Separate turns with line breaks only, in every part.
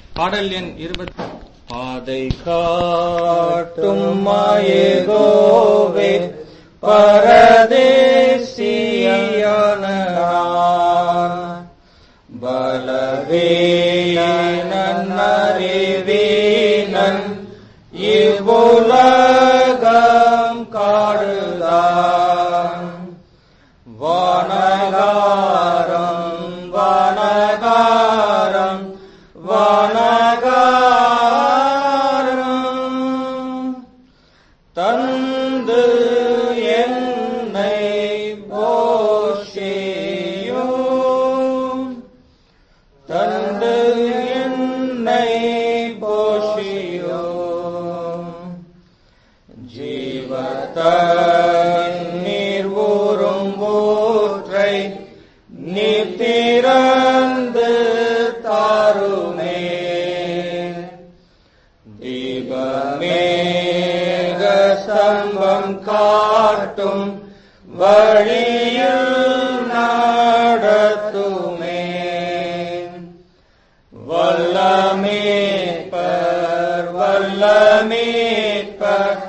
பாடல் எண் இருபத்தி
பாதை காட்டும் மாயேகோவே பரதேசியான நான். பலவீனன் அறிவீனன் இவ்வுலகம் காடுதான் வனகாரம் வனகாரம் வனகாரம் தந்து என்னை போஷியும் தந்து என்னை போஷியும் ஜீவத்தண்ணீர் ஊறும் ஊற்றை நீ திறந்து தாருமே தீபமேக ஸ்தம்பம் காட்டும் வழியில் நடத்துமே வல்லமேற்பர் வல்லமேற்பர்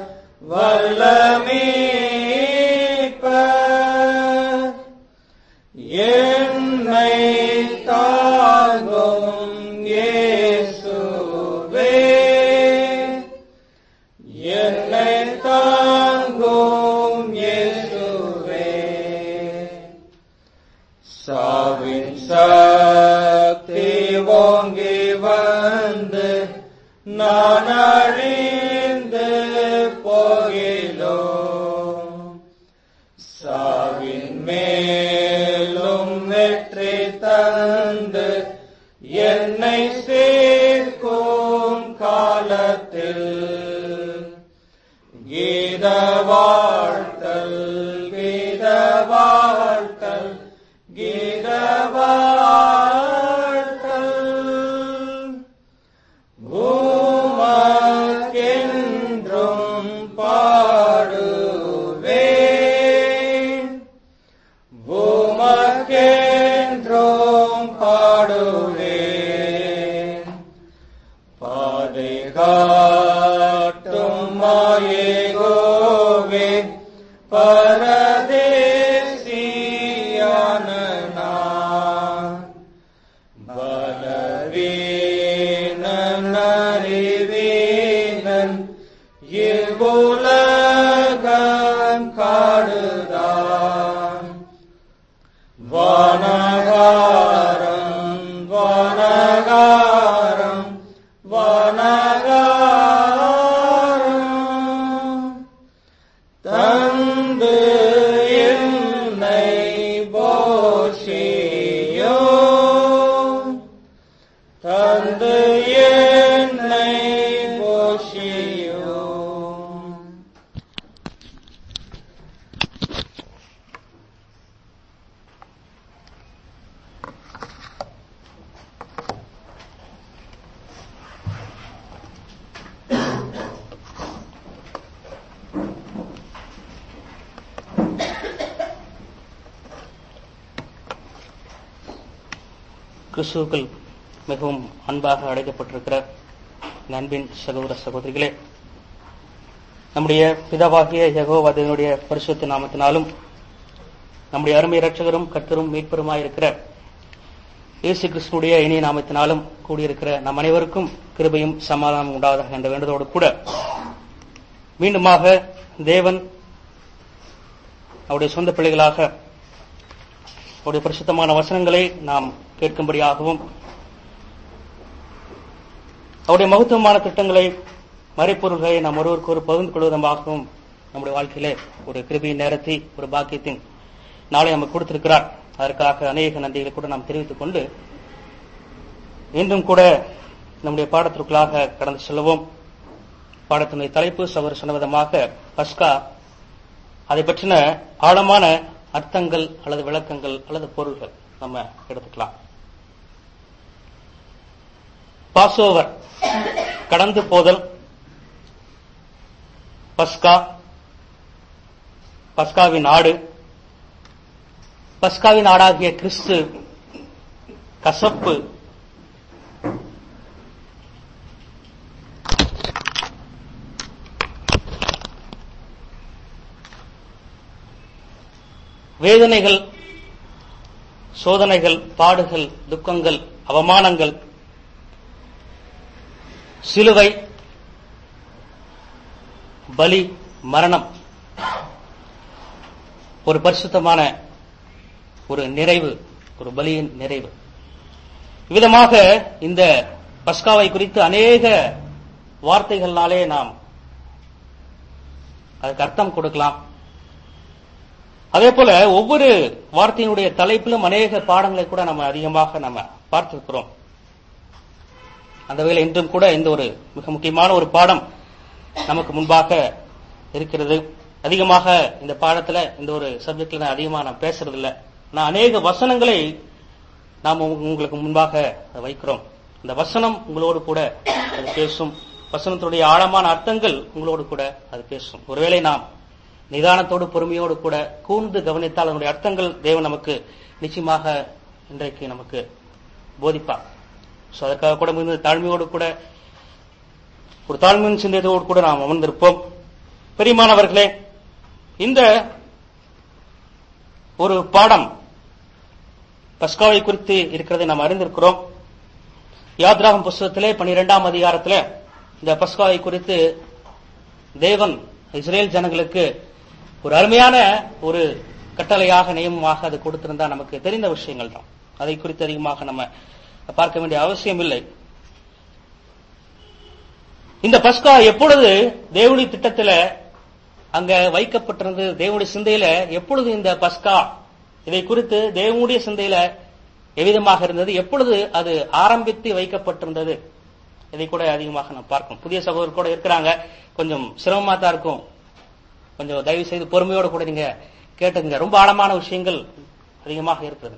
வல்லமேற்பர் என்னை தாங்கும் இயேசுவே என்னை தாங்கும் இயேசுவே சாவின் சக்தி ஓங்கி வந்து நான் அழிந்து போகிலோம் சாவின் மேலும் வெற்றி தந்து என்னை சேர்க்கும் காலத்தில் கீத வாழ்த்தல் கீத வாழ்த்தல் கீத வாழ்த்தல் பூமக்கென்றும் பாடுவேன் பூமக்கென்றும் பாடுவேன் பாதை காட்டும் மாயேகோவே பரதேசியான நான் பலவீனன் அறிவீனன் இவ்வுலகம் காடுதான் வனகாரம் வனகாரம் வனகாரம் தந்து என்னை போஷியும் தந்து என்னை போஷியும்
கிறிஸ்துவுக்குள் மிகவும் அன்பாக அழைக்கப்பட்டிருக்கிற என் அன்பின் சகோதர சகோதரிகளே நம்முடைய பிதாவாகிய யகோவாதனுடைய பரிசுத்த நாமத்தினாலும் நம்முடைய அருமை இரட்சகரும் கர்த்தரும் மீட்பருமாயிருக்கிற இயேசு கிறிஸ்துடைய இனிய நாமத்தினாலும் கூடியிருக்கிற நம் அனைவருக்கும் கிருபையும் சமாதானம் உண்டாவதாக என்ற வேண்டுதோடு கூட மீண்டுமாக தேவன் அவருடைய சொந்த பிள்ளைகளாக அவருடைய பரிசுத்தமான வசனங்களை நாம் கேட்கும்படியாகவும் அவருடைய மகத்துவமான திட்டங்களை மறைப்பொருள்களை நாம் ஒருவருக்கு ஒரு பகிர்ந்து கொள்வதற்காகவும் நம்முடைய வாழ்க்கையிலே ஒரு கிருபியின் நேரத்தை ஒரு பாக்கியத்தின் நாளை நமக்கு கொடுத்திருக்கிறார் அதற்காக அநேக நன்றிகளை கூட நாம் தெரிவித்துக் கொண்டு இன்றும் கூட நம்முடைய பாடத்திற்குள்ளாக கடந்து செல்வோம் பாடத்தினுடைய தலைப்பு சவர் சொன்ன விதமாக பஸ்கா அதை பற்றின ஆழமான அர்த்தங்கள் அல்லது விளக்கங்கள் அல்லது பொருள்கள் நம்ம எடுத்துக்கலாம் பாசோவர் கடந்து போதல் பஸ்கா பஸ்காவின் நாடு பஸ்காவின் நாடாகிய கிறிஸ்து கசப்பு வேதனைகள் சோதனைகள் பாடுகள் துக்கங்கள் அவமானங்கள் சிலுவை பலி மரணம் ஒரு பரிசுத்தமான ஒரு நிறைவு ஒரு பலியின் நிறைவு விதமாக இந்த பஸ்காவை குறித்து அநேக வார்த்தைகள்னாலே நாம் அதுக்கு அர்த்தம் கொடுக்கலாம் அதே போல ஒவ்வொரு வார்த்தையினுடைய தலைப்பிலும் அநேக பாடங்களை கூட நம்ம அதிகமாக நம்ம பார்த்திருக்கிறோம் அந்த வகையில் இன்றும் கூட இந்த ஒரு மிக முக்கியமான ஒரு பாடம் நமக்கு முன்பாக இருக்கிறது அதிகமாக இந்த பாடத்துல இந்த ஒரு சப்ஜெக்ட்ல நான் அதிகமா நான் பேசுறது இல்ல நான் அநேக வசனங்களை நாம் உங்க- உங்களுக்கு முன்பாக வைக்கிறோம் இந்த வசனம் உங்களோடு கூட அது பேசும் வசனத்துடைய ஆழமான அர்த்தங்கள் உங்களோடு கூட அது பேசும் ஒருவேளை நாம் நிதானத்தோடு பொறுமையோடு கூட கூர்ந்து கவனித்தால் அதனுடைய அர்த்தங்கள் தேவன் நமக்கு நிச்சயமாக இன்றைக்கு நமக்கு போதிப்பார் சோ அதற்காக கூட மிகுந்த தாழ்மையோடு கூட ஒரு தாழ்மையின் சிந்தனையோடு கூட நாம் அமர்ந்திருப்போம் பெரியமானவர்களே இந்த ஒரு பாடம் பஸ்காவை குறித்து இருக்கிறதை நாம் அறிந்திருக்கிறோம் யாத்ராகம் புஸ்தகத்திலே பனிரெண்டாம் அதிகாரத்திலே இந்த பஸ்காவை குறித்து தேவன் இஸ்ரேல் ஜனங்களுக்கு ஒரு அருமையான ஒரு கட்டளையாக நியமமாக அது கொடுத்திருந்தா நமக்கு தெரிந்த விஷயங்கள் தான் அதை குறித்து அதிகமாக நம்ம பார்க்க வேண்டிய அவசியம் இல்லை இந்த பஸ்கா எப்பொழுது தேவனுடைய திட்டத்துல அங்க வைக்கப்பட்டிருந்தது தேவனுடைய சிந்தையில எப்பொழுது இந்த பஸ்கா இதை குறித்து தேவனுடைய சிந்தையில எவ்விதமாக இருந்தது எப்பொழுது அது ஆரம்பித்து வைக்கப்பட்டிருந்தது இதை கூட அதிகமாக நாம் பார்க்கணும் புதிய சகோதரர் கூட இருக்கிறாங்க கொஞ்சம் சிரமமா தான் இருக்கும் கொஞ்சம் தயவு செய்து பொறுமையோட கூட நீங்க கேட்டுங்க ரொம்ப ஆழமான விஷயங்கள் அதிகமாக இருக்கிறது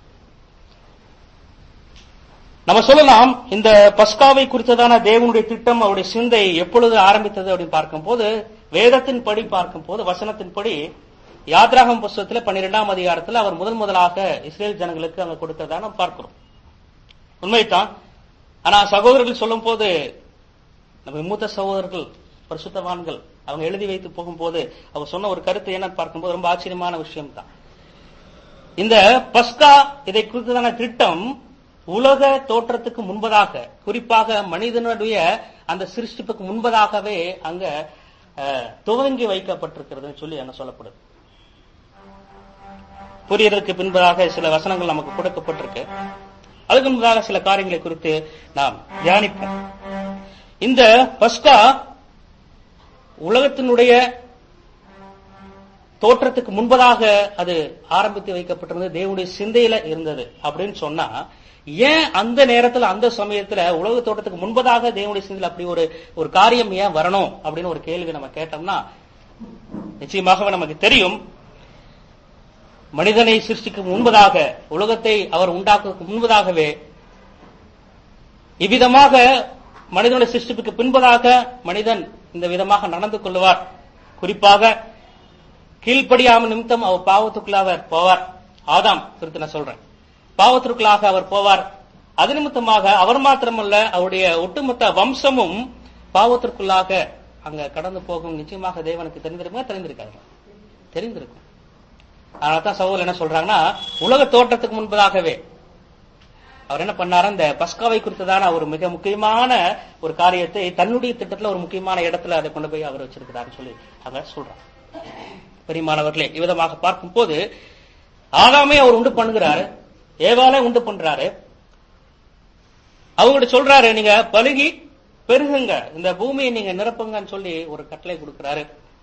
நம்ம சொல்லலாம் இந்த பஸ்காவை குறித்ததான தேவனுடைய திட்டம் அவருடைய சிந்தை எப்பொழுது ஆரம்பித்தது அப்படின்னு பார்க்கும்போது வேதத்தின் படி பார்க்கும்போது வசனத்தின் படி யாத்ராகம் புஸ்தகத்துல பன்னிரெண்டாம் அதிகாரத்துல அவர் முதல் முதலாக இஸ்ரேல் ஜனங்களுக்கு அங்க கொடுத்ததா நாம் பார்க்கிறோம் உண்மைதான் ஆனா சகோதரர்கள் சொல்லும் போது நம்ம மூத்த சகோதரர்கள் பரிசுத்தவான்கள் அவங்க எழுதி வைத்து போகும்போது அவங்க சொன்ன ஒரு கருத்து என்னன்னு பார்க்கும்போது ரொம்ப ஆச்சரியமான விஷயம் தான் இந்த பஸ்கா இதை குறித்ததான திட்டம் உலக தோற்றத்துக்கு முன்பதாக குறிப்பாக மனிதனுடைய அந்த சிருஷ்டிப்புக்கு முன்பதாகவே அங்க அஹ், துவங்கி வைக்கப்பட்டிருக்கிறதுன்னு சொல்லி என்ன சொல்லப்படுது புரியறதுக்கு பின்பதாக சில வசனங்கள் நமக்கு கொடுக்கப்பட்டிருக்கு அதுக்கு முன்பதாக சில காரியங்களை குறித்து நாம் தியானிப்போம் இந்த பஸ்கா உலகத்தினுடைய தோற்றத்துக்கு முன்பதாக அது ஆரம்பித்து வைக்கப்பட்டிருந்தது தேவனுடைய சிந்தையில இருந்தது அப்படின்னு சொன்னா ஏன் அந்த நேரத்துல அந்த சமயத்துல உலக தோட்டத்துக்கு முன்பதாக தேவனுடைய சிந்தையில அப்படி ஒரு ஒரு காரியம் ஏன் வரணும் அப்படின்னு ஒரு கேள்வி நம்ம கேட்டோம்னா நிச்சயமாகவே நமக்கு தெரியும் மனிதனை சிருஷ்டிக்கும் முன்பதாக உலகத்தை அவர் உண்டாக்குவதற்கு முன்பதாகவே இவ்விதமாக மனிதனுடைய சிருஷ்டிப்புக்கு பின்பதாக மனிதன் இந்த விதமாக நடந்து கொள்வார் குறிப்பாக கீழ்ப்படியாம நிமித்தம் அவர் பாவத்துக்குள்ளாக போவார் ஆதாம் குறித்து நான் சொல்றேன் பாவத்திற்குள்ளாக அவர் போவார் அது நிமித்தமாக அவர் மாத்திரமல்ல அவருடைய ஒட்டுமொத்த வம்சமும் பாவத்திற்குள்ளாக அங்க கடந்து போகும் நிச்சயமாக தேவனுக்கு தெரிந்திருக்குமா தெரிந்திருக்காது தெரிந்திருக்கும் அதனால தான் சகோதரர் என்ன சொல்றாங்கன்னா உலக தோற்றத்துக்கு முன்பதாகவே அவர் என்ன பண்ணாரு இந்த பஸ்காவை குறித்ததான ஒரு மிக முக்கியமான ஒரு காரியத்தை தன்னுடைய திட்டத்துல ஒரு முக்கியமான இடத்துல அதை கொண்டு போய் அவர் வச்சிருக்கிறாருன்னு சொல்லி அவங்க சொல்றாங்க பெரியமானவர்களே இவ்விதமாக பார்க்கும்போது ஆதாமே அவர் உண்டு பண்ணுகிறாரு ஏவாலே உண்டு பண்றாரு அவங்ககிட்ட சொல்றாரு நீங்க பழுகி பெருகுங்க இந்த பூமியை நீங்க நிரப்புங்கன்னு சொல்லி ஒரு கட்டளை கொடுக்கிறாரு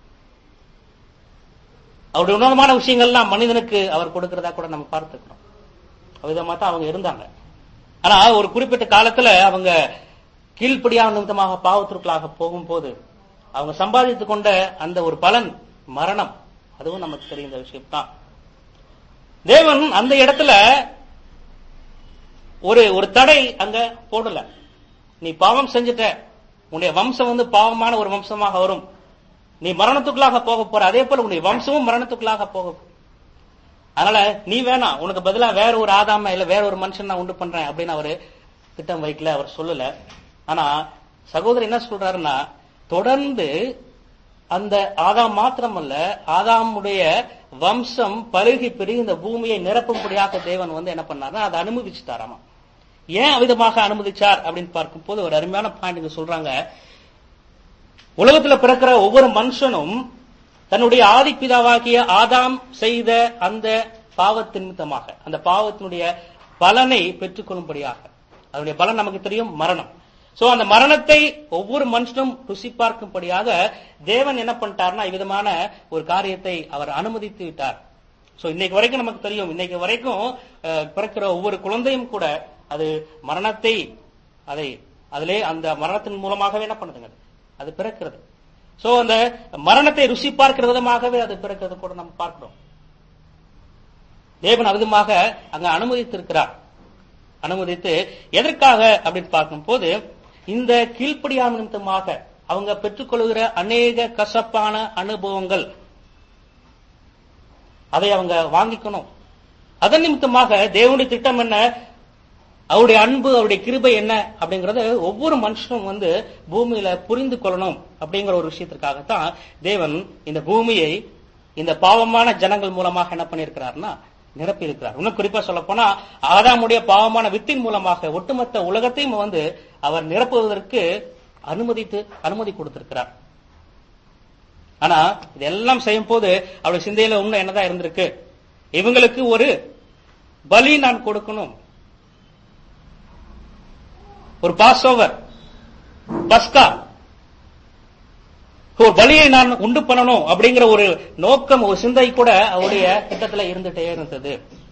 அவருடைய உன்னதமான விஷயங்கள்லாம் மனிதனுக்கு அவர் கொடுக்கிறதா கூட நம்ம பார்த்துக்கிறோம் அவ்விதமா தான் அவங்க இருந்தாங்க ஆனா ஒரு குறிப்பிட்ட காலத்துல அவங்க கீழ்ப்படியான நிமித்தமாக பாவத்திற்குள்ளாக போகும்போது அவங்க சம்பாதித்துக் கொண்ட அந்த ஒரு பலன் மரணம் அதுவும் நமக்கு தெரிந்த விஷயம் தான் தேவன் அந்த இடத்துல ஒரு ஒரு தடை அங்க போடல நீ பாவம் செஞ்சுட்ட உன்னுடைய வம்சம் வந்து பாவமான ஒரு வம்சமாக வரும் நீ மரணத்துக்குள்ளாக போக போற அதே போல உன்னுடைய வம்சமும் மரணத்துக்குள்ளாக போக போகுது. அதனால நீ வேணாம் உனக்கு பதிலா வேற ஒரு ஆதாம இல்ல வேற ஒரு மனுஷன் நான் உண்டு பண்றேன் அப்படின்னு அவரு திட்டம் வைக்கல அவர் சொல்லல ஆனா சகோதரர் என்ன சொல்றாருன்னா தொடர்ந்து அந்த ஆதாம் மாத்திரமல்ல ஆதாமுடைய வம்சம் பருகி பெருகி இந்த பூமியை நிரப்பும்படியாக தேவன் வந்து என்ன பண்ணாருன்னா அதை அனுமதிச்சுட்டாராமா ஏன் விதமாக அனுமதிச்சார் அப்படின்னு பார்க்கும்போது ஒரு அருமையான பாயிண்ட் இங்க சொல்றாங்க உலகத்துல பிறக்கிற ஒவ்வொரு மனுஷனும் தன்னுடைய ஆதிப்பிதாவாகிய ஆதாம் செய்த அந்த பாவத்தின் நிமித்தமாக அந்த பாவத்தினுடைய பலனை பெற்றுக்கொள்ளும்படியாக அதனுடைய பலன் நமக்கு தெரியும் மரணம் சோ அந்த மரணத்தை ஒவ்வொரு மனுஷனும் ருசி பார்க்கும்படியாக தேவன் என்ன பண்ணிட்டார்னா இவ்விதமான ஒரு காரியத்தை அவர் அனுமதித்து விட்டார் சோ இன்னைக்கு வரைக்கும் நமக்கு தெரியும் இன்னைக்கு வரைக்கும் அஹ், பிறக்கிற ஒவ்வொரு குழந்தையும் கூட அது மரணத்தை அதை அதிலே அந்த மரணத்தின் மூலமாகவே என்ன பண்ணுதுங்க அது? அது பிறக்கிறது சோ அந்த மரணத்தை ருசி பார்க்கிற விதமாகவே அது பிறக்கிறது கூட நம்ம பார்க்கிறோம் தேவன் அவிதமாக அங்க அனுமதித்திருக்கிறார் அனுமதித்து எதற்காக அப்படின்னு பார்க்கும்போது இந்த கீழ்ப்படியாமை நிமித்தமாக அவங்க பெற்றுக்கொள்கிற அநேக கசப்பான அனுபவங்கள் அதை அவங்க வாங்கிக்கணும் அதன் நிமித்தமாக தேவனுடைய திட்டம் என்ன அவருடைய அன்பு அவருடைய கிருபை என்ன அப்படிங்கறத ஒவ்வொரு மனுஷனும் வந்து பூமியில புரிந்து கொள்ளணும் அப்படிங்கிற ஒரு விஷயத்திற்காகத்தான் தேவன் இந்த பூமியை இந்த பாவமான ஜனங்கள் மூலமாக என்ன பண்ணியிருக்கிறார்னா நிரப்பி இருக்கிறார் இன்னும் குறிப்பா சொல்ல போனா ஆதாமுடைய பாவமான வித்தின் மூலமாக ஒட்டுமொத்த உலகத்தையும் வந்து அவர் நிரப்புவதற்கு அனுமதித்து அனுமதி கொடுத்திருக்கிறார் ஆனா இதெல்லாம் செய்யும் போது அவருடைய சிந்தையில உண்மை என்னதான் இருந்திருக்கு இவங்களுக்கு ஒரு பலி நான் கொடுக்கணும் ஒரு பாஸ் ஓவர் பஸ்கா ஒரு பலியை நான் உண்டு பண்ணணும் அப்படிங்கிற ஒரு நோக்கம் ஒரு சிந்தை கூட அவருடைய திட்டத்துல இருந்துட்டே இருந்தது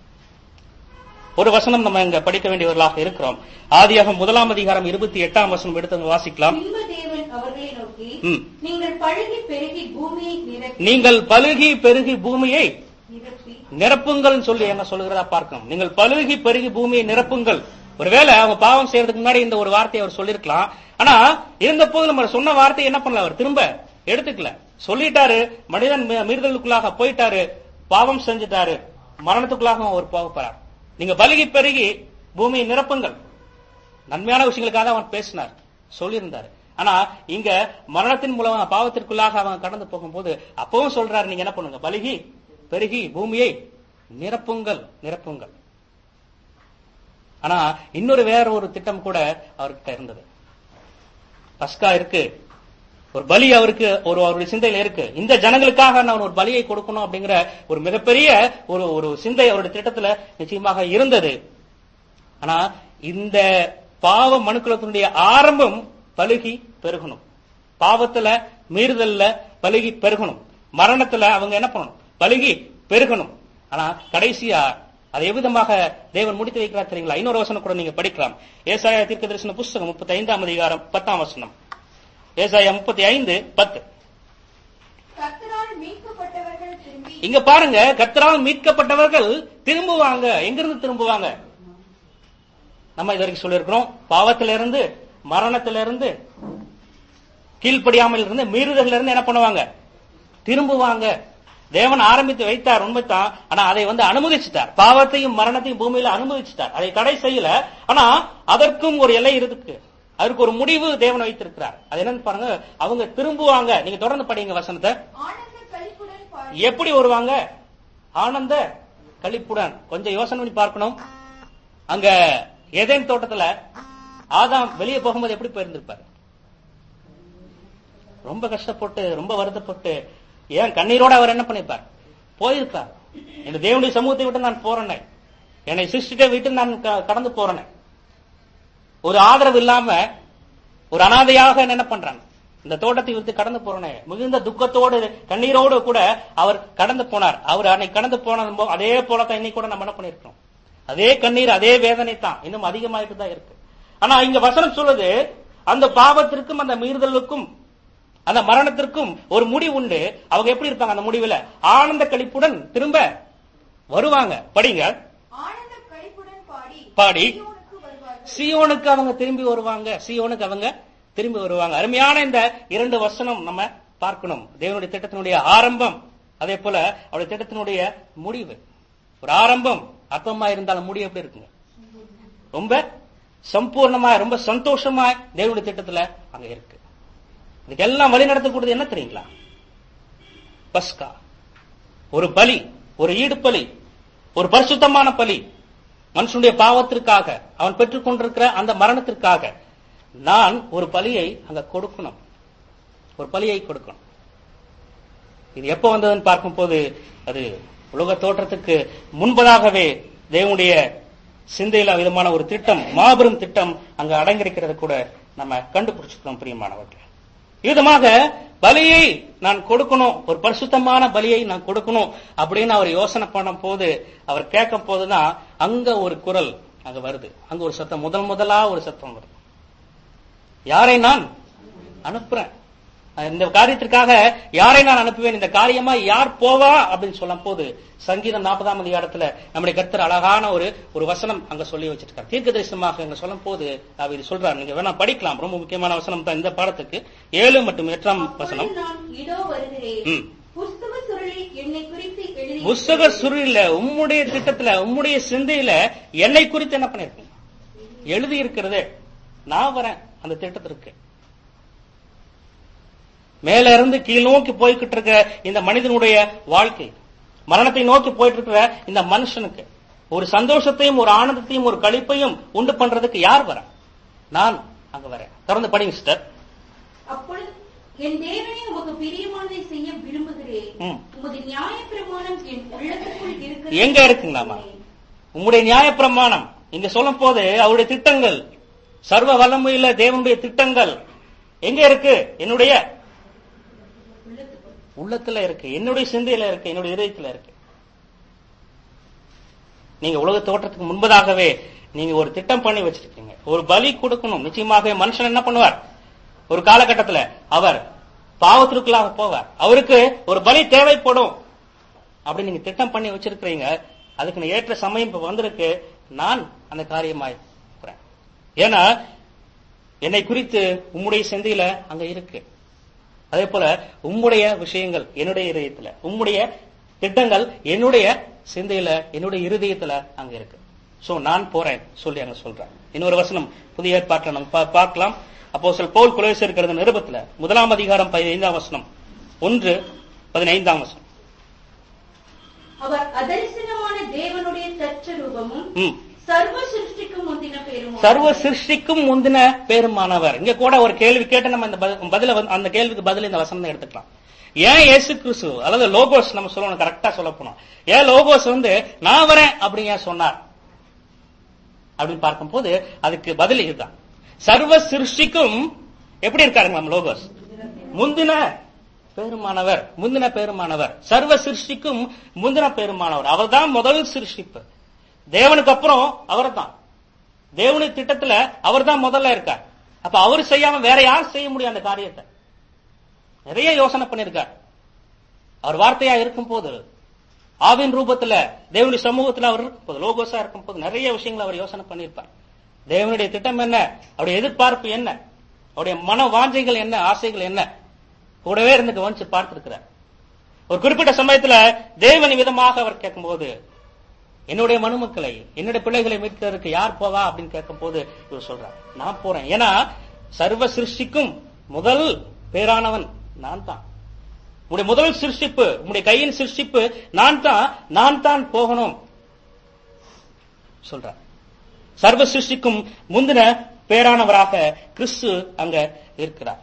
ஒரு வசனம் நம்ம இங்க படிக்க வேண்டியவர்களாக இருக்கிறோம் ஆதியாகம் முதலாம் அதிகாரம் இருபத்தி எட்டாம் வசனம் எடுத்து வாசிக்கலாம்
பின்பு தேவன் அவர்களை நோக்கி
ம்.
நீங்கள் பழுகி பெருகி பூமியை நிரப்பி
நீங்கள் பலுகி பெருகி பூமியை
நிரப்பி
நிரப்புங்கள் சொல்லி என்ன சொல்லுகிறதா பார்க்கணும் நீங்கள் பழுகி பெருகி பூமியை நிரப்புங்கள் ஒருவேளை அவங்க பாவம் செய்யறதுக்கு முன்னாடி இந்த ஒரு வார்த்தையை அவர் சொல்லிருக்கலாம் ஆனா இருந்த போது நம்ம சொன்ன வார்த்தை என்ன பண்ணல அவர் திரும்ப எடுத்துக்கல சொல்லிட்டாரு மனிதன் மீ- மீறுதலுக்குள்ளாக போயிட்டாரு பாவம் செஞ்சுட்டாரு மரணத்துக்குள்ளாக அவர் போக போறார் நீங்க பலுகி பெருகி பூமியை நிரப்புங்கள் நன்மையான விஷயங்களுக்காக தான் அவர் பேசினார் சொல்லியிருந்தாரு ஆனா இங்க மரணத்தின் மூலம் பாவத்திற்குள்ளாக அவன் கடந்து போகும்போது அப்பவும் சொல்றாரு நீங்க என்ன பண்ணுங்க பலுகி பெருகி பூமியை நிரப்புங்கள் நிரப்புங்கள் ஆனா இன்னொரு வேற ஒரு திட்டம் கூட அவர்கிட்ட இருந்தது பஸ்கா இருக்கு ஒரு பலி அவருக்கு ஒரு அவருடைய சிந்தையில இருக்கு இந்த ஜனங்களுக்காக நான் ஒரு பலியை கொடுக்கணும் அப்படிங்கிற ஒரு மிகப்பெரிய ஒரு ஒரு சிந்தை அவருடைய திட்டத்துல நிச்சயமாக இருந்தது ஆனா இந்த பாவ மனுக்குலத்தினுடைய ஆரம்பம் பலுகி பெருகணும் பாவத்துல மீறுதல்ல பலுகி பெருகணும் மரணத்துல அவங்க என்ன பண்ணணும் பலுகி பெருகணும் ஆனா கடைசியா அதை எவ்விதமாக தேவன் முடித்து வைக்கிறார் தெரியுங்களா இன்னொரு வசனம் கூட நீங்க படிக்கலாம் ஏசாயா தீர்க்க தரிசன புஸ்தகம் முப்பத்தி ஐந்தாம் அதிகாரம் பத்தாம் வசனம் ஏசாயா முப்பத்தி ஐந்து பத்து
கர்த்தரால் மீட்கப்பட்டவர்கள் திரும்பி
இங்க பாருங்க கர்த்தரால் மீட்கப்பட்டவர்கள் திரும்புவாங்க எங்கிருந்து திரும்புவாங்க நம்ம இது வரைக்கும் சொல்லியிருக்கிறோம் பாவத்திலிருந்து மரணத்திலிருந்து கீழ்ப்படியாமல் இருந்து மீறுதல்ல இருந்து என்ன பண்ணுவாங்க திரும்புவாங்க தேவன் ஆரம்பித்து வைத்தார் உண்மைத்தான் ஆனா அதை வந்து அனுமதிச்சிட்டார் பாவத்தையும் மரணத்தையும் பூமியில அனுமதிச்சிட்டார் அதை தடை செய்யல ஆனா அதற்கும் ஒரு எல்லை இருக்கு அதற்கு ஒரு முடிவு தேவன் வைத்திருக்கிறார் அது என்னன்னு பாருங்க அவங்க திரும்புவாங்க நீங்க தொடர்ந்து படிங்க வசனத்தை
ஆனந்த களிப்புடன் பாடி
எப்படி வருவாங்க ஆனந்த களிப்புடன் கொஞ்சம் யோசனை பண்ணி பார்க்கணும் அங்க ஏதேன் தோட்டத்துல ஆதாம் வெளியே போகும்போது எப்படி போயிருந்திருப்பாரு ரொம்ப கஷ்டப்பட்டு ரொம்ப வருத்தப்பட்டு ஏன் கண்ணீரோட அவர் என்ன பண்ணிருப்பார் போயிருப்பார் இந்த தேவனுடைய சமூகத்தை விட்டு நான் போறேனே என்னை சிருஷ்டிட்ட விட்டு நான் க- கடந்து போறேனே ஒரு ஆதரவு இல்லாம ஒரு அனாதையாக என்ன பண்றாங்க இந்த தோட்டத்தை விட்டு கடந்து போறனே மிகுந்த துக்கத்தோடு கண்ணீரோடு கூட அவர் கடந்து போனார் அவர் அன்னைக்கு கடந்து போனது போ- அதே போலத்தான் இன்னைக்கு கூட நம்ம என்ன பண்ணிருக்கோம் அதே கண்ணீர் அதே வேதனை தான் இன்னும் அதிகமாயிட்டு தான் இருக்கு ஆனா இங்க வசனம் சொல்லுது அந்த பாவத்திற்கும் அந்த மீறுதலுக்கும் அந்த மரணத்திற்கும் ஒரு முடிவு உண்டு அவங்க எப்படி இருப்பாங்க அந்த முடிவுல ஆனந்த கழிப்புடன் திரும்ப வருவாங்க படிங்க
ஆனந்த களிப்புடன் பாடி
பாடி
சீயோனுக்கு வருவார்கள்
சியோனுக்கு அவங்க திரும்பி வருவாங்க சியோனுக்கு அவங்க திரும்பி வருவாங்க அருமையான இந்த இரண்டு வசனம் நம்ம பார்க்கணும் தேவனுடைய திட்டத்தினுடைய ஆரம்பம் அதே போல அவருடைய திட்டத்தினுடைய முடிவு ஒரு ஆரம்பம் அற்பமா இருந்தாலும் முடிவு எப்படி இருக்குங்க ரொம்ப சம்பூர்ணமா ரொம்ப சந்தோஷமா தேவனுடைய திட்டத்துல அங்க இருக்கு இதுக்கெல்லாம் வழி நடத்தக்கூடியது என்ன தெரியுங்களா பஸ்கா ஒரு பலி ஒரு ஈடு பலி ஒரு பரிசுத்தமான பலி மனுஷனுடைய பாவத்திற்காக அவன் பெற்றுக் கொண்டிருக்கிற அந்த மரணத்திற்காக நான் ஒரு பலியை அங்க கொடுக்கணும் ஒரு பலியை கொடுக்கணும் இது எப்ப வந்ததுன்னு பார்க்கும்போது அது உலக தோற்றத்துக்கு முன்பதாகவே தேவனுடைய சிந்தையில விதமான ஒரு திட்டம் மாபெரும் திட்டம் அங்க அடங்கியிருக்கிறது கூட நம்ம கண்டுபிடிச்சிருக்கோம் பிரியமானவர்கள் விதமாக பலியை நான் கொடுக்கணும் ஒரு பரிசுத்தமான பலியை நான் கொடுக்கணும் அப்படின்னு அவர் யோசனை பண்ணும் போது அவர் கேட்கும் போதுதான் அங்க ஒரு குரல் அங்க வருது அங்க ஒரு சத்தம் முதல் முதலா ஒரு சத்தம் வருது யாரை நான் அனுப்புறேன் இந்த காரியத்திற்காக யாரை நான் அனுப்புவேன் இந்த காரியமா யார் போவா அப்படின்னு சொல்லும் போது சங்கீதம் நாற்பதாம் அதிகாரத்துல நம்முடைய கர்த்தர் அழகான ஒரு ஒரு வசனம் அங்க சொல்லி வச்சிருக்கார் தீர்க்க தரிசனமாக அங்க சொல்லும் போது அவர் இது சொல்றார் நீங்க வேணா படிக்கலாம் ரொம்ப முக்கியமான வசனம் தான் இந்த பாடத்துக்கு ஏழு மற்றும் எட்டாம் வசனம்
அப்பொழுது நான் இதோ வருகிறேன்
ம்.
புஸ்தக சுருளில் என்னை குறித்து எழுதி
புஸ்தக சுருளில உம்முடைய திட்டத்துல உம்முடைய சிந்தையில என்னை குறித்து என்ன பண்ணிருக்கீங்க எழுதி இருக்கிறது நான் வரேன் அந்த திட்டத்திற்கு மேல இருந்து கீழ் நோக்கி போய்கிட்டு இருக்க இந்த மனிதனுடைய வாழ்க்கை மரணத்தை நோக்கி போயிட்டு இருக்கிற இந்த மனுஷனுக்கு ஒரு சந்தோஷத்தையும் ஒரு ஆனந்தத்தையும் ஒரு களிப்பையும் உண்டு பண்றதுக்கு யார் வர நான் அங்க வரேன் தொடர்ந்து படிங்க சிஸ்டர்
அப்பொழுது என் தேவனே உமக்கு பிரியமானதை செய்ய விரும்புகிறேன்
ம்.
உமது நியாயப்பிரமாணம் என் உள்ளத்துக்குள் இருக்கிறது
எங்க இருக்குங்களாமா உம்முடைய நியாயப்பிரமாணம் இங்க சொல்லும் போது அவருடைய திட்டங்கள் சர்வ வல்லமையுள்ள தேவனுடைய திட்டங்கள் எங்க இருக்கு என்னுடைய
உள்ளத்துக்குள்
உள்ளத்துல இருக்கு என்னுடைய சிந்தையில இருக்கு என்னுடைய இதயத்துல இருக்கு நீங்க உலக தோற்றத்துக்கு முன்பதாகவே நீங்க ஒரு திட்டம் பண்ணி வச்சிருக்கீங்க ஒரு பலி கொடுக்கணும் நிச்சயமாக மனுஷன் என்ன பண்ணுவார் ஒரு காலகட்டத்துல அவர் பாவத்திற்குள்ளாக போவார் அவருக்கு ஒரு பலி தேவைப்படும் அப்படி நீங்க திட்டம் பண்ணி வச்சிருக்கிறீங்க அதுக்கு நான் ஏற்ற சமயம் இப்ப வந்திருக்கு நான் அந்த காரியமாய் இருக்கிறேன். ஏன்னா என்னை குறித்து உம்முடைய சிந்தையில அங்க இருக்கு அதே போல உம்முடைய விஷயங்கள் என்னுடைய இதயத்துல உம்முடைய திட்டங்கள் என்னுடைய சிந்தையில என்னுடைய இருதயத்துல அங்க இருக்கு சோ நான் போறேன் சொல்லி அங்க சொல்றேன் இன்னொரு வசனம் புதிய ஏற்பாட்டில் நம்ம பா- பார்க்கலாம் அப்போ சொல் பவுல் குலேசர் இருக்கிறது நிருபத்துல முதலாம் அதிகாரம் பதினைந்தாம் வசனம் ஒன்று பதினைந்தாம் வசனம்
அவர் அதரிசனமான தேவனுடைய தற்சரூபமும்
ம்
சர்வ சிருஷ்டிக்கும் முந்தின பேரும்
சர்வ சிருஷ்டிக்கும் முந்தின பேருமானவர் இங்க கூட ஒரு கேள்வி கேட்டு நம்ம இந்த பத- பதில வந்து- அந்த கேள்விக்கு பதில் இந்த வசனம் தான் எடுத்துக்கலாம் ஏன் இயேசு கிறிஸ்து அல்லது லோகோஸ் நம்ம சொல்லணும் கரெக்டா சொல்ல போனோம் ஏன் லோகோஸ் வந்து நான் வரேன் அப்படின்னு ஏன் சொன்னார் அப்படின்னு பார்க்கும்போது அதுக்கு பதில் இதுதான் சர்வ சிருஷ்டிக்கும் எப்படி இருக்காருங்க நம்ம லோகோஸ் முந்தின பெருமானவர் முந்தின பெருமானவர் சர்வ சிருஷ்டிக்கும் முந்தின பெருமானவர் அவர்தான் முதல் சிருஷ்டிப்பு தேவனுக்கு அப்புறம் அவர்தான் தேவனுடைய திட்டத்துல அவர்தான் முதல்ல இருக்கார் அப்ப அவர் செய்யாம வேற யார் செய்ய முடியும் அந்த காரியத்தை நிறைய யோசனை பண்ணிருக்கார் அவர் வார்த்தையா இருக்கும் போது ஆவின் ரூபத்துல தேவனுடைய சமூகத்துல அவர் இருக்கும் போது லோகோஸா இருக்கும் போது நிறைய விஷயங்களை அவர் யோசனை பண்ணியிருப்பார் தேவனுடைய திட்டம் என்ன அவருடைய எதிர்பார்ப்பு என்ன அவருடைய மன வாஞ்சைகள் என்ன ஆசைகள் என்ன கூடவே இருந்து கவனிச்சு பார்த்திருக்கிறார் ஒரு குறிப்பிட்ட சமயத்துல தேவன் விதமாக அவர் கேட்கும்போது என்னுடைய மனுமக்களை என்னுடைய பிள்ளைகளை மீட்கிறதுக்கு யார் போவா அப்படின்னு கேட்கும்போது இவர் சொல்றார் நான் போறேன் ஏன்னா சர்வ சிருஷ்டிக்கும் முதல் பேரானவன் நான் தான் உங்களுடைய முதல் சிருஷ்டிப்பு உங்களுடைய கையின் சிருஷ்டிப்பு நான் தான் நான் தான் போகணும் சொல்றார் சர்வ சிருஷ்டிக்கும் முந்தின பேரானவராக கிறிஸ்து அங்க இருக்கிறார்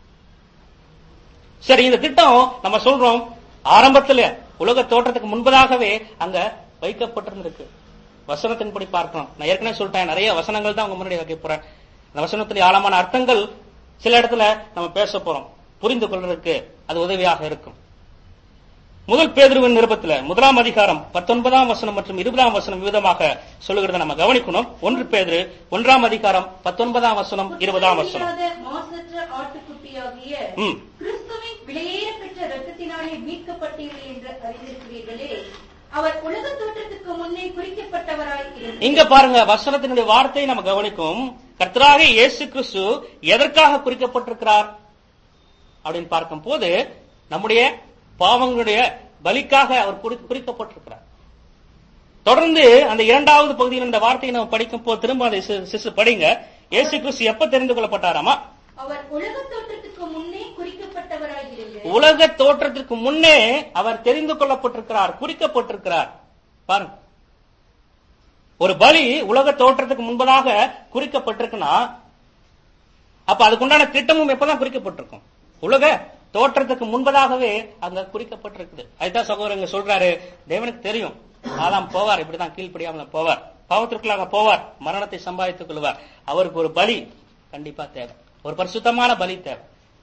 சரி இந்த திட்டம் நம்ம சொல்றோம் ஆரம்பத்துல உலக தோற்றத்துக்கு முன்பதாகவே அங்க வைக்கப்பட்டிருந்திருக்கு வசனத்தின்படி பார்க்கணும் நான் ஏற்கனவே சொல்லிட்டேன் நிறைய வசனங்கள் தான் உங்க முன்னாடி வைக்க போறேன் அந்த வசனத்துல ஆழமான அர்த்தங்கள் சில இடத்துல நம்ம பேச போறோம் புரிந்து கொள்றதுக்கு அது உதவியாக இருக்கும் முதல் பேதுருவின் நிருபத்துல முதலாம் அதிகாரம் பத்தொன்பதாம் வசனம் மற்றும் இருபதாம் வசனம் விதமாக சொல்லுகிறத நம்ம கவனிக்கணும் ஒன்று பேதுரு ஒன்றாம் அதிகாரம் பத்தொன்பதாம் வசனம் இருபதாம் வசனம்
குற்றமில்லாத மாசற்ற ஆட்டுக்குட்டியாகிய
ம்
கிறிஸ்துவின் விலையேற பெற்ற ரத்தத்தினாலே மீட்கப்பட்டீர்கள் என்று அறிந்திருக்கிறீர்களே அவர் உலக தோற்றத்துக்கு முன்னே குறிக்கப்பட்டவராய் இருந்தார்
இங்க பாருங்க வசனத்தினுடைய வார்த்தையை நம்ம கவனிக்கும் கர்த்தராக இயேசு கிறிஸ்து எதற்காக குறிக்கப்பட்டிருக்கிறார் அப்படின்னு பார்க்கும் போது நம்முடைய பாவங்களுடைய பலிக்காக அவர் குறி- குறிக்கப்பட்டிருக்கிறார் தொடர்ந்து அந்த இரண்டாவது பகுதியில் இந்த வார்த்தையை நம்ம படிக்கும் போது திரும்ப அதை சி- சிசு படிங்க இயேசு கிறிஸ்து எப்ப தெரிந்து கொள்ளப்பட்டாராமா
அவர் உலக தோற்றத்துக்கு முன்னே குறிக்கப்பட்ட குறிக்கப்பட்டவராய் இருந்து
உலக தோற்றத்திற்கு முன்னே அவர் தெரிந்து கொள்ளப்பட்டிருக்கிறார் குறிக்கப்பட்டிருக்கிறார் பாருங்க ஒரு பலி உலக தோற்றத்துக்கு முன்பதாக குறிக்கப்பட்டிருக்குன்னா அப்ப அதுக்குண்டான திட்டமும் எப்பதான் குறிக்கப்பட்டிருக்கும் உலக தோற்றத்துக்கு முன்பதாகவே அங்க குறிக்கப்பட்டிருக்குது அதுதான் சகோதரங்க சொல்றாரு தேவனுக்கு தெரியும் ஆதாம் போவார் இப்படிதான் கீழ்ப்படியாம போவார் பாவத்திற்குள்ள அங்க போவார் மரணத்தை சம்பாதித்துக் கொள்வார் அவருக்கு ஒரு பலி கண்டிப்பா தேவை ஒரு பரிசுத்தமான பலி தேவை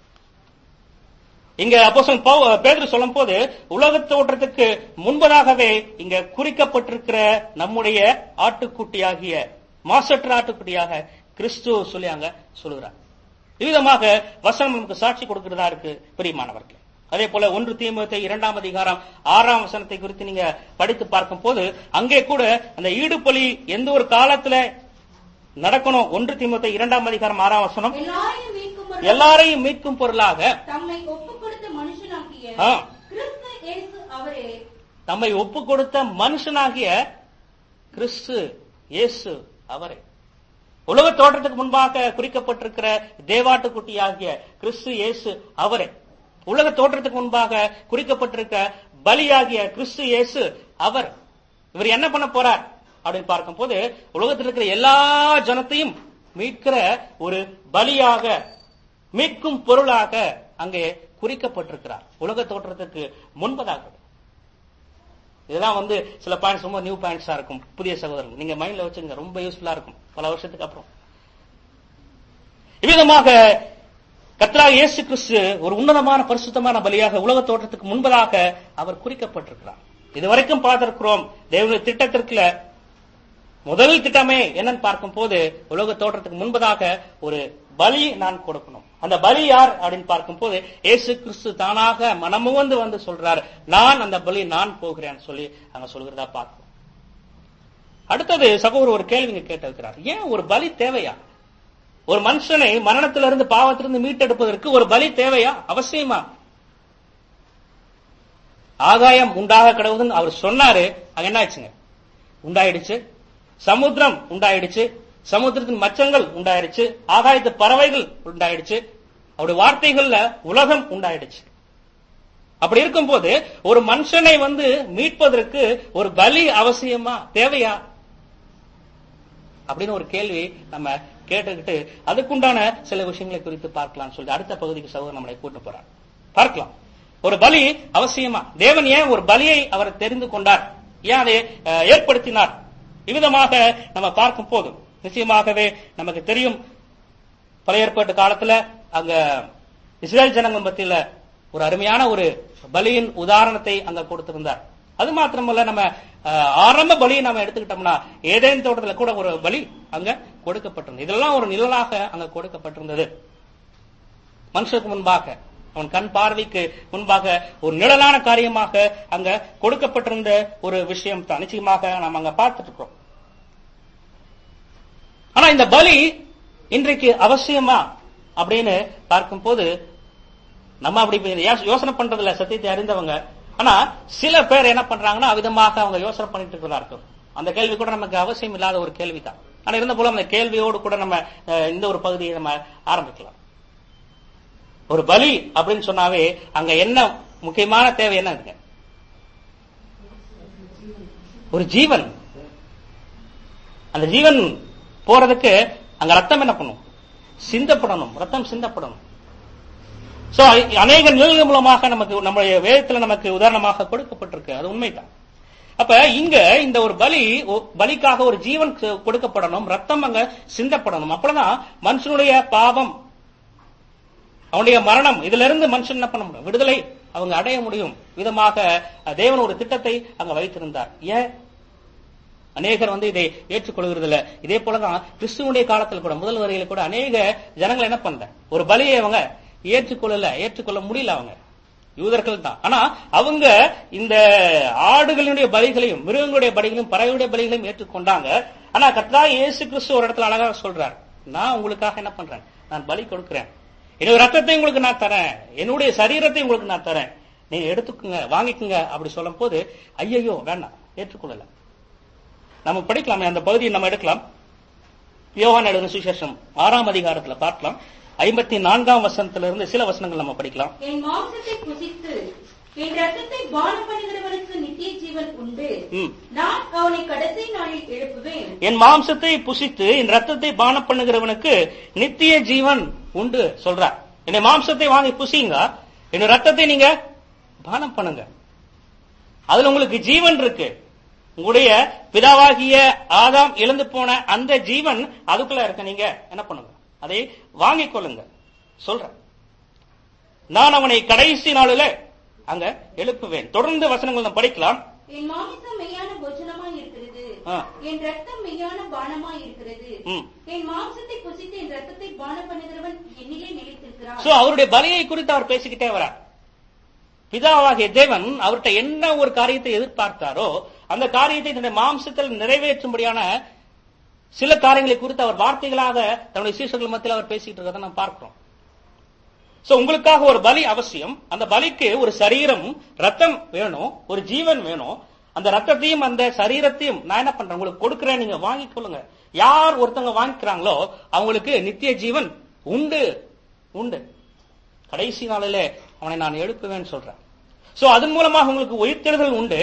இங்க அப்போஸ்தலன் பவுல் பேதுரு சொல்லும் போது உலக தோற்றத்துக்கு முன்பதாகவே இங்க குறிக்கப்பட்டிருக்கிற நம்முடைய ஆட்டுக்குட்டியாகிய மாசற்ற ஆட்டுக்குட்டியாக கிறிஸ்து சொல்லி அங்க சொல்லுகிறார் விதமாக வசனம் நமக்கு சாட்சி கொடுக்கிறதா இருக்கு பிரியமானவர்களே அதே போல ஒன்று தீமத்தை இரண்டாம் அதிகாரம் ஆறாம் வசனத்தை குறித்து நீங்க படித்து பார்க்கும் போது அங்கே கூட அந்த ஈடுபலி எந்த ஒரு காலத்துல நடக்கணும் ஒன்று தீமத்தை இரண்டாம் அதிகாரம் ஆறாம் வசனம்
எல்லாரையும் மீட்கும் ஒரு
எல்லாரையும் மீட்கும் பொருளாக
தம்மை ஒப்புக் கொடுத்த மனுஷனாகிய
ஆ.
கிறிஸ்து இயேசு அவரே
தம்மை ஒப்பு கொடுத்த மனுஷனாகிய கிறிஸ்து இயேசு அவரே உலக தோற்றத்துக்கு முன்பாக குறிக்கப்பட்டிருக்கிற தேவாட்டுக்குட்டியாகிய கிறிஸ்து இயேசு அவரே உலக தோற்றத்துக்கு முன்பாக குறிக்கப்பட்டிருக்க பலியாகிய கிறிஸ்து இயேசு அவர் இவர் என்ன பண்ண போறார் அப்படின்னு பார்க்கும்போது உலகத்தில் இருக்கிற எல்லா ஜனத்தையும் மீட்கிற ஒரு பலியாக மீட்கும் பொருளாக அங்கே குறிக்கப்பட்டிருக்கிறார் உலக தோற்றத்துக்கு முன்பதாக இதெல்லாம் வந்து சில பாயிண்ட்ஸ் ரொம்ப நியூ பாயிண்ட்ஸா இருக்கும் புதிய சகோதரர்கள் நீங்க மைண்ட்ல வச்சுங்க ரொம்ப யூஸ்ஃபுல்லா இருக்கும் பல வருஷத்துக்கு அப்புறம் இவ்விதமாக கர்த்தராகிய இயேசு கிறிஸ்து ஒரு உன்னதமான பரிசுத்தமான பலியாக உலக தோற்றத்துக்கு முன்பதாக அவர் குறிக்கப்பட்டிருக்கிறார் இதுவரைக்கும் பார்த்திருக்கிறோம் தேவனுடைய திட்டத்திற்குல முதல் திட்டமே என்னன்னு பார்க்கும் போது உலக தோற்றத்துக்கு முன்பதாக ஒரு பலி நான் கொடுக்கணும் அந்த பலி யார் அப்படின்னு பார்க்கும் போது இயேசு கிறிஸ்து தானாக மனமுவந்து வந்து சொல்றார் நான் அந்த பலி நான் போகிறேன் சொல்லி அங்க சொல்கிறதா பார்க்கிறோம் அடுத்தது சகோதரர் ஒரு கேள்வி இங்க கேட்டு இருக்கிறார் ஏன் ஒரு பலி தேவையா ஒரு மனுஷனை மரணத்திலிருந்து பாவத்திலிருந்து மீட்டெடுப்பதற்கு ஒரு பலி தேவையா அவசியமா ஆகாயம் உண்டாக கிடவுதுன்னு அவர் சொன்னாரு அங்க என்ன ஆச்சுங்க உண்டாயிடுச்சு சமுத்திரம் உண்டாயிடுச்சு சமுத்திரத்தின் மச்சங்கள் உண்டாயிடுச்சு ஆகாயத்து பறவைகள் உண்டாயிடுச்சு அவருடைய வார்த்தைகள்ல உலகம் உண்டாயிடுச்சு அப்படி இருக்கும்போது ஒரு மனுஷனை வந்து மீட்பதற்கு ஒரு பலி அவசியமா தேவையா அப்படின்னு ஒரு கேள்வி நம்ம கேட்டுக்கிட்டு அதுக்குண்டான சில விஷயங்களை குறித்து பார்க்கலாம் சொல்லி அடுத்த பகுதிக்கு சகோதரர் நம்மளை கூட்டு போறார் பார்க்கலாம் ஒரு பலி அவசியமா தேவன் ஏன் ஒரு பலியை அவர் தெரிந்து கொண்டார் ஏன் அதை அஹ், ஏற்படுத்தினார் இவ்விதமாக நம்ம பார்க்கும் போது நிச்சயமாகவே நமக்கு தெரியும் பழைய ஏற்பாட்டு காலத்துல அங்க இஸ்ரேல் ஜனங்கள் மத்தியில ஒரு அருமையான ஒரு பலியின் உதாரணத்தை அங்க கொடுத்திருந்தார் அது மாத்திரமல்ல நம்ம அஹ், ஆரம்ப பலியை நம்ம எடுத்துக்கிட்டோம்னா ஏதேன் தோட்டத்துல கூட ஒரு பலி அங்க கொடுக்கப்பட்டிருந்தது இதெல்லாம் ஒரு நிழலாக அங்க கொடுக்கப்பட்டிருந்தது மனுஷனுக்கு முன்பாக அவன் கண் பார்வைக்கு முன்பாக ஒரு நிழலான காரியமாக அங்க கொடுக்கப்பட்டிருந்த ஒரு விஷயம் தான் நிச்சயமாக நாம் அங்க பார்த்துட்டு இருக்கிறோம் ஆனா இந்த பலி இன்றைக்கு அவசியமா அப்படின்னு பார்க்கும்போது நம்ம அப்படி யோ- யோசனை பண்றதுல சத்தியத்தை அறிந்தவங்க ஆனா சில பேர் என்ன பண்றாங்கன்னா அவிதமாக அவங்க யோசனை பண்ணிட்டு இருக்கிறார்கள் அந்த கேள்வி கூட நமக்கு அவசியம் இல்லாத ஒரு கேள்விதான் ஆனா இருந்த போல அந்த கேள்வியோடு கூட நம்ம அஹ், இந்த ஒரு பகுதியை நம்ம ஆரம்பிக்கலாம் ஒரு பலி அப்படின்னு சொன்னாவே அங்க என்ன முக்கியமான தேவை என்ன இருக்கு ஒரு ஜீவன் அந்த ஜீவன் போறதுக்கு அங்க ரத்தம் என்ன பண்ணும் சிந்தப்படணும் ரத்தம் சிந்தப்படணும் சோ அநேக நிழல்கள் மூலமாக நமக்கு நம்முடைய வேதத்துல நமக்கு உதாரணமாக கொடுக்கப்பட்டிருக்கு அது உண்மைதான் அப்ப இங்க இந்த ஒரு பலி ஒ- பலிக்காக ஒரு ஜீவன் கு- கொடுக்கப்படணும் ரத்தம் அங்க சிந்தப்படணும் அப்பதான் மனுஷனுடைய பாவம் அவனுடைய மரணம் இதுல இருந்து மனுஷன் என்ன பண்ண முடியும் விடுதலை அவங்க அடைய முடியும் விதமாக அஹ், தேவன் ஒரு திட்டத்தை அங்க வைத்திருந்தார் ஏன் அநேகர் வந்து இதை ஏற்றுக்கொள்கிறது இல்ல இதே போலதான் கிறிஸ்துவனுடைய காலத்தில் கூட முதல் வரையில கூட அநேக ஜனங்கள் என்ன பண்ண ஒரு பலியை அவங்க ஏற்றுக்கொள்ளல ஏற்றுக்கொள்ள முடியல அவங்க யூதர்கள் தான் ஆனா அவங்க இந்த ஆடுகளினுடைய பலிகளையும் மிருகங்களுடைய பலிகளையும் பறவையுடைய பலிகளையும் ஏற்றுக்கொண்டாங்க ஆனா கர்த்தா இயேசு கிறிஸ்து ஒரு இடத்துல அழகாக சொல்றார் நான் உங்களுக்காக என்ன பண்றேன் நான் பலி கொடுக்கிறேன் என்னுடைய ரத்தத்தை உங்களுக்கு நான் தரேன் என்னுடைய சரீரத்தை உங்களுக்கு நான் தரேன் நீங்க எடுத்துக்குங்க வாங்கிக்குங்க அப்படி சொல்லும் போது ஐயையோ வேண்டாம் ஏற்றுக்கொள்ளல நம்ம படிக்கலாமே அந்த பகுதியை நம்ம எடுக்கலாம் யோவான் எழுதின சுவிசேஷம் ஆறாம் அதிகாரத்துல பார்க்கலாம் ஐம்பத்தி நான்காம் வசனத்திலிருந்து சில வசனங்கள் நம்ம படிக்கலாம்
என் மாம்சத்தை புசித்து என் ரத்தத்தை பானம் பண்ணுகிறவனுக்கு நித்திய ஜீவன் உண்டு
ம்.
நான் அவனை கடைசி நாளில் எழுப்புவேன்
என் மாம்சத்தை புசித்து என் ரத்தத்தை பானம் பண்ணுகிறவனுக்கு நித்திய ஜீவன் உண்டு சொல்றார் என்னை மாம்சத்தை வாங்கி புசிங்க என் ரத்தத்தை நீங்க பானம் பண்ணுங்க அதுல உங்களுக்கு ஜீவன் இருக்கு உங்களுடைய பிதாவாகிய ஆதாம் இழந்து போன அந்த ஜீவன் அதுக்குள்ள இருக்க நீங்க என்ன பண்ணுங்க அதை வாங்கிக் கொள்ளுங்க சொல்றேன் நான் அவனை கடைசி நாளில அங்க எழுப்புவேன் தொடர்ந்து வசனங்கள் நம்ம படிக்கலாம்
என் மாமிசம் மெய்யான போஜனமாய் இருக்கிறது
ஆ.
என் ரத்தம் மெய்யான பானமாய் இருக்கிறது
ம்.
என் மாம்சத்தை புசித்து என் ரத்தத்தை பானம் பண்ணுகிறவன் என்னிலே நிலைத்திருக்கிறான்
சோ அவருடைய பலியை குறித்து அவர் பேசிக்கிட்டே வரார் பிதாவாகிய தேவன் அவர்கிட்ட என்ன ஒரு காரியத்தை எதிர்பார்த்தாரோ அந்த காரியத்தை தன்னுடைய மாம்சத்தில் நிறைவேற்றும்படியான சில காரியங்களை குறித்து அவர் வார்த்தைகளாக தன்னுடைய சீசர்கள் மத்தியில் அவர் பேசிக்கிட்டு இருக்கிறத நாம் பார்க்கிறோம் சோ உங்களுக்காக ஒரு பலி அவசியம் அந்த பலிக்கு ஒரு சரீரம் ரத்தம் வேணும் ஒரு ஜீவன் வேணும் அந்த ரத்தத்தையும் அந்த சரீரத்தையும் நான் என்ன பண்றேன் உங்களுக்கு கொடுக்கிறேன் நீங்க வாங்கிக் கொள்ளுங்க யார் ஒருத்தவங்க வாங்கிக்கிறாங்களோ அவங்களுக்கு நித்திய ஜீவன் உண்டு உண்டு கடைசி நாளிலே அவனை நான் எழுப்புவேன்னு சொல்றேன் சோ அதன் மூலமாக உங்களுக்கு உயிர்த்தெழுதல் உண்டு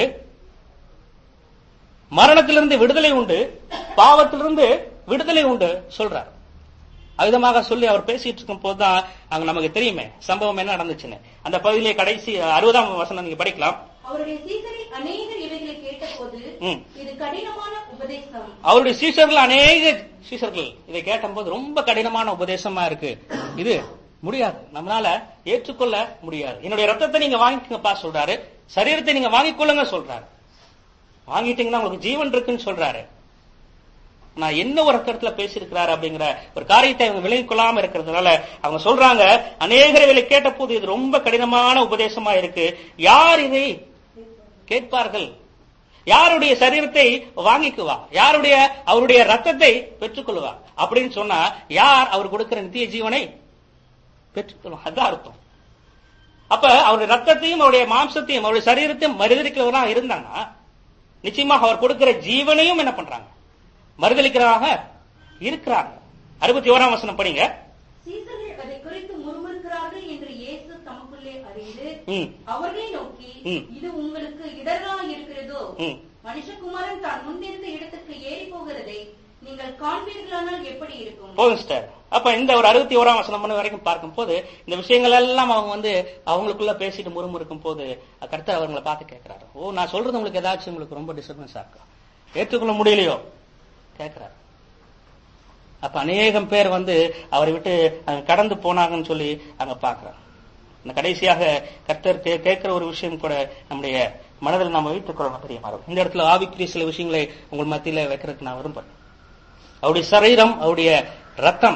மரணத்திலிருந்து விடுதலை உண்டு பாவத்திலிருந்து விடுதலை உண்டு சொல்றார் அவிதமாக சொல்லி அவர் பேசிட்டு இருக்கும் போதுதான் அங்க நமக்கு தெரியுமே சம்பவம் என்ன நடந்துச்சுன்னு அந்த பகுதியிலே கடைசி அறுபதாம் வசனம் நீங்க படிக்கலாம்
அவருடைய சீசரில் அநேகர் இவைகளை கேட்டபோது
ம்.
இது கடினமான உபதேசம்
அவருடைய சீஷர்கள் அநேக சீஷர்கள் இதை கேட்டபோது ரொம்ப கடினமான உபதேசமா இருக்கு இது முடியாது நம்மளால ஏற்றுக்கொள்ள முடியாது என்னுடைய ரத்தத்தை நீங்க வாங்கிக்கங்கப்பா சொல்றாரு சரீரத்தை நீங்க வாங்கிக் கொள்ளுங்க சொல்றாரு வாங்கிட்டீங்கன்னா உங்களுக்கு ஜீவன் இருக்குன்னு சொல்றாரு நான் என்ன ஒரு அர்த்தத்துல பேசியிருக்கிறாரு அப்படிங்கிற ஒரு காரியத்தை அவங்க விலகிக் கொள்ளாம இருக்கிறதுனால அவங்க சொல்றாங்க அநேகர் இவளை கேட்ட போது இது ரொம்ப கடினமான உபதேசமா இருக்கு யார் இதை கேட்பார்கள் யாருடைய சரீரத்தை வாங்கிக்குவா யாருடைய அவருடைய ரத்தத்தை பெற்றுக்கொள்வா அப்படின்னு சொன்னா யார் அவர் கொடுக்கிற நித்திய ஜீவனை பெற்றுக்கொள்ளும் அதான் அர்த்தம் அப்ப அவருடைய ரத்தத்தையும் அவருடைய மாம்சத்தையும் அவருடைய சரீரத்தையும் மறுதளிக்கிறவரா இருந்தாங்கன்னா நிச்சயமாக அவர் கொடுக்கிற ஜீவனையும் என்ன பண்றாங்க மறுதளிக்கிறவராக இருக்கிறாங்க அறுபத்தி ஓராம் வசனம் படிங்க
சீசர்கள் அதை குறித்து முறுமுறுக்கிறார்கள் என்று இயேசு தமக்குள்ளே அறிந்து
ம்,
அவர்களை நோக்கி
ம்.
இது உங்களுக்கு இடரா இருக்கிறதோ
ம்.
மனுஷகுமாரன் தான் முன்னிருந்த இடத்துக்கு ஏறி போகிறதை நீங்கள் காண்பீர்களானால் எப்படி இருக்கும்
போதும் சிஸ்டர் அப்ப இந்த ஒரு அறுபத்தி ஓராம் வசனம் மணி வரைக்கும் பார்க்கும் போது இந்த விஷயங்கள் எல்லாம் அவங்க வந்து அவங்களுக்குள்ள பேசிட்டு முறுமுறுக்கும் போது கருத்து அவங்களை பார்த்து கேட்கிறாரு ஓ நான் சொல்றது உங்களுக்கு ஏதாச்சும் உங்களுக்கு ரொம்ப டிஸ்டர்பன்ஸா இருக்கா ஏற்றுக்கொள்ள முடியலையோ கேட்கிறாரு அப்ப அநேகம் பேர் வந்து அவரை விட்டு அங்க கடந்து போனாங்கன்னு சொல்லி அங்க பாக்குறாங்க இந்த கடைசியாக கர்த்தர் கே- கேட்கிற ஒரு விஷயம் கூட நம்முடைய மனதில் நாம வைத்துக் கொள்ளணும் பெரிய மரம் இந்த இடத்துல ஆவிக்குரிய சில விஷயங்களை உங்கள் மத்தியில வைக்கிறதுக்கு நான் விரும்புறேன் அவருடைய சரீரம் அவருடைய ரத்தம்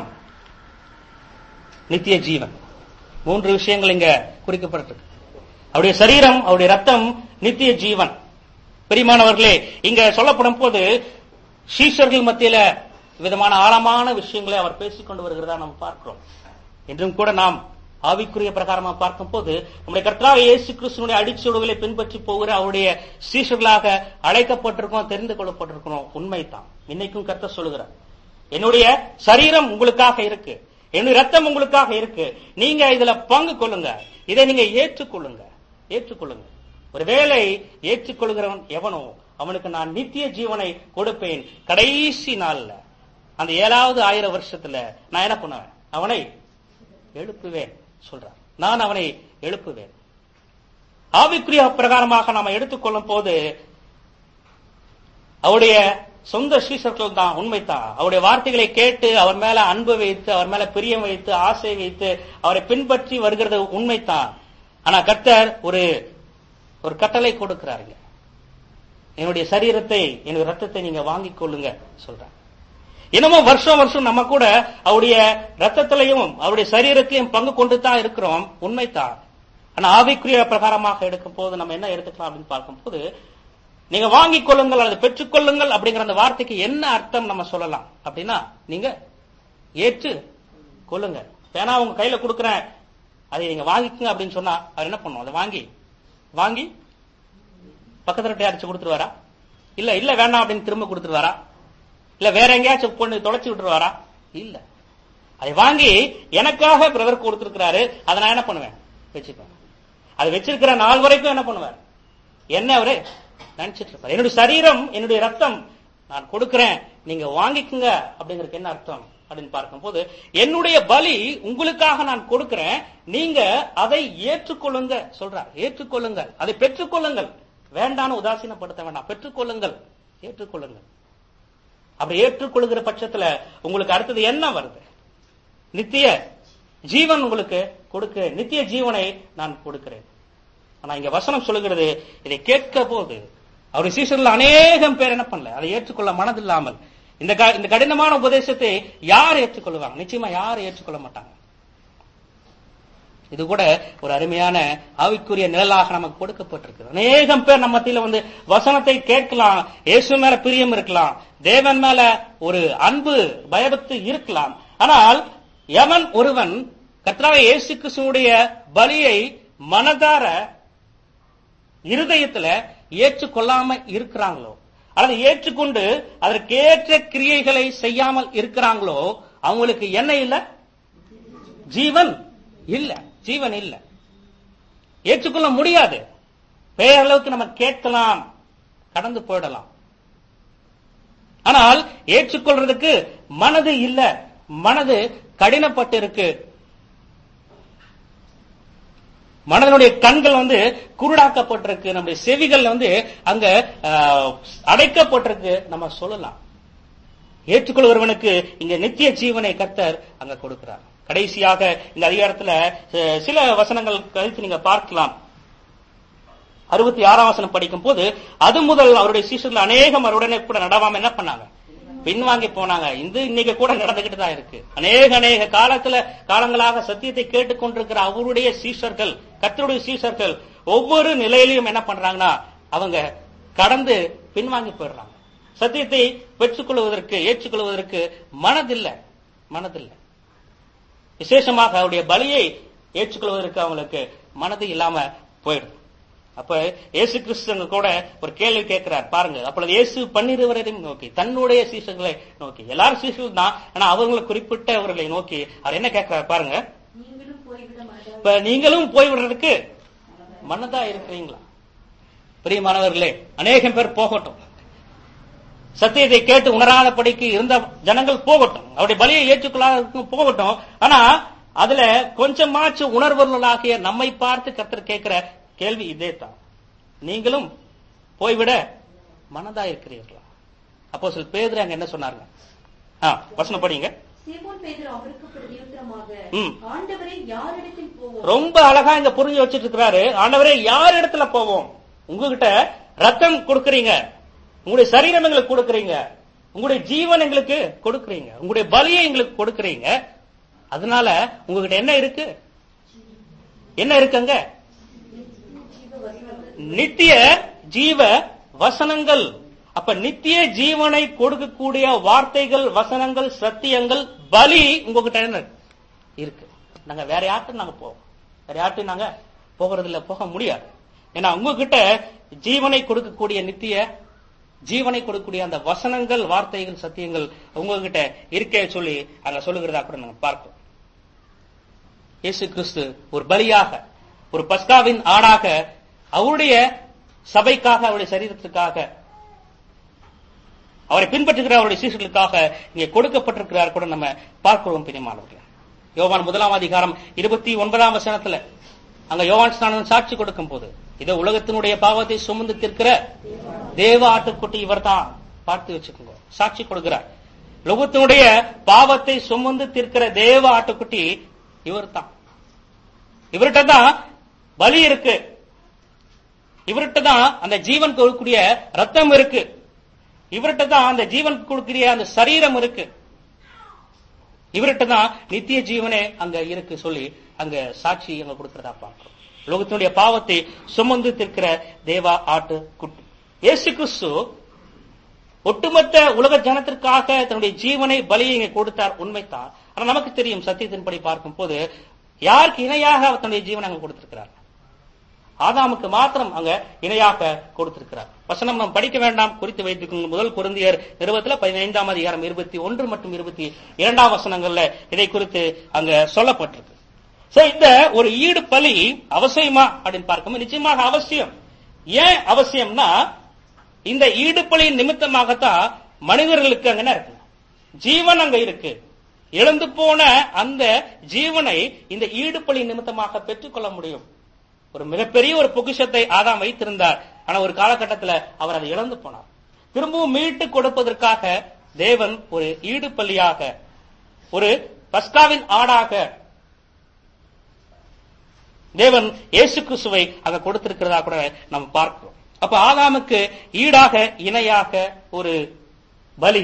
நித்திய ஜீவன் மூன்று விஷயங்கள் இங்க குறிக்கப்பட்டிருக்கு அவருடைய சரீரம் அவருடைய ரத்தம் நித்திய ஜீவன் பெரியமானவர்களே இங்க சொல்லப்படும் போது சீஷர்கள் மத்தியில விதமான ஆழமான விஷயங்களை அவர் பேசிக் கொண்டு வருகிறதா நாம் பார்க்கிறோம் என்றும் கூட நாம் ஆவிக்குரிய பிரகாரமா பார்க்கும் போது நம்முடைய கர்த்தராக இயேசு கிறிஸ்துனுடைய அடிச்சுவடுகளை பின்பற்றி போகிற அவருடைய சீஷர்களாக அழைக்கப்பட்டிருக்கோம் தெரிந்து கொள்ளப்பட்டிருக்கிறோம் உண்மைதான் இன்னைக்கும் கர்த்தர் சொல்லுகிறார் என்னுடைய சரீரம் உங்களுக்காக இருக்கு என்னுடைய ரத்தம் உங்களுக்காக இருக்கு நீங்க இதுல பங்கு கொள்ளுங்க இதை நீங்க ஏற்றுக்கொள்ளுங்க ஏற்றுக்கொள்ளுங்க ஒருவேளை ஏற்றுக்கொள்கிறவன் எவனோ அவனுக்கு நான் நித்திய ஜீவனை கொடுப்பேன் கடைசி நாள்ல அந்த ஏழாவது ஆயிரம் வருஷத்துல நான் என்ன பண்ணுவேன் அவனை எழுப்புவேன் சொல்றார் நான் அவனை எழுப்புவேன் ஆவிக்குரிய பிரகாரமாக நாம எடுத்துக்கொள்ளும் போது அவருடைய சொந்த சீசர்கள் தான் உண்மைதான் அவருடைய வார்த்தைகளை கேட்டு அவர் மேல அன்பு வைத்து அவர் மேல பிரியம் வைத்து ஆசை வைத்து அவரை பின்பற்றி வருகிறது உண்மைதான் ஆனா கர்த்தர் ஒரு ஒரு கட்டளை கொடுக்கிறாருங்க என்னுடைய சரீரத்தை என்னுடைய ரத்தத்தை நீங்க வாங்கிக் கொள்ளுங்க சொல்றாங்க இன்னமும் வருஷம் வருஷம் நம்ம கூட அவருடைய ரத்தத்திலையும் அவருடைய சரீரத்திலையும் பங்கு கொண்டு தான் இருக்கிறோம் உண்மைதான் ஆனா ஆவிக்குரிய பிரகாரமாக எடுக்கும் போது நம்ம என்ன எடுத்துக்கலாம் அப்படின்னு பார்க்கும்போது நீங்க வாங்கிக் கொள்ளுங்கள் அல்லது பெற்றுக்கொள்ளுங்கள் அப்படிங்கிற அந்த வார்த்தைக்கு என்ன அர்த்தம் நம்ம சொல்லலாம் அப்படின்னா நீங்க ஏற்று கொள்ளுங்க ஏன்னா உங்க கையில கொடுக்குறேன் அதை நீங்க வாங்கிக்கங்க அப்படின்னு சொன்னா அவர் என்ன பண்ணும் அதை வாங்கி வாங்கி பக்கத்துல ரெட்டை அடிச்சு கொடுத்துருவாரா இல்ல இல்ல வேண்டாம் அப்படின்னு திரும்ப கொடுத்துருவாரா இல்ல வேற எங்கேயாச்சும் பொண்ணு தொலைச்சு விட்டுருவாரா இல்ல அதை வாங்கி எனக்காக பிரதர் கொடுத்திருக்கிறாரு அதை நான் என்ன பண்ணுவேன் வச்சுப்பேன் அது வச்சிருக்கிற நாள் வரைக்கும் என்ன பண்ணுவார் என்ன அவரு நினைச்சிட்டு இருப்பார் என்னுடைய சரீரம் என்னுடைய ரத்தம் நான் கொடுக்கிறேன் நீங்க வாங்கிக்குங்க அப்படிங்கறதுக்கு என்ன அர்த்தம் அப்படின்னு பார்க்கும்போது என்னுடைய பலி உங்களுக்காக நான் கொடுக்கிறேன் நீங்க அதை ஏற்றுக்கொள்ளுங்க சொல்றார் ஏற்றுக்கொள்ளுங்கள் அதை பெற்றுக்கொள்ளுங்கள் வேண்டான்னு உதாசீனப்படுத்த வேண்டாம் பெற்றுக்கொள்ளுங்கள் ஏற்றுக்கொள்ளுங்கள் அப்படி ஏற்றுக்கொள்ளுகிற பட்சத்துல உங்களுக்கு அடுத்தது என்ன வருது நித்திய ஜீவன் உங்களுக்கு கொடுக்க நித்திய ஜீவனை நான் கொடுக்கிறேன் ஆனா இங்க வசனம் சொல்லுகிறது இதை கேட்க போது அவருடைய சீசர்ல அநேகம் பேர் என்ன பண்ணல அதை ஏற்றுக்கொள்ள மனதில்லாமல் இந்த க- இந்த கடினமான உபதேசத்தை யார் ஏற்றுக்கொள்வாங்க நிச்சயமா யார் ஏற்றுக்கொள்ள மாட்டாங்க இது கூட ஒரு அருமையான ஆவிக்குரிய நிழலாக நமக்கு கொடுக்கப்பட்டிருக்கு அநேகம் பேர் நம்ம மத்தியில வந்து வசனத்தை கேட்கலாம் இயேசு மேல பிரியம் இருக்கலாம் தேவன் மேல ஒரு அன்பு பயபக்தி இருக்கலாம் ஆனால் எவன் ஒருவன் கர்த்தராகிய இயேசு கிறிஸ்துவுடைய பலியை மனதார இருதயத்துல ஏற்றுக்கொள்ளாம இருக்கிறாங்களோ அல்லது ஏற்றுக்கொண்டு அதற்கேற்ற கிரியைகளை செய்யாமல் இருக்கிறாங்களோ அவங்களுக்கு என்ன இல்ல ஜீவன் இல்ல ஜீவன் இல்ல ஏற்றுக்கொள்ள முடியாது பேரளவுக்கு நம்ம கேட்கலாம் கடந்து போயிடலாம் ஆனால் ஏற்றுக்கொள்றதுக்கு மனது இல்ல மனது கடினப்பட்டு இருக்கு மனதனுடைய கண்கள் வந்து குருடாக்கப்பட்டிருக்கு நம்முடைய செவிகள் வந்து அங்க ஆஹ், அடைக்கப்பட்டிருக்கு நம்ம சொல்லலாம் ஏற்றுக்கொள்கிறவனுக்கு இங்க நித்திய ஜீவனை கர்த்தர் அங்க கொடுக்கிறார் கடைசியாக இந்த அதிகாரத்துல அஹ், சில வசனங்கள் கழித்து நீங்க பார்க்கலாம் அறுபத்தி ஆறாம் வசனம் படிக்கும் போது அது முதல் அவருடைய சீசர்கள் அநேகம் அவருடனே கூட நடவாம என்ன பண்ணாங்க பின்வாங்கி போனாங்க இது இன்னைக்கு கூட நடந்துகிட்டு தான் இருக்கு அநேக அநேக காலத்துல காலங்களாக சத்தியத்தை கேட்டுக்கொண்டிருக்கிற அவருடைய சீஷர்கள் கர்த்தருடைய சீஷர்கள் ஒவ்வொரு நிலையிலையும் என்ன பண்றாங்கன்னா அவங்க கடந்து பின்வாங்கி போயிடுறாங்க சத்தியத்தை பெற்றுக்கொள்வதற்கு ஏற்றுக்கொள்வதற்கு மனதில்லை மனதில்லை விசேஷமாக அவருடைய பலியை ஏற்றுக்கொள்வதற்கு அவங்களுக்கு மனது இல்லாம போயிடுது அப்ப இயேசு கிறிஸ்து கூட ஒரு கேள்வி கேட்கிறார் பாருங்க அப்பொழுது இயேசு பன்னிருவரையும் நோக்கி தன்னுடைய சீசர்களை நோக்கி எல்லாரும் சீசர்கள் தான் ஆனா அவங்களை குறிப்பிட்டவர்களை நோக்கி அவர் என்ன கேட்கிறார் பாருங்க
நீங்களும் போய்விட மாட்டார்கள்
இப்ப நீங்களும் போய்விடுறதுக்கு மனதா இருக்கிறீங்களா பிரியமானவர்களே அநேகம் பேர் போகட்டும் சத்தியத்தை கேட்டு உணராதபடிக்கு இருந்த ஜனங்கள் போகட்டும் அவருடைய பலியை ஏற்றுக்கொள்ளாத போகட்டும் ஆனா அதுல கொஞ்சமாச்சு உணர்வுகளாகிய நம்மை பார்த்து கர்த்தர் கேட்கிற கேள்வி இதே தான் நீங்களும் போய்விட மனதா இருக்கிறீர்களா அப்போ சில பேர் அங்க என்ன சொன்னாங்க ஆ, வசனம் படிங்க
சீமோன் பேதுரு அவருக்கு பிரதியுத்தரமாக
ம்.
ஆண்டவரை யாரிடத்தில் போவோம்
ரொம்ப அழகா இங்க புரிஞ்சு வச்சிட்டு இருக்கிறாரு ஆண்டவரே யார் இடத்துல போவோம் உங்ககிட்ட ரத்தம் கொடுக்கறீங்க உங்களுடைய சரீரம் எங்களுக்கு கொடுக்கறீங்க உங்களுடைய ஜீவன் எங்களுக்கு கொடுக்கறீங்க உங்களுடைய பலியை எங்களுக்கு கொடுக்கறீங்க அதனால உங்ககிட்ட என்ன இருக்கு என்ன இருக்குங்க நித்திய ஜீவ வசனங்கள் அப்ப நித்திய ஜீவனை கொடுக்கக்கூடிய வார்த்தைகள் வசனங்கள் சத்தியங்கள் பலி உங்ககிட்ட என்ன இருக்கு நாங்க வேற யார்கிட்ட நாங்க போவோம் வேற யார்கிட்ட நாங்க போகிறது இல்ல போக முடியாது ஏன்னா உங்ககிட்ட ஜீவனை கொடுக்கக்கூடிய நித்திய ஜீவனை கொடுக்கக்கூடிய அந்த வசனங்கள் வார்த்தைகள் சத்தியங்கள் உங்ககிட்ட இருக்கே சொல்லி அங்க சொல்லுகிறதா கூட நாங்க பார்ப்போம் இயேசு கிறிஸ்து ஒரு பலியாக ஒரு பஸ்காவின் ஆடாக அவருடைய சபைக்காக அவருடைய சரீரத்திற்காக அவரை பின்பற்றுகிற அவருடைய சீசர்களுக்காக இங்கே கொடுக்கப்பட்டிருக்கிறார் கூட நம்ம பார்க்கிறோம் பிரியமானவர்கள் யோவான் முதலாம் அதிகாரம் இருபத்தி ஒன்பதாம் வசனத்துல அங்க யோவான் ஸ்நானன் சாட்சி கொடுக்கும் போது இதோ உலகத்தினுடைய பாவத்தை சுமந்து தீர்க்கிற தேவ ஆட்டுக்குட்டி இவர்தான் பார்த்து வச்சுக்கோங்க சாட்சி கொடுக்கிறார் உலகத்தினுடைய பாவத்தை சுமந்து தீர்க்கிற தேவ ஆட்டுக்குட்டி இவர்தான் இவர்கிட்ட தான் பலி இருக்கு இவர்கிட்ட தான் அந்த ஜீவன் கொடுக்கக்கூடிய ரத்தம் இருக்கு இவர்கிட்ட தான் அந்த ஜீவன் கொடுக்கிற அந்த சரீரம் இருக்கு இவர்கிட்ட தான் நித்திய ஜீவனே அங்க இருக்கு சொல்லி அங்க சாட்சி அங்க கொடுக்கிறதா பார்க்கிறோம் உலகத்தினுடைய பாவத்தை சுமந்து திருக்கிற தேவா ஆட்டு குட்டி இயேசு கிறிஸ்து ஒட்டுமொத்த உலக ஜனத்திற்காக தன்னுடைய ஜீவனை பலியை இங்க கொடுத்தார் உண்மைதான் ஆனா நமக்கு தெரியும் சத்தியத்தின்படி பார்க்கும் போது யாருக்கு இணையாக அவர் தன்னுடைய ஜீவனை அங்க கொடுத்திருக்கிறார் ஆதாமுக்கு மாத்திரம் அங்க இணையாக கொடுத்திருக்கிறார் வசனம் நாம் படிக்க வேண்டாம் குறித்து வைத்துக்கொள்ளும் முதல் குருந்தியர் நிறுவத்துல பதினைந்தாம் அதிகாரம் இருபத்தி ஒன்று மற்றும் இருபத்தி இரண்டாம் வசனங்கள்ல இதை குறித்து அங்க சொல்லப்பட்டிருக்கு சோ இந்த ஒரு ஈடு பலி அவசியமா அப்படின்னு பார்க்கும்போது நிச்சயமாக அவசியம் ஏன் அவசியம்னா இந்த ஈடுபலியின் நிமித்தமாகத்தான் மனிதர்களுக்கு அங்க என்ன இருக்கு ஜீவன் அங்க இருக்கு இழந்து போன அந்த ஜீவனை இந்த ஈடுபலி நிமித்தமாக பெற்றுக்கொள்ள முடியும் ஒரு மிகப்பெரிய ஒரு பொக்கிஷத்தை ஆதாம் வைத்திருந்தார் ஆனா ஒரு காலகட்டத்தில் அவர் அதை இழந்து போனார் திரும்பவும் மீட்டு கொடுப்பதற்காக தேவன் ஒரு ஈடுபலியாக ஒரு பஸ்காவின் ஆடாக தேவன் இயேசு கிறிஸ்துவை அங்க கொடுத்திருக்கிறதா கூட நம்ம பார்க்கிறோம் அப்ப ஆதாமுக்கு ஈடாக இணையாக ஒரு பலி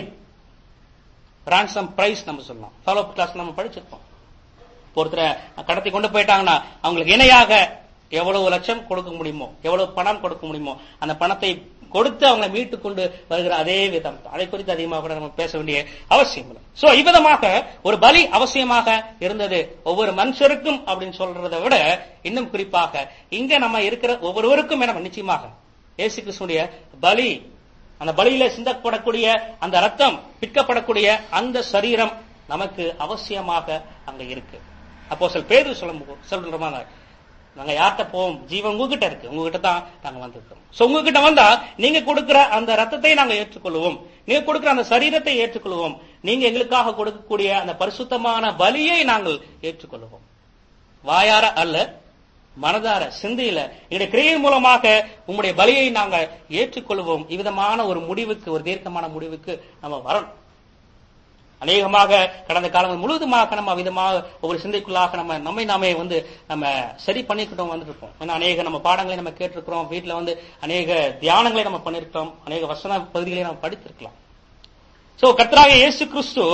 ரான்சம் பிரைஸ் நம்ம சொல்லலாம் ஃபாலோ கிளாஸ் நம்ம படிச்சிருப்போம் ஒருத்தரை கடத்தி கொண்டு போயிட்டாங்கன்னா அவங்களுக்கு இணையாக எவ்வளவு லட்சம் கொடுக்க முடியுமோ எவ்வளவு பணம் கொடுக்க முடியுமோ அந்த பணத்தை கொடுத்து அவங்களை மீட்டு கொண்டு வருகிற அதே விதம் தான். அதை குறித்து அதிகமாக கூட நம்ம பேச வேண்டிய அவசியம் இல்லை சோ இவ்விதமாக ஒரு பலி அவசியமாக இருந்தது ஒவ்வொரு மனுஷருக்கும் அப்படின்னு சொல்றதை விட இன்னும் குறிப்பாக இங்க நம்ம இருக்கிற ஒவ்வொருவருக்கும் என்ன நிச்சயமாக இயேசு கிறிஸ்துடைய பலி அந்த பலியில சிந்தப்படக்கூடிய அந்த ரத்தம் பிற்கப்படக்கூடிய அந்த சரீரம் நமக்கு அவசியமாக அங்க இருக்கு அப்போ சில பேரு சொல்ல சொல்ற மாதிரி நாங்க யார்கிட்ட போவோம் ஜீவன் உங்ககிட்ட இருக்கு உங்ககிட்ட தான் நாங்க வந்திருக்கோம் சோ உங்ககிட்ட வந்தா நீங்க கொடுக்கிற அந்த ரத்தத்தை நாங்க ஏற்றுக்கொள்வோம் நீங்க கொடுக்கிற அந்த சரீரத்தை ஏற்றுக்கொள்வோம் நீங்க எங்களுக்காக கொடுக்கக்கூடிய அந்த பரிசுத்தமான பலியை நாங்கள் ஏற்றுக்கொள்வோம் வாயார அல்ல மனதார சிந்தையில எங்களுடைய கிரியின் மூலமாக உங்களுடைய பலியை நாங்க ஏற்றுக்கொள்வோம் இவ்விதமான ஒரு முடிவுக்கு ஒரு தீர்க்கமான முடிவுக்கு நம்ம வரணும் அநேகமாக கடந்த காலங்கள் முழுவதுமாக நம்ம விதமாக ஒரு சிந்தைக்குள்ளாக நம்ம நம்மை நாமே வந்து நம்ம சரி பண்ணிக்கிட்டோம் வந்துருப்போம் ஏன்னா அநேக நம்ம பாடங்களை நம்ம கேட்டிருக்கிறோம் வீட்டுல வந்து அநேக தியானங்களை நம்ம பண்ணிருக்கோம் அநேக வசன பகுதிகளை நம்ம படித்திருக்கலாம் சோ கர்த்தராக இயேசு கிறிஸ்து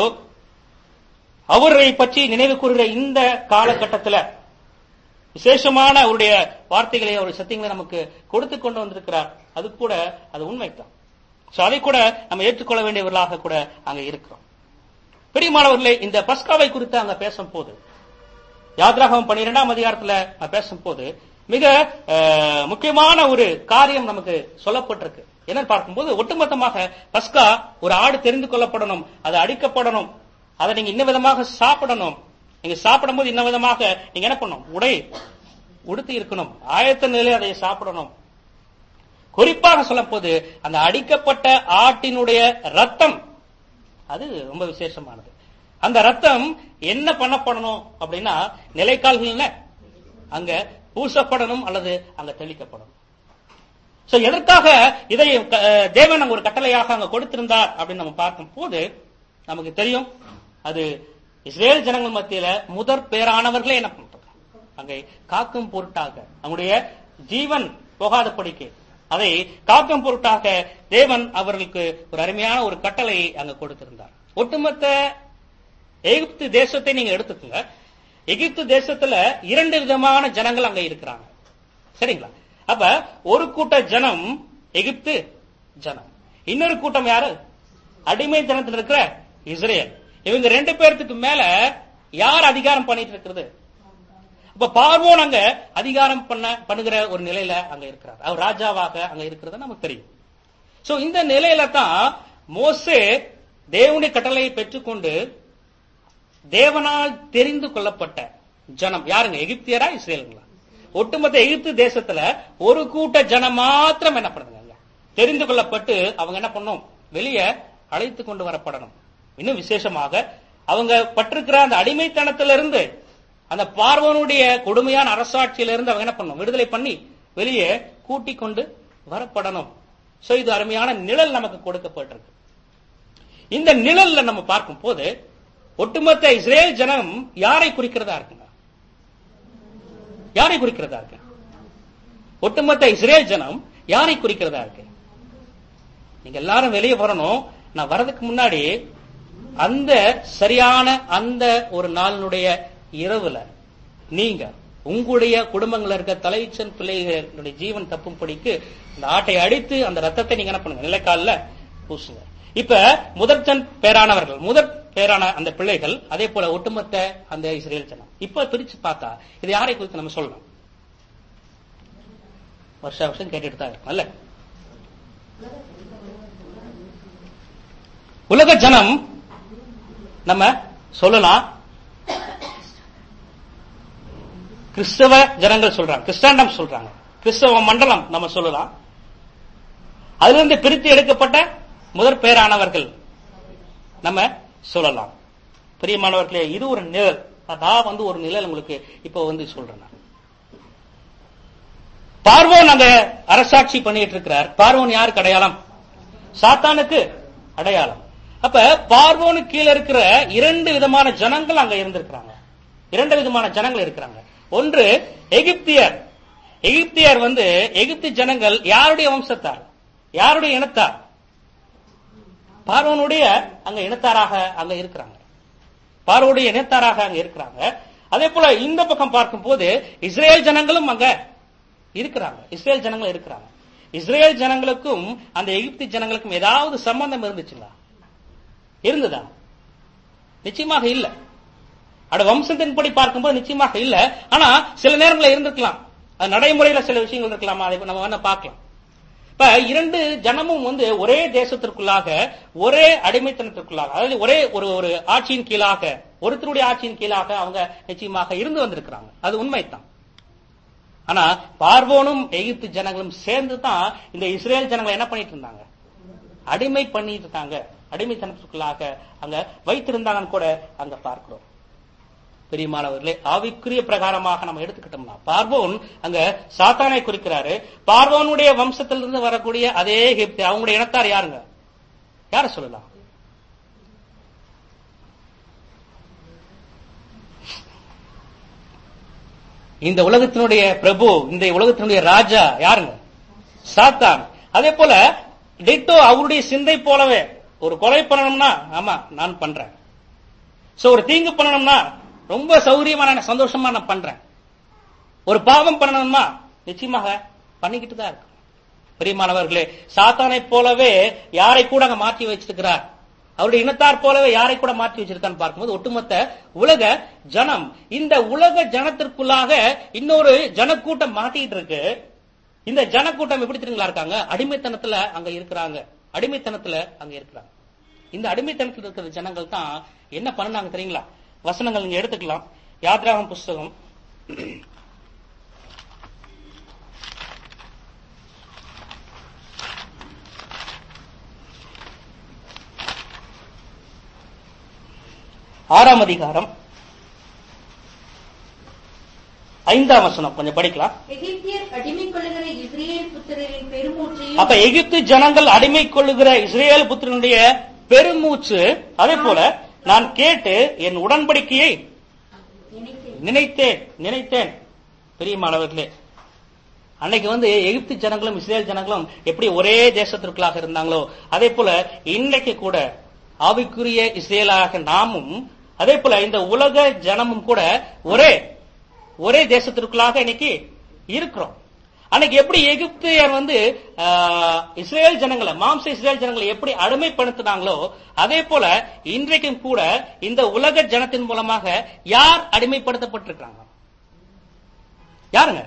அவரை பற்றி நினைவு கூறுகிற இந்த காலகட்டத்துல விசேஷமான அவருடைய வார்த்தைகளை அவருடைய சத்தியங்களை நமக்கு கொடுத்து கொண்டு வந்திருக்கிறார் அது கூட அது உண்மைதான் சோ அதை கூட நம்ம ஏற்றுக்கொள்ள வேண்டியவர்களாக கூட அங்க இருக்கிறோம் பெரியமானவர்களே இந்த பஸ்காவை குறித்து அங்க பேசும் போது யாத்ராகம் பன்னிரெண்டாம் அதிகாரத்துல நான் பேசும்போது மிக அஹ், முக்கியமான ஒரு காரியம் நமக்கு சொல்லப்பட்டிருக்கு என்னன்னு பார்க்கும்போது ஒட்டுமொத்தமாக பஸ்கா ஒரு ஆடு தெரிந்து கொள்ளப்படணும் அது அடிக்கப்படணும் அதை நீங்க இன்ன விதமாக சாப்பிடணும் நீங்க சாப்பிடும்போது இன்ன விதமாக நீங்க என்ன பண்ணணும் உடை உடுத்தி இருக்கணும் ஆயத்த நிலையில் அதை சாப்பிடணும் குறிப்பாக சொல்லும் போது அந்த அடிக்கப்பட்ட ஆட்டினுடைய ரத்தம் அது ரொம்ப விசேஷமானது அந்த ரத்தம் என்ன பண்ணப்படணும் அப்படின்னா நிலைக்கால்கள்ல அங்க பூசப்படணும் அல்லது அங்க தெளிக்கப்படணும் சோ எதற்காக இதை அஹ், தேவன் அங்க ஒரு கட்டளையாக அங்க கொடுத்திருந்தார் அப்படின்னு நம்ம பார்க்கும் போது நமக்கு தெரியும் அது இஸ்ரேல் ஜனங்கள் மத்தியில முதற் பேரானவர்களே என்ன பண்றாங்க அங்கே காக்கும் பொருட்டாக அவங்களுடைய ஜீவன் போகாதபடிக்கு அதை காக்கும் பொருட்டாக தேவன் அவர்களுக்கு ஒரு அருமையான ஒரு கட்டளையை அங்க கொடுத்திருந்தார் ஒட்டுமொத்த எகிப்து தேசத்தை நீங்க எடுத்துக்கோங்க எகிப்து தேசத்துல இரண்டு விதமான ஜனங்கள் அங்க இருக்கிறாங்க சரிங்களா அப்ப ஒரு கூட்ட ஜனம் எகிப்து ஜனம் இன்னொரு கூட்டம் யாரு அடிமை ஜனத்தில் இருக்கிற இஸ்ரேல் இவங்க ரெண்டு பேர்த்துக்கு மேல யார் அதிகாரம் பண்ணிட்டு இருக்கிறது அப்ப பார்வோன் அங்க அதிகாரம் பண்ண பண்ணுகிற ஒரு நிலையில அங்க இருக்கிறார் அவர் ராஜாவாக அங்க இருக்கிறது நமக்கு தெரியும் சோ இந்த நிலையில தான் மோசே தேவனுடைய கட்டளையை பெற்றுக்கொண்டு தேவனால் தெரிந்து கொள்ளப்பட்ட ஜனம் யாருங்க எகிப்தியரா இஸ்ரேலுங்களா ஒட்டுமொத்த எகிப்து தேசத்துல ஒரு கூட்ட ஜனம் மாத்திரம் என்ன பண்ணுங்க தெரிந்து கொள்ளப்பட்டு அவங்க என்ன பண்ணும் வெளியே அழைத்து கொண்டு வரப்படணும் இன்னும் விசேஷமாக அவங்க பட்டிருக்கிற அந்த அடிமைத்தனத்திலிருந்து அந்த பார்வனுடைய கொடுமையான அரசாட்சியிலிருந்து அவங்க என்ன பண்ணணும் விடுதலை பண்ணி வெளியே கூட்டிக் கொண்டு வரப்படணும் சோ இது அருமையான நிழல் நமக்கு கொடுக்கப்பட்டிருக்கு இந்த நிழல்ல நம்ம பார்க்கும் போது ஒட்டுமொத்த இஸ்ரேல் ஜனம் யாரை குறிக்கிறதா இருக்குங்க யாரை குறிக்கிறதா இருக்கு ஒட்டுமொத்த இஸ்ரேல் ஜனம் யாரை குறிக்கிறதா இருக்கு நீங்க எல்லாரும் வெளியே வரணும் நான் வரதுக்கு முன்னாடி அந்த சரியான அந்த ஒரு நாளினுடைய இரவுல நீங்க உங்களுடைய குடும்பங்கள்ல இருக்க தலைச்சன் பிள்ளைகளுடைய ஜீவன் தப்பும்படிக்கு அந்த ஆட்டை அடித்து அந்த ரத்தத்தை நீங்க என்ன பண்ணுங்க நிலைக்கால்ல பூசுங்க இப்ப முதற்சன் பேரானவர்கள் முதற் பேரான அந்த பிள்ளைகள் அதே போல ஒட்டுமொத்த அந்த இஸ்ரேல் ஜனம் இப்ப பிரிச்சு பார்த்தா இது யாரை குறித்து நம்ம சொல்லலாம் வருஷா வருஷம் கேட்டுட்டு தான் இருக்கும் அல்ல உலக ஜனம் நம்ம சொல்லலாம் கிறிஸ்தவ ஜனங்கள் சொல்றாங்க கிறிஸ்டாண்டம் சொல்றாங்க கிறிஸ்தவ மண்டலம் நம்ம சொல்லலாம் அதுல இருந்து பிரித்து எடுக்கப்பட்ட முதற் பேரானவர்கள் நம்ம சொல்லலாம் பிரியமானவர்களே இது ஒரு நிழல் நான் வந்து ஒரு நிழல் உங்களுக்கு இப்ப வந்து சொல்றேன் நான். பார்வோன் அங்க அரசாட்சி பண்ணிட்டு இருக்கிறார் பார்வோன் யாருக்கு அடையாளம் சாத்தானுக்கு அடையாளம் அப்ப பார்வோனுக்கு கீழே இருக்கிற இரண்டு விதமான ஜனங்கள் அங்க இருந்திருக்கிறாங்க இரண்டு விதமான ஜனங்கள் இருக்கிறாங்க ஒன்று எகிப்தியர் எகிப்தியர் வந்து எகிப்து ஜனங்கள் யாருடைய வம்சத்தார் யாருடைய இனத்தார் பார்வோனுடைய அங்க இனத்தாராக அங்க இருக்கிறாங்க பார்வோடைய இனத்தாராக அங்க இருக்கிறாங்க அதே போல இந்த பக்கம் பார்க்கும்போது இஸ்ரேல் ஜனங்களும் அங்க இருக்கிறாங்க இஸ்ரேல் ஜனங்கள் இருக்கிறாங்க இஸ்ரேல் ஜனங்களுக்கும் அந்த எகிப்து ஜனங்களுக்கும் ஏதாவது சம்பந்தம் இருந்துச்சுங்களா இருந்ததா நிச்சயமாக இல்ல அட வம்சத்தின்படி பார்க்கும்போது நிச்சயமாக இல்ல ஆனா சில நேரங்களில் இருந்திருக்கலாம் அது நடைமுறையில சில விஷயங்கள் இருக்கலாமா அதை நம்ம வேணா பார்க்கலாம் இப்ப இரண்டு ஜனமும் வந்து ஒரே தேசத்திற்குள்ளாக ஒரே அடிமைத்தனத்திற்குள்ளாக அதாவது ஒரே ஒரு ஒரு ஆட்சியின் கீழாக ஒருத்தருடைய ஆட்சியின் கீழாக அவங்க நிச்சயமாக இருந்து வந்திருக்கிறாங்க அது உண்மைதான் ஆனா பார்வோனும் எகிப்து ஜனங்களும் சேர்ந்து தான் இந்த இஸ்ரேல் ஜனங்களை என்ன பண்ணிட்டு இருந்தாங்க அடிமை பண்ணிட்டு இருக்காங்க அடிமைத்தனத்திற்குள்ளாக அங்க வைத்திருந்தாங்கன்னு கூட அங்க பார்க்கிறோம் பெரியமானவர்களே ஆவிக்குரிய பிரகாரமாக நம்ம எடுத்துக்கிட்டோம்னா பார்வோன் அங்க சாத்தானை குறிக்கிறாரு பார்வோனுடைய வம்சத்திலிருந்து வரக்கூடிய அதே எகிப்து அவங்களுடைய இனத்தார் யாருங்க யார சொல்லலாம் இந்த உலகத்தினுடைய பிரபு இந்த உலகத்தினுடைய ராஜா யாருங்க சாத்தான் அதே போல டிட்டோ அவருடைய சிந்தை போலவே ஒரு கொலை பண்ணணும்னா ஆமா நான் பண்றேன் சோ ஒரு தீங்கு பண்ணணும்னா ரொம்ப சௌரியமா நான் சந்தோஷமா நான் பண்றேன் ஒரு பாவம் பண்ணணும்னா நிச்சயமாக பண்ணிக்கிட்டு தான் இருக்கு பிரியமானவர்களே சாத்தானை போலவே யாரை கூட அங்க மாற்றி வச்சிருக்கிறார் அவருடைய இனத்தார் போலவே யாரை கூட மாற்றி வச்சிருக்கான்னு பார்க்கும்போது ஒட்டுமொத்த உலக ஜனம் இந்த உலக ஜனத்திற்குள்ளாக இன்னொரு ஜனக்கூட்டம் மாட்டிட்டு இருக்கு இந்த ஜனக்கூட்டம் எப்படி தெரியுங்களா இருக்காங்க அடிமைத்தனத்துல அங்க இருக்கிறாங்க அடிமைத்தனத்துல அங்க இருக்கிறாங்க இந்த அடிமைத்தனத்தில் இருக்கிற ஜனங்கள் தான் என்ன பண்ணாங்க தெரியுங்களா வசனங்கள் நீங்க எடுத்துக்கலாம் யாத்ராகம் புஸ்தகம் ஆறாம் அதிகாரம் ஐந்தாம் வசனம் கொஞ்சம் படிக்கலாம்
எகிப்தியர் அடிமை கொள்ளுகிற இஸ்ரேல் புத்திரரின் பெருமூற்றையும்
அப்ப எகிப்து ஜனங்கள் அடிமை கொள்ளுகிற இஸ்ரேல் புத்திரனுடைய பெருமூச்சு அதே போல நான் கேட்டு என் உடன்படிக்கையை
நினைத்தேன்
நினைத்தேன் நினைத்தேன் பெரியமானவர்களே அன்னைக்கு வந்து எகிப்து ஜனங்களும் இஸ்ரேல் ஜனங்களும் எப்படி ஒரே தேசத்திற்குள்ளாக இருந்தாங்களோ அதே போல இன்றைக்கு கூட ஆவிக்குரிய இஸ்ரேலாக நாமும் அதே போல இந்த உலக ஜனமும் கூட ஒரே ஒரே தேசத்திற்குள்ளாக இன்னைக்கு இருக்கிறோம் அன்னைக்கு எப்படி எகிப்தியர் வந்து ஆஹ், இஸ்ரேல் ஜனங்களை மாம்ச இஸ்ரேல் ஜனங்களை எப்படி அடிமைப்படுத்தினாங்களோ அதே போல இன்றைக்கும் கூட இந்த உலக ஜனத்தின் மூலமாக யார் அடிமைப்படுத்தப்பட்டிருக்கிறாங்க யாருங்க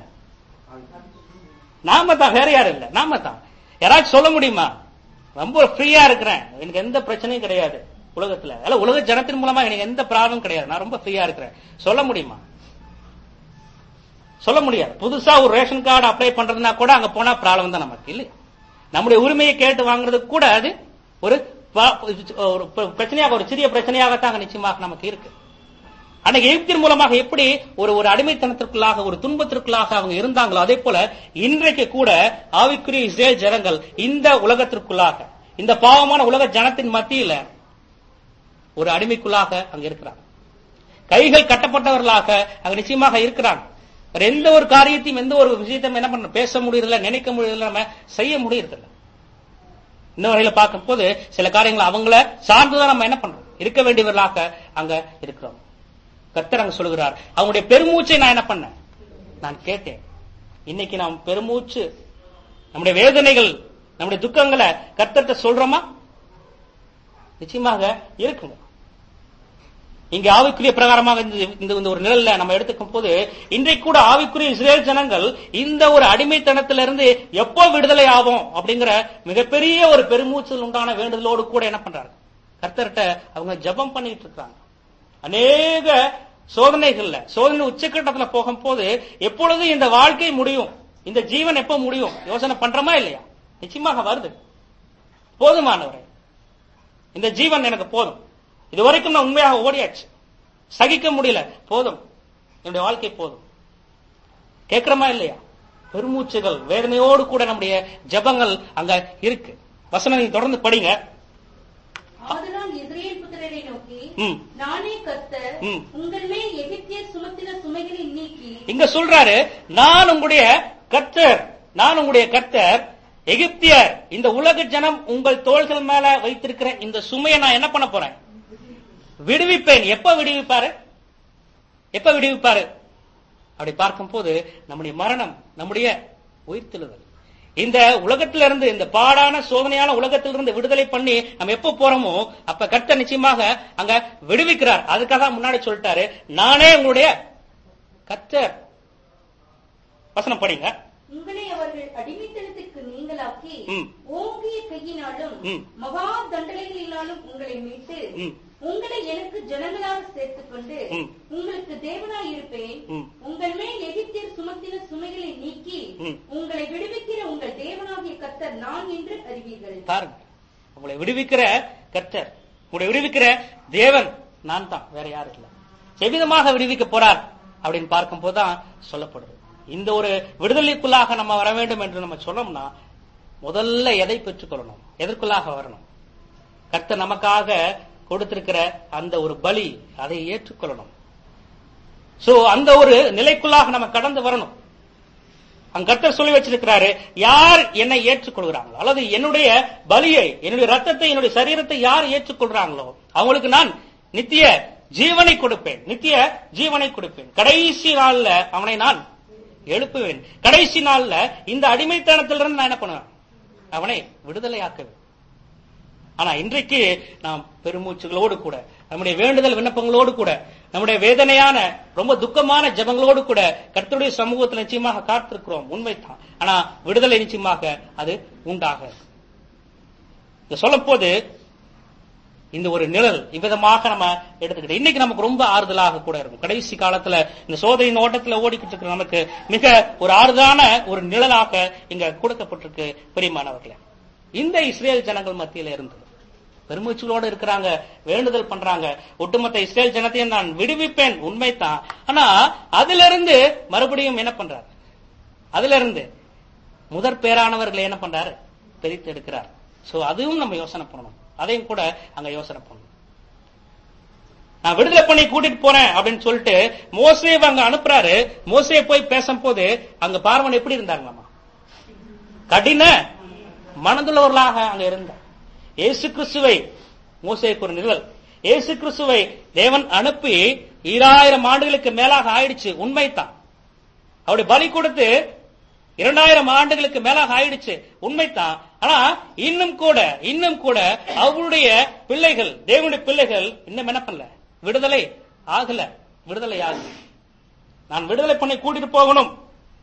நாம தான் வேற யாரும் இல்ல நாம தான் யாராச்சும் சொல்ல முடியுமா ரொம்ப ஃப்ரீயா இருக்கிறேன் எனக்கு எந்த பிரச்சனையும் கிடையாது உலகத்துல அல்ல உலக ஜனத்தின் மூலமா எனக்கு எந்த ப்ராப்ளம் கிடையாது நான் ரொம்ப ஃப்ரீயா இருக்கிறேன் சொல்ல முடியுமா சொல்ல முடியாது புதுசா ஒரு ரேஷன் கார்டு அப்ளை பண்றதுனா கூட அங்க போனா ப்ராப்ளம் தான் நமக்கு இல்லையா நம்முடைய உரிமையை கேட்டு வாங்குறதுக்கு கூட அது ஒரு பா- ஒரு பிரச்சனையாக ஒரு சிறிய பிரச்சனையாகத்தான் அங்க நிச்சயமாக நமக்கு இருக்கு அன்னைக்கு எகிப்தின் மூலமாக எப்படி ஒரு ஒரு அடிமைத்தனத்திற்குள்ளாக ஒரு துன்பத்திற்குள்ளாக அவங்க இருந்தாங்களோ அதே போல இன்றைக்கு கூட ஆவிக்குரிய இஸ்ரேல் ஜனங்கள் இந்த உலகத்திற்குள்ளாக இந்த பாவமான உலக ஜனத்தின் மத்தியில ஒரு அடிமைக்குள்ளாக அங்க இருக்கிறாங்க கைகள் கட்டப்பட்டவர்களாக அங்க நிச்சயமாக இருக்கிறாங்க வேற எந்த ஒரு காரியத்தையும் எந்த ஒரு விஷயத்தையும் என்ன பண்ண பேச முடியறதில்ல நினைக்க முடியறதில்ல நம்ம செய்ய முடியறதில்ல இந்த வகையில பார்க்கும் போது சில காரியங்கள் அவங்கள சார்ந்துதான் நம்ம என்ன பண்றோம் இருக்க வேண்டியவர்களாக அங்க இருக்கிறோம் கர்த்தர் அங்க சொல்லுகிறார் அவங்களுடைய பெருமூச்சை நான் என்ன பண்ணேன் நான் கேட்டேன் இன்னைக்கு நாம் பெருமூச்சு நம்முடைய வேதனைகள் நம்முடைய துக்கங்களை கர்த்தர்ட்ட சொல்றோமா நிச்சயமாக இருக்குங்க இங்க ஆவிக்குரிய பிரகாரமாக இந்த இந்த இந்த ஒரு நிழல்ல நம்ம எடுத்துக்கும் போது இன்றைக்கு கூட ஆவிக்குரிய இஸ்ரேல் ஜனங்கள் இந்த ஒரு அடிமைத்தனத்திலிருந்து எப்போ விடுதலை ஆகும் அப்படிங்கிற மிகப்பெரிய ஒரு பெருமூச்சல் உண்டான வேண்டுதலோடு கூட என்ன பண்றாங்க கர்த்தர்கிட்ட அவங்க ஜெபம் பண்ணிட்டு இருக்காங்க அநேக சோதனைகள்ல சோதனை உச்சக்கட்டத்துல போகும்போது எப்பொழுது இந்த வாழ்க்கை முடியும் இந்த ஜீவன் எப்ப முடியும் யோசனை பண்றோமா இல்லையா நிச்சயமாக வருது போதுமானவரே இந்த ஜீவன் எனக்கு போதும் இது வரைக்கும் நான் உண்மையாக ஓடியாச்சு சகிக்க முடியல போதும் என்னுடைய வாழ்க்கை போதும் கேட்கிறோமா இல்லையா பெருமூச்சுகள் வேதனையோடு கூட நம்முடைய ஜெபங்கள் அங்க இருக்கு வசனம் நீங்க தொடர்ந்து படிங்க
ஆதலால் இஸ்ரேல் புத்திரரை நோக்கி
ம்.
நானே கர்த்தர்
ம்.
உங்கள் மேல் எகிப்தியர் சுமத்தின சுமைகளை நீக்கி
இங்க சொல்றாரு நான் உங்களுடைய கர்த்தர் நான் உங்களுடைய கர்த்தர் எகிப்தியர் இந்த உலக ஜனம் உங்கள் தோள்கள் மேல வைத்திருக்கிற இந்த சுமையை நான் என்ன பண்ண போறேன் விடுவிப்பேன் எப்ப விடுவிப்பாரு எப்ப விடுவிப்பாரு அப்படி பார்க்கும்போது நம்முடைய மரணம் நம்முடைய உயிர்த்தெழுதல் இந்த உலகத்திலிருந்து இந்த பாடான சோதனையான உலகத்திலிருந்து விடுதலை பண்ணி நம்ம எப்ப போறோமோ அப்ப கர்த்தர் நிச்சயமாக அங்க விடுவிக்கிறார் அதுக்காக தான் முன்னாடி சொல்லிட்டாரு நானே உங்களுடைய கர்த்தர் வசனம் படிங்க
உங்களை அவர்கள் அடிமைத்தனத்துக்கு நீங்களாக்கி
ம்.
ஓங்கிய கையினாலும்
ம்.
மகா தண்டனைகளினாலும் உங்களை மீட்டு
ம்.
உங்களை எனக்கு ஜனங்களாக சேர்த்துக் கொண்டு
ம்.
உங்களுக்கு தேவனாய் இருப்பேன்
ம்.
உங்கள் மேல் எகிப்தியர் சுமத்தின சுமைகளை நீக்கி
ம்.
உங்களை விடுவிக்கிற உங்கள் தேவனாகிய கர்த்தர் நான் என்று அறிவீர்கள்
பாருங்க உங்களை விடுவிக்கிற கர்த்தர் உங்களை விடுவிக்கிற தேவன் நான் தான் வேற யாரும் இல்ல எவ்விதமாக விடுவிக்க போறார் அப்படின்னு பார்க்கும் போதுதான் சொல்லப்படுது இந்த ஒரு விடுதலைக்குள்ளாக நம்ம வர வேண்டும் என்று நம்ம சொன்னோம்னா முதல்ல எதை பெற்றுக்கொள்ளணும் எதற்குள்ளாக வரணும் கர்த்தர் நமக்காக கொடுத்திருக்கிற அந்த ஒரு பலி அதை ஏற்றுக்கொள்ளணும் சோ அந்த ஒரு நிலைக்குள்ளாக நம்ம கடந்து வரணும் அங்க கர்த்தர் சொல்லி வச்சிருக்கிறாரு யார் என்னை ஏற்றுக்கொள்கிறாங்களோ அல்லது என்னுடைய பலியை என்னுடைய ரத்தத்தை என்னுடைய சரீரத்தை யார் ஏற்றுக்கொள்றாங்களோ அவங்களுக்கு நான் நித்திய ஜீவனை கொடுப்பேன் நித்திய ஜீவனை கொடுப்பேன் கடைசி நாள்ல அவனை நான் எழுப்புவேன் கடைசி நாள்ல இந்த அடிமைத்தனத்திலிருந்து நான் என்ன பண்ணுவேன் அவனை விடுதலையாக்குவேன் ஆனா இன்றைக்கு நாம் பெருமூச்சுகளோடு கூட நம்முடைய வேண்டுதல் விண்ணப்பங்களோடு கூட நம்முடைய வேதனையான ரொம்ப துக்கமான ஜெபங்களோடு கூட கர்த்தருடைய சமூகத்தில் நிச்சயமாக காத்திருக்கிறோம் உண்மைதான் ஆனா விடுதலை நிச்சயமாக அது உண்டாக இங்க சொல்லும் போது இந்த ஒரு நிழல் இவ்விதமாக நம்ம எடுத்துக்கிட்டு இன்னைக்கு நமக்கு ரொம்ப ஆறுதலாக கூட இருக்கும் கடைசி காலத்துல இந்த சோதனையின் ஓட்டத்துல ஓடிக்கிட்டு இருக்கிற நமக்கு மிக ஒரு ஆறுதலான ஒரு நிழலாக இங்க கொடுக்கப்பட்டிருக்கு பெரியமானவர்களே இந்த இஸ்ரேல் ஜனங்கள் மத்தியில இருந்து பெருமூச்சுகளோடு இருக்கிறாங்க வேண்டுதல் பண்றாங்க ஒட்டுமொத்த இஸ்ரேல் ஜனத்தையும் நான் விடுவிப்பேன் உண்மைதான் ஆனா அதுல இருந்து மறுபடியும் என்ன பண்றாரு அதுல இருந்து முதற் பேரானவர்களை என்ன பண்றாரு பிரித்து எடுக்கிறார் சோ அதுவும் நம்ம யோசனை பண்ணணும் அதையும் கூட அங்க யோசனை பண்ணணும் நான் விடுதலை பண்ணி கூட்டிட்டு போறேன் அப்படின்னு சொல்லிட்டு மோசே அங்க அனுப்புறாரு மோசே போய் பேசும்போது அங்க பார்வன் எப்படி இருந்தாங்களாமா கடின மனதுள்ளவர்களாக அங்க இருந்தார் இயேசு கிறிஸ்துவை மோசேக்கு ஒரு நிழல் இயேசு கிறிஸ்துவை தேவன் அனுப்பி ஈராயிரம் ஆண்டுகளுக்கு மேலாக ஆயிடுச்சு உண்மைதான் அவருடைய பலி கொடுத்து இரண்டாயிரம் ஆண்டுகளுக்கு மேலாக ஆயிடுச்சு உண்மைதான் ஆனா இன்னும் கூட இன்னும் கூட அவருடைய பிள்ளைகள் தேவனுடைய பிள்ளைகள் இன்னும் என்ன பண்ணல விடுதலை ஆகல விடுதலை ஆகல நான் விடுதலை பண்ணி கூட்டிட்டு போகணும்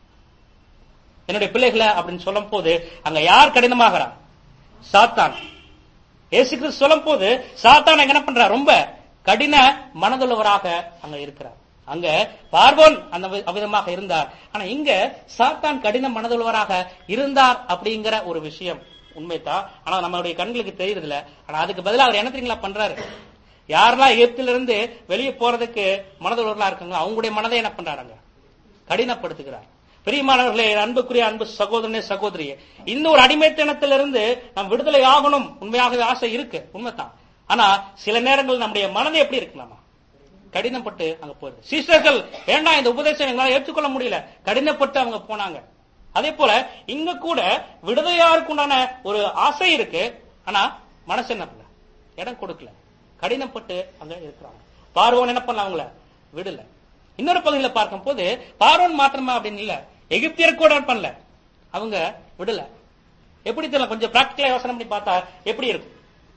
என்னுடைய பிள்ளைகளை அப்படின்னு சொல்லும் போது அங்க யார் கடினமாகிறா சாத்தான் இயேசு கிறிஸ்து சொல்லும் போது சாத்தான் அங்க என்ன பண்றா ரொம்ப கடின மனதுள்ளவராக அங்க இருக்கிறார் அங்க பார்வோன் அந்த வி- அவ்விதமாக இருந்தார் ஆனா இங்க சாத்தான் கடின மனதுள்ளவராக இருந்தார் அப்படிங்கிற ஒரு விஷயம் உண்மைதான் ஆனா நம்மளுடைய கண்களுக்கு தெரியுதுல ஆனா அதுக்கு பதிலா அவர் என்ன தெரியுங்களா பண்றாரு யாரெல்லாம் எகிப்திலிருந்து வெளியே போறதுக்கு மனதுள்ளவர்களா இருக்காங்க அவங்களுடைய மனதை என்ன பண்றாங்க கடினப்படுத்துகிறார் பிரியமானவர்களே என் அன்புக்குரிய அன்பு சகோதரனே சகோதரியே இந்த ஒரு அடிமைத்தனத்திலிருந்து நாம் விடுதலை ஆகணும் உண்மையாகவே ஆசை இருக்கு உண்மைதான் ஆனா சில நேரங்கள் நம்முடைய மனதை எப்படி இருக்கலாமா கடினப்பட்டு அங்க போயிருக்கு சீஸ்டர்கள் வேண்டாம் இந்த உபதேசம் எங்களால ஏற்றுக்கொள்ள முடியல கடினப்பட்டு அவங்க போனாங்க அதே போல இங்க கூட விடுதலையாருக்கு உண்டான ஒரு ஆசை இருக்கு ஆனா மனசு என்ன பண்ணல இடம் கொடுக்கல கடினப்பட்டு அங்க இருக்கிறாங்க பார்வோன் என்ன பண்ணல அவங்கள விடல இன்னொரு பகுதியில பார்க்கும் போது பார்வோன் மாத்திரமா அப்படின்னு இல்ல எகிப்தியர் கூட பண்ணல அவங்க விடல எப்படி தெரியல கொஞ்சம் பிராக்டிகலா யோசனை பண்ணி பார்த்தா எப்படி இருக்கும்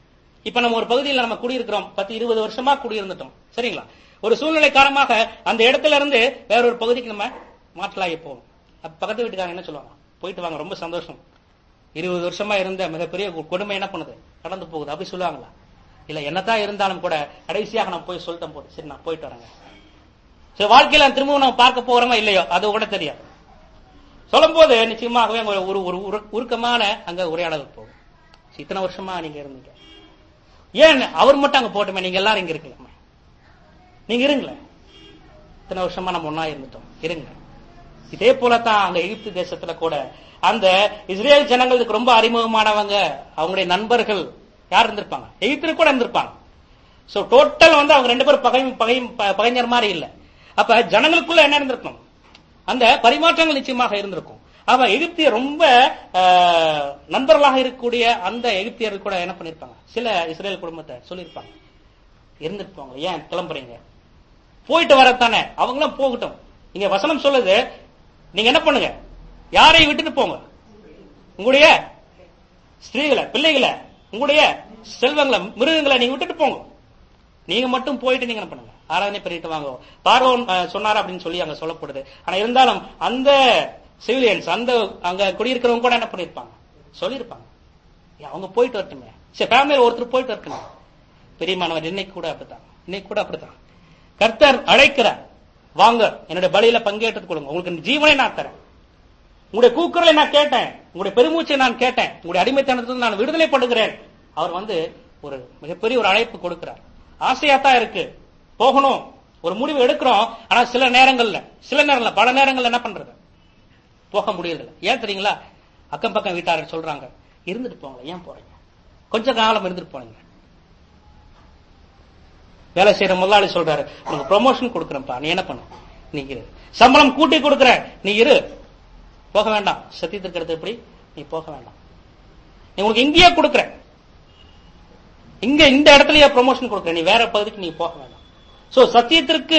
இப்ப நம்ம ஒரு பகுதியில் நம்ம குடியிருக்கிறோம் பத்து இருபது வருஷமா குடியிருந்துட்டோம் சரிங்களா ஒரு சூழ்நிலை காரணமாக அந்த இடத்துல இருந்து வேற ஒரு பகுதிக்கு நம்ம மாற்றலாகி போவோம் அப்ப பக்கத்து வீட்டுக்காரங்க என்ன சொல்லுவாங்க போயிட்டு வாங்க ரொம்ப சந்தோஷம் இருபது வருஷமா இருந்த மிகப்பெரிய கு- கொடுமை என்ன பண்ணுது கடந்து போகுது அப்படி சொல்லுவாங்களா இல்ல என்னதான் இருந்தாலும் கூட கடைசியாக நான் போய் சொல்லிட்டேன் போது சரி நான் போயிட்டு வரேங்க சரி வாழ்க்கையில திரும்பவும் நம்ம பார்க்க போறோமா இல்லையோ அது கூட தெரியாது சொல்லும் போது நிச்சயமாகவே அங்க ஒரு ஒரு உரு- உருக்கமான அங்க உரையாடல் போகும் சரி, இத்தனை வருஷமா நீங்க இருந்தீங்க ஏன் அவர் மட்டும் அங்க போட்டுமே நீங்க எல்லாரும் இங்க இருக்கலாமே நீங்க இருங்களேன் இத்தனை வருஷமா நம்ம ஒன்னா இருந்துட்டோம் இருங்க இதே போலதான் அங்க எகிப்து தேசத்துல கூட அந்த இஸ்ரேல் ஜனங்களுக்கு ரொம்ப அறிமுகமானவங்க அவங்களுடைய நண்பர்கள் யார் இருந்திருப்பாங்க எகிப்தில் கூட இருந்திருப்பாங்க சோ டோட்டல் வந்து அவங்க ரெண்டு பேரும் பகை பகை ப- பகைஞர் மாதிரி இல்ல அப்ப ஜனங்களுக்குள்ள என்ன இருந்திருக்கும் அந்த பரிமாற்றங்கள் நிச்சயமாக இருந்திருக்கும் அவ எகிப்திய ரொம்ப ஆஹ், நண்பர்களாக இருக்கக்கூடிய அந்த எகிப்தியர்கள் கூட என்ன பண்ணிருப்பாங்க சில இஸ்ரேல் குடும்பத்தை சொல்லியிருப்பாங்க இருந்திருப்பாங்க ஏன் கிளம்புறீங்க போயிட்டு வரத்தானே அவங்களும் போகட்டும் இங்க வசனம் சொல்லுது நீங்க என்ன பண்ணுங்க யாரையும் விட்டுட்டு போங்க உங்களுடைய ஸ்திரீகளை பிள்ளைகளை உங்களுடைய செல்வங்களை மிருகங்களை நீங்க விட்டுட்டு போங்க நீங்க மட்டும் போயிட்டு நீங்க என்ன பண்ணுங்க ஆராதனை பண்ணிட்டு வாங்க பார்வோன் அஹ், சொன்னார் அப்படின்னு சொல்லி அங்க சொல்லப்படுது ஆனா இருந்தாலும் அந்த சிவிலியன்ஸ் அந்த அங்க குடியிருக்கிறவங்க கூட என்ன பண்ணிருப்பாங்க சொல்லியிருப்பாங்க ஏன், அவங்க போயிட்டு வரட்டுமே சரி ஃபேமிலியில் ஒருத்தர் போயிட்டு வரட்டுமே பெரியமானவர் இன்னைக்கு கூட அப்படித்தான் இன்னைக்கு கூட அப்படித்தான் கர்த்தர் அழைக்கிறார் வாங்க என்னுடைய பலியில பங்கேற்று கொடுங்க உங்களுக்கு ஜீவனை நான் தரேன் உங்களுடைய கூக்குரலை நான் கேட்டேன் உங்களுடைய பெருமூச்சை நான் கேட்டேன் உங்களுடைய அடிமைத்தனத்திலிருந்து நான் விடுதலை பண்ணுகிறேன் அவர் வந்து ஒரு மிகப்பெரிய ஒரு அழைப்பு கொடுக்கிறார் ஆசையா தான் இருக்கு போகணும் ஒரு முடிவு எடுக்கிறோம் ஆனா சில நேரங்கள்ல சில நேரங்கள்ல பல நேரங்கள்ல என்ன பண்றது போக முடியறதில்ல ஏன் தெரியுங்களா அக்கம் பக்கம் வீட்டாரர் சொல்றாங்க இருந்துட்டு போங்க ஏன் போறீங்க கொஞ்ச காலம் இருந்துட்டு போனீங்க வேலை செய்யற முதலாளி சொல்றாரு உனக்கு ப்ரொமோஷன் கொடுக்குறேன்ப்பா நீ என்ன பண்ணு நீ இரு சம்பளம் கூட்டி கொடுக்குறேன் நீ இரு போக வேண்டாம் சத்தியத்திற்கு அடுத்து எப்படி நீ போக வேண்டாம் நீ உனக்கு இங்கேயே கொடுக்குறேன் இங்க இந்த இடத்துலயே ப்ரொமோஷன் கொடுக்குறேன் நீ வேற பகுதிக்கு நீ போக வேண்டாம் சோ சத்தியத்திற்கு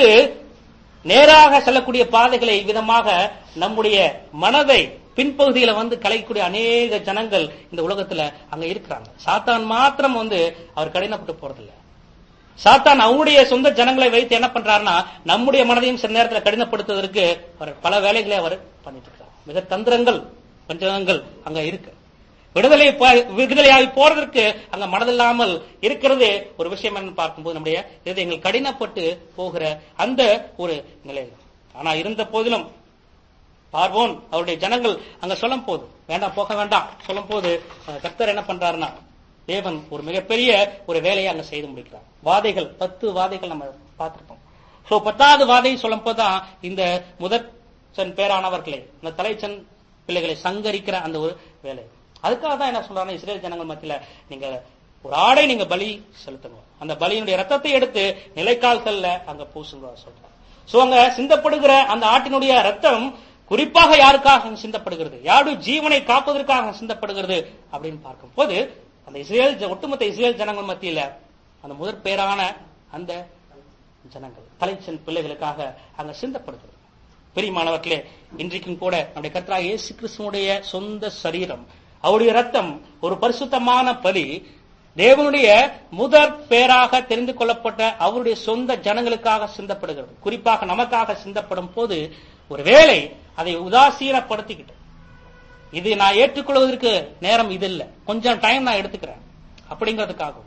நேராக செல்லக்கூடிய பாதைகளை விதமாக நம்முடைய மனதை பின்பகுதியில வந்து கலைக்கக்கூடிய அநேக ஜனங்கள் இந்த உலகத்துல அங்க இருக்கிறாங்க சாத்தான் மாத்திரம் வந்து அவர் கடினப்பட்டு போறதில்லை சாத்தான் அவங்களுடைய சொந்த ஜனங்களை வைத்து என்ன பண்றாருன்னா நம்முடைய மனதையும் சில நேரத்தில் கடினப்படுத்துவதற்கு அவர் பல வேலைகளை அவர் பண்ணிட்டு இருக்கார் மிக தந்திரங்கள் பஞ்சகங்கள் அங்க இருக்கு விடுதலை ப- விடுதலையாகி போறதற்கு அங்க மனதில்லாமல் இருக்கிறது ஒரு விஷயம் என்று பார்க்கும்போது நம்முடைய இருதயங்கள் கடினப்பட்டு போகிற அந்த ஒரு நிலை ஆனா இருந்த போதிலும் பார்வோன் அவருடைய ஜனங்கள் அங்க சொல்லும் போது வேண்டாம் போக வேண்டாம் சொல்லும் போது அஹ், கர்த்தர் என்ன பண்றாருன்னா தேவன் ஒரு மிகப்பெரிய ஒரு வேலையை அங்க செய்து முடிக்கிறார் வாதைகள் பத்து வாதைகள் நம்ம பார்த்திருப்போம் சோ பத்தாவது வாதை சொல்லும் போதுதான் இந்த முதற்சன் பேரானவர்களை இந்த தலைச்சன் பிள்ளைகளை சங்கரிக்கிற அந்த ஒரு வேலை அதுக்காக தான் என்ன சொல்றாங்க இஸ்ரேல் ஜனங்கள் மத்தியில நீங்க ஒரு ஆடை நீங்க பலி செலுத்துங்க அந்த பலியினுடைய ரத்தத்தை எடுத்து நிலைக்கால்கள்ல அங்க பூசுங்க சொல்றாங்க சோ அங்க சிந்தப்படுகிற அந்த ஆட்டினுடைய ரத்தம் குறிப்பாக யாருக்காக அங்க சிந்தப்படுகிறது யாருடைய ஜீவனை காப்பதற்காக அங்க சிந்தப்படுகிறது அப்படின்னு பார்க்கும் போது அந்த இஸ்ரேல் ஜ- ஒட்டுமொத்த இஸ்ரேல் ஜனங்கள் மத்தியில அந்த முதற் பேரான அந்த ஜனங்கள் தலைச்சன் பிள்ளைகளுக்காக அங்க சிந்தப்படுகிறது பெரியமானவர்களே இன்றைக்கும் கூட நம்முடைய கர்த்தராகிய இயேசு கிறிஸ்துவனுடைய சொந்த சரீரம் அவருடைய ரத்தம் ஒரு பரிசுத்தமான பலி தேவனுடைய முதற் பேராக தெரிந்து கொள்ளப்பட்ட அவருடைய சொந்த ஜனங்களுக்காக சிந்தப்படுகிறது குறிப்பாக நமக்காக சிந்தப்படும் போது ஒருவேளை அதை உதாசீனப்படுத்திக்கிட்டு இது நான் ஏற்றுக்கொள்வதற்கு நேரம் இது இல்ல கொஞ்சம் டைம் நான் எடுத்துக்கிறேன் அப்படிங்கிறதுக்காகவும்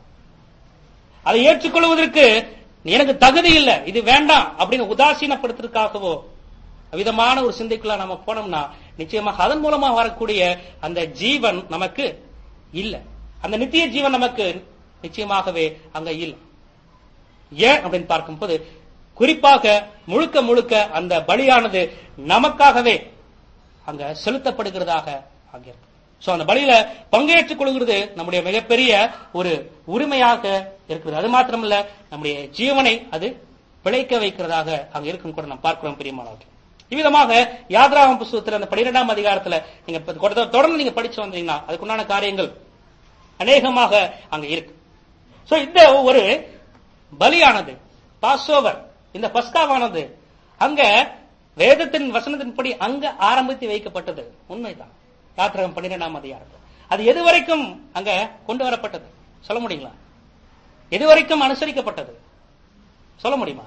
அதை ஏற்றுக்கொள்வதற்கு எனக்கு தகுதி இல்ல இது வேண்டாம் அப்படின்னு உதாசீனப்படுத்துறதுக்காகவோ விதமான ஒரு சிந்தைக்குள்ள நம்ம போனோம்னா நிச்சயமாக அதன் மூலமா வரக்கூடிய அந்த ஜீவன் நமக்கு இல்ல அந்த நித்திய ஜீவன் நமக்கு நிச்சயமாகவே அங்க இல்ல ஏன் அப்படின்னு பார்க்கும்போது குறிப்பாக முழுக்க முழுக்க அந்த பலியானது நமக்காகவே அங்க செலுத்தப்படுகிறதாக அங்க இருக்கு சோ அந்த பலியில பங்கேற்றுக் கொள்கிறது நம்முடைய மிகப்பெரிய ஒரு உரிமையாக இருக்கிறது அது மாத்திரமல்ல நம்முடைய ஜீவனை அது பிழைக்க வைக்கிறதாக அங்க இருக்கும் கூட நாம் பார்க்கிறோம் பிரியமானவர்கள் இவ்விதமாக யாத்ராகம் புஸ்தகத்தில் அந்த பன்னிரெண்டாம் அதிகாரத்துல நீங்க இப்ப தொடர்ந்து- தொடர்ந்து நீங்க படிச்சு வந்தீங்கன்னா அதுக்குண்டான காரியங்கள் அநேகமாக அங்க இருக்கு சோ இந்த ஒரு பலியானது பாஸ்ஓவர் இந்த பஸ்காவானது அங்க வேதத்தின் வசனத்தின்படி அங்க ஆரம்பித்து வைக்கப்பட்டது உண்மைதான் யாத்திரகம் பன்னிரெண்டாம் அதிகாரம் அது எது வரைக்கும் அங்க கொண்டு வரப்பட்டது சொல்ல முடியுங்களா எது வரைக்கும் அனுசரிக்கப்பட்டது சொல்ல முடியுமா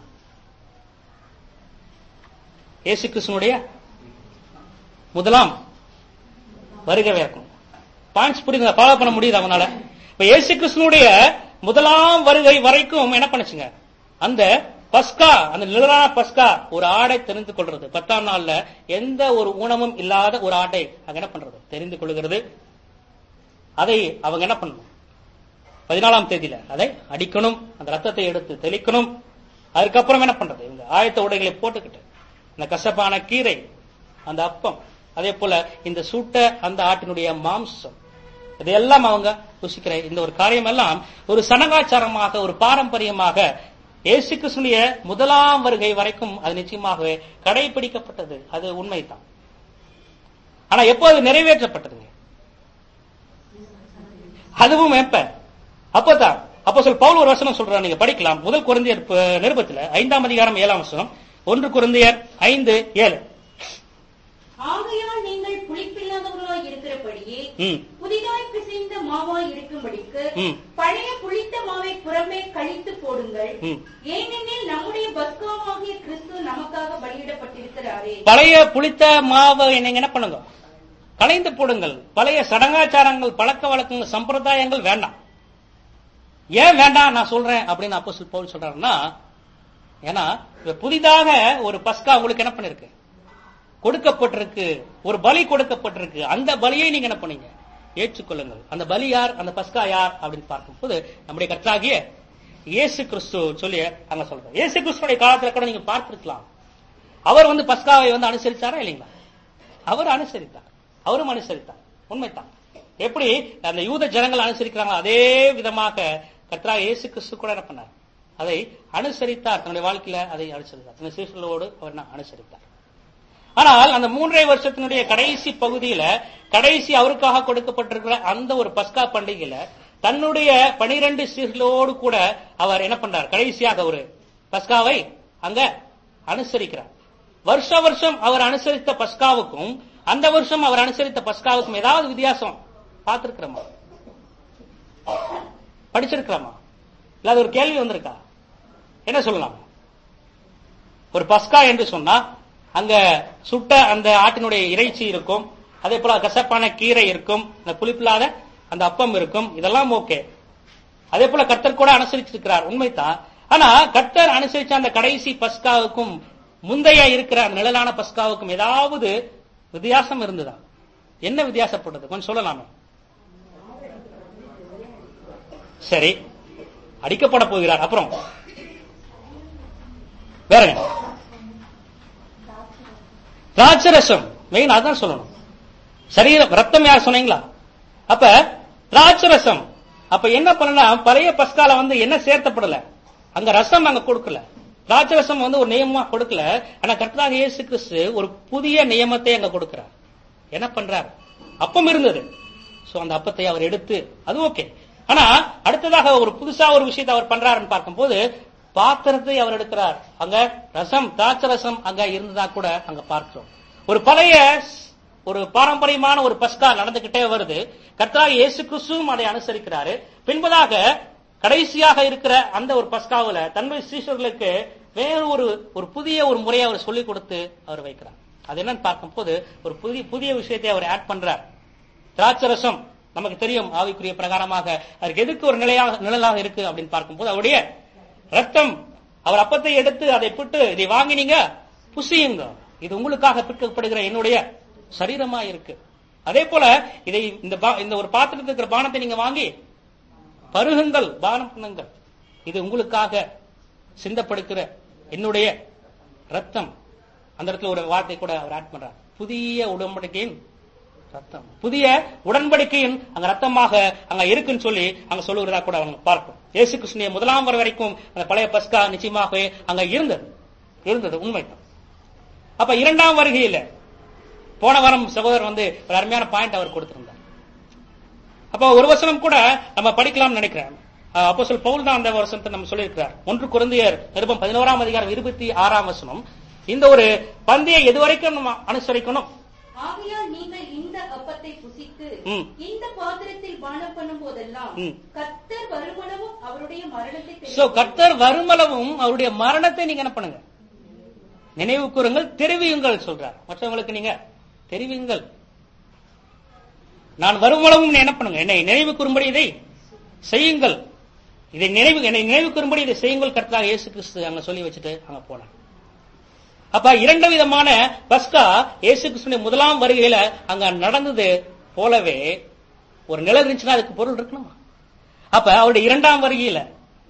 இயேசு கிறிஸ்துனுடைய முதலாம் வருகை இருக்கும் பாயிண்ட்ஸ் புரியுதுங்க ஃபாலோ பண்ண முடியுது அவனால இப்ப இயேசு கிறிஸ்துனுடைய முதலாம் வருகை வரைக்கும் என்ன பண்ணுச்சுங்க அந்த பஸ்கா அந்த நிழலான பஸ்கா ஒரு ஆடை தெரிந்து கொள்றது பத்தாம் நாள்ல எந்த ஒரு ஊனமும் இல்லாத ஒரு ஆட்டை அங்க என்ன பண்றது தெரிந்து கொள்கிறது அதை அவங்க என்ன பண்ணணும் பதினாலாம் தேதியில அதை அடிக்கணும் அந்த ரத்தத்தை எடுத்து தெளிக்கணும் அதுக்கப்புறம் என்ன பண்றது இவங்க ஆயத்த உடைகளை போட்டுக்கிட்டு அந்த கசப்பான கீரை அந்த அப்பம் அதே போல இந்த சுட்ட அந்த ஆட்டினுடைய மாம்சம் இதையெல்லாம் அவங்க ருசிக்கிற இந்த ஒரு காரியம் எல்லாம் ஒரு சனகாச்சாரமாக ஒரு பாரம்பரியமாக இயேசு கிறிஸ்துடைய முதலாம் வருகை வரைக்கும் அது நிச்சயமாகவே கடைபிடிக்கப்பட்டது அது உண்மைதான் ஆனா எப்போ அது நிறைவேற்றப்பட்டதுங்க அதுவும் எப்ப அப்பதான் அப்போ சொல் பவுல் ஒரு வசனம் சொல்றாரு நீங்க படிக்கலாம் முதல் குழந்தையர் நிருபத்துல ஐந்தாம் அதிகாரம் ஏழாம் வசனம் ஒன்று குழந்தையர் ஐந்து ஏழு
ஆகையால் நீங்கள் புளிப்பில்லாதவர்களாய் இருக்கிறபடியே
ம்
புதிதாய் பிசைந்த மாவாய் இருக்கும்படிக்கு
ம்.
பழைய புளித்த மாவை புறமே கழித்து போடுங்கள்
ம்.
ஏனெனில் நம்முடைய பஸ்காவாகிய கிறிஸ்து நமக்காக பலியிடப்பட்டிருக்கிறாரே
பழைய புளித்த மாவை நீங்க என்ன பண்ணுங்க கலைந்து போடுங்கள் பழைய சடங்காச்சாரங்கள் பழக்க வழக்கங்கள் சம்பிரதாயங்கள் வேண்டாம் ஏன் வேண்டாம் நான் சொல்றேன் அப்படின்னு அப்போ பவுல் சொல்றாருன்னா ஏன்னா இப்ப புதிதாக ஒரு பஸ்கா உங்களுக்கு என்ன பண்ணிருக்கு கொடுக்கப்பட்டிருக்கு ஒரு பலி கொடுக்கப்பட்டிருக்கு அந்த பலியை நீங்க என்ன பண்ணீங்க ஏற்றுக்கொள்ளுங்கள் அந்த பலி யார் அந்த பஸ்கா யார் அப்படின்னு பார்க்கும்போது நம்முடைய கற்றாகிய இயேசு கிறிஸ்து சொல்லி அங்க சொல்றேன் இயேசு கிறிஸ்துடைய காலத்துல கூட நீங்க பார்த்திருக்கலாம் அவர் வந்து பஸ்காவை வந்து அனுசரிச்சாரா இல்லைங்களா அவர் அனுசரித்தார் அவரும் அனுசரித்தார் உண்மைதான் எப்படி அந்த யூத ஜனங்கள் அனுசரிக்கிறாங்களோ அதே விதமாக கத்ரா இயேசு கிறிஸ்து கூட என்ன பண்ணார் அதை அனுசரித்தார் தன்னுடைய வாழ்க்கையில அதை அனுசரித்தார் தன்னுடைய சீசர்களோடு அவர் என்ன அனுசரித்தார் ஆனால் அந்த மூன்றரை வருஷத்தினுடைய கடைசி பகுதியில கடைசி அவருக்காக கொடுக்கப்பட்டிருக்கிற அந்த ஒரு பஸ்கா பண்டிகையில தன்னுடைய பனிரெண்டு சீர்களோடு கூட அவர் என்ன பண்றார் கடைசியாக ஒரு பஸ்காவை அங்க அனுசரிக்கிறார் வருஷ வருஷம் அவர் அனுசரித்த பஸ்காவுக்கும் அந்த வருஷம் அவர் அனுசரித்த பஸ்காவுக்கும் ஏதாவது வித்தியாசம் பார்த்திருக்கிறோமா படிச்சிருக்கிறோமா இல்ல அது ஒரு கேள்வி வந்திருக்கா என்ன சொல்லலாம் ஒரு பஸ்கா என்று சொன்னா அங்க சுட்ட அந்த ஆட்டினுடைய இறைச்சி இருக்கும் அதே போல கசப்பான கீரை இருக்கும் அந்த புளிப்பில்லாத அந்த அப்பம் இருக்கும் இதெல்லாம் ஓகே அதே போல கர்த்தர் கூட அனுசரிச்சிருக்கிறார் உண்மைதான் ஆனா கர்த்தர் அனுசரிச்ச அந்த கடைசி பஸ்காவுக்கும் முந்தைய இருக்கிற அந்த நிழலான பஸ்காவுக்கும் ஏதாவது வித்தியாசம் இருந்ததா என்ன வித்தியாசப்பட்டது கொஞ்சம் சொல்லலாமே சரி அடிக்கப்பட போகிறார் அப்புறம் வேறங்க திராட்சரசம் மெயின் அதான் சொல்லணும் சரீரம் ரத்தம் யார் சொன்னீங்களா அப்ப திராட்சரசம் அப்ப என்ன பண்ணனா பழைய பஸ்கால வந்து என்ன சேர்த்தப்படல அங்க ரசம் அங்க கொடுக்கல திராட்சரசம் வந்து ஒரு நியமமா கொடுக்கல ஆனா கர்த்தராக இயேசு கிறிஸ்து ஒரு புதிய நியமத்தை அங்க கொடுக்கிறார் என்ன பண்றார் அப்பம் இருந்தது சோ அந்த அப்பத்தை அவர் எடுத்து அது ஓகே ஆனா அடுத்ததாக ஒரு புதுசா ஒரு விஷயத்தை அவர் பண்றாருன்னு பார்க்கும்போது பாத்திரத்தை அவர் எடுக்கிறார் அங்க ரசம் திராட்சை ரசம் அங்க இருந்ததா கூட அங்க பார்க்கிறோம் ஒரு பழைய ஒரு பாரம்பரியமான ஒரு பஸ்கா நடந்துகிட்டே வருது கர்த்தராக இயேசு கிறிஸ்துவும் அதை அனுசரிக்கிறாரு பின்பதாக கடைசியாக இருக்கிற அந்த ஒரு பஸ்காவுல தன்னுடைய சீஷர்களுக்கு வேற ஒரு ஒரு புதிய ஒரு முறையை அவர் சொல்லிக் கொடுத்து அவர் வைக்கிறார் அது என்னன்னு பார்க்கும்போது ஒரு புதிய புதிய விஷயத்தை அவர் ஆட் பண்றார் திராட்சரசம் நமக்கு தெரியும் ஆவிக்குரிய பிரகாரமாக அதுக்கு எதுக்கு ஒரு நிலையாக நிழலாக இருக்கு அப்படின்னு பார்க்கும்போது அவருடைய ரத்தம் அவர் அப்பத்தை எடுத்து அதை பிட்டு இதை வாங்கினீங்க புசியுங்க இது உங்களுக்காக பிற்கப்படுகிற என்னுடைய சரீரமா இருக்கு அதே போல இதை இந்த பா- இந்த ஒரு பாத்திரத்தில் இருக்கிற பானத்தை நீங்க வாங்கி பருகுங்கள் பானம் பண்ணுங்கள் இது உங்களுக்காக சிந்தப்படுகிற என்னுடைய ரத்தம் அந்த இடத்துல ஒரு வார்த்தை கூட அவர் ஆட் பண்றார் புதிய உடன்படிக்கையின் ரத்தம் புதிய உடன்படிக்கையின் அங்க ரத்தமாக அங்க இருக்குன்னு சொல்லி அங்க சொல்லுகிறதா கூட அவங்க பார்க்கும் இயேசு கிருஷ்ணனுடைய முதலாம் வர வரைக்கும் அந்த பழைய பஸ்கா நிச்சயமாகவே அங்க இருந்தது இருந்தது உண்மைதான் அப்ப இரண்டாம் வருகையில போன வாரம் சகோதரர் வந்து ஒரு அருமையான பாயிண்ட் அவர் கொடுத்திருந்தார் அப்ப ஒரு வசனம் கூட நம்ம படிக்கலாம்னு நினைக்கிறேன் அப்போ சொல் பவுல் தான் அந்த வசனத்தை நம்ம சொல்லியிருக்கிறார் ஒன்று குருந்தியர் நிருபம் பதினோராம் அதிகாரம் இருபத்தி ஆறாம் வசனம் இந்த ஒரு பந்தியை எதுவரைக்கும் நம்ம அனுசரிக்கணும்
ஆகையால் நீங்கள் இந்த அப்பத்தை புசித்து ஜனங்களுக்கு
ம்.
இந்த பாத்திரத்தில் பானம் பண்ணும் போதெல்லாம்
ம்.
கர்த்தர் வருமளவும் அவருடைய மரணத்தை
சோ
தெரிவித்து-
கர்த்தர் வருமளவும் அவருடைய மரணத்தை நீங்க என்ன பண்ணுங்க நினைவு கூறுங்கள் தெரிவியுங்கள் சொல்றார் மற்றவங்களுக்கு நீங்க தெரிவியுங்கள் நான் வருமளவும் நீ என்ன பண்ணுங்க என்னை நினைவு கூறும்படி இதை செய்யுங்கள் இதை நினைவு என்னை நினைவு கூறும்படி இதை செய்யுங்கள் கர்த்தராக இயேசு கிறிஸ்து அங்க சொல்லி வச்சுட்டு அங்க போனார் அப்ப இரண்டு விதமான பஸ்கா இயேசு கிறிஸ்துவின் முதலாம் வருகையில அங்க நடந்தது போலவே ஒரு நிலை இருந்துச்சுன்னா அதுக்கு பொருள் இருக்கணுமா அப்ப அவருடைய இரண்டாம் வருகையில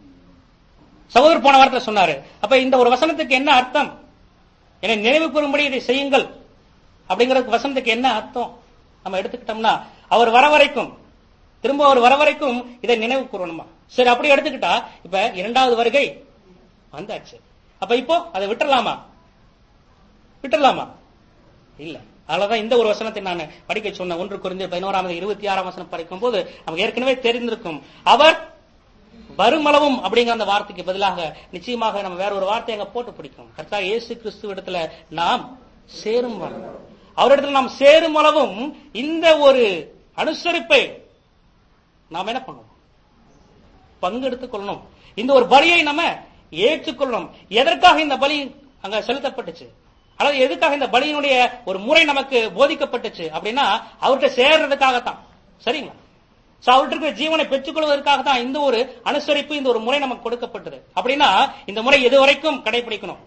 சகோதரர் போன வாரத்தில் சொன்னாரு அப்ப இந்த ஒரு வசனத்துக்கு என்ன அர்த்தம் என்னை நினைவு கூறும்படி இதை செய்யுங்கள் அப்படிங்கறதுக்கு வசனத்துக்கு என்ன அர்த்தம் நம்ம எடுத்துக்கிட்டோம்னா அவர் வர வரைக்கும் திரும்ப அவர் வர வரைக்கும் இதை நினைவு கூறணுமா சரி அப்படி எடுத்துக்கிட்டா இப்ப இரண்டாவது வருகை வந்தாச்சு அப்ப இப்போ அதை விட்டுறலாமா விட்டுறலாமா இல்ல அதனாலதான் இந்த ஒரு வசனத்தை நான் படிக்க சொன்னேன் ஒன்று குறைந்த பதினோராம் இருபத்தி ஆறாம் வசனம் படிக்கும் போது நமக்கு ஏற்கனவே தெரிந்திருக்கும் அவர் வருமளவும் அப்படிங்கிற அந்த வார்த்தைக்கு பதிலாக நிச்சயமாக நம்ம வேற ஒரு வார்த்தை அங்க போட்டு பிடிக்கும் கர்த்தா இயேசு கிறிஸ்து இடத்துல நாம் சேரும் வரம் அவரிடத்துல நாம் சேரும் அளவும் இந்த ஒரு அனுசரிப்பை நாம் என்ன பண்ணுவோம் பங்கெடுத்துக் கொள்ளணும் இந்த ஒரு பலியை நம்ம ஏற்றுக்கொள்ளணும் எதற்காக இந்த பலி அங்க செலுத்தப்பட்டுச்சு அல்லது எதுக்காக இந்த பலியினுடைய ஒரு முறை நமக்கு போதிக்கப்பட்டுச்சு அப்படின்னா அவர்கிட்ட சேர்றதுக்காகத்தான் சரிங்களா சோ அவர்கிட்ட இருக்கிற ஜீவனை பெற்றுக்கொள்வதற்காக தான் இந்த ஒரு அனுசரிப்பு இந்த ஒரு முறை நமக்கு கொடுக்கப்பட்டது அப்படின்னா இந்த முறை எது வரைக்கும் கடைபிடிக்கணும்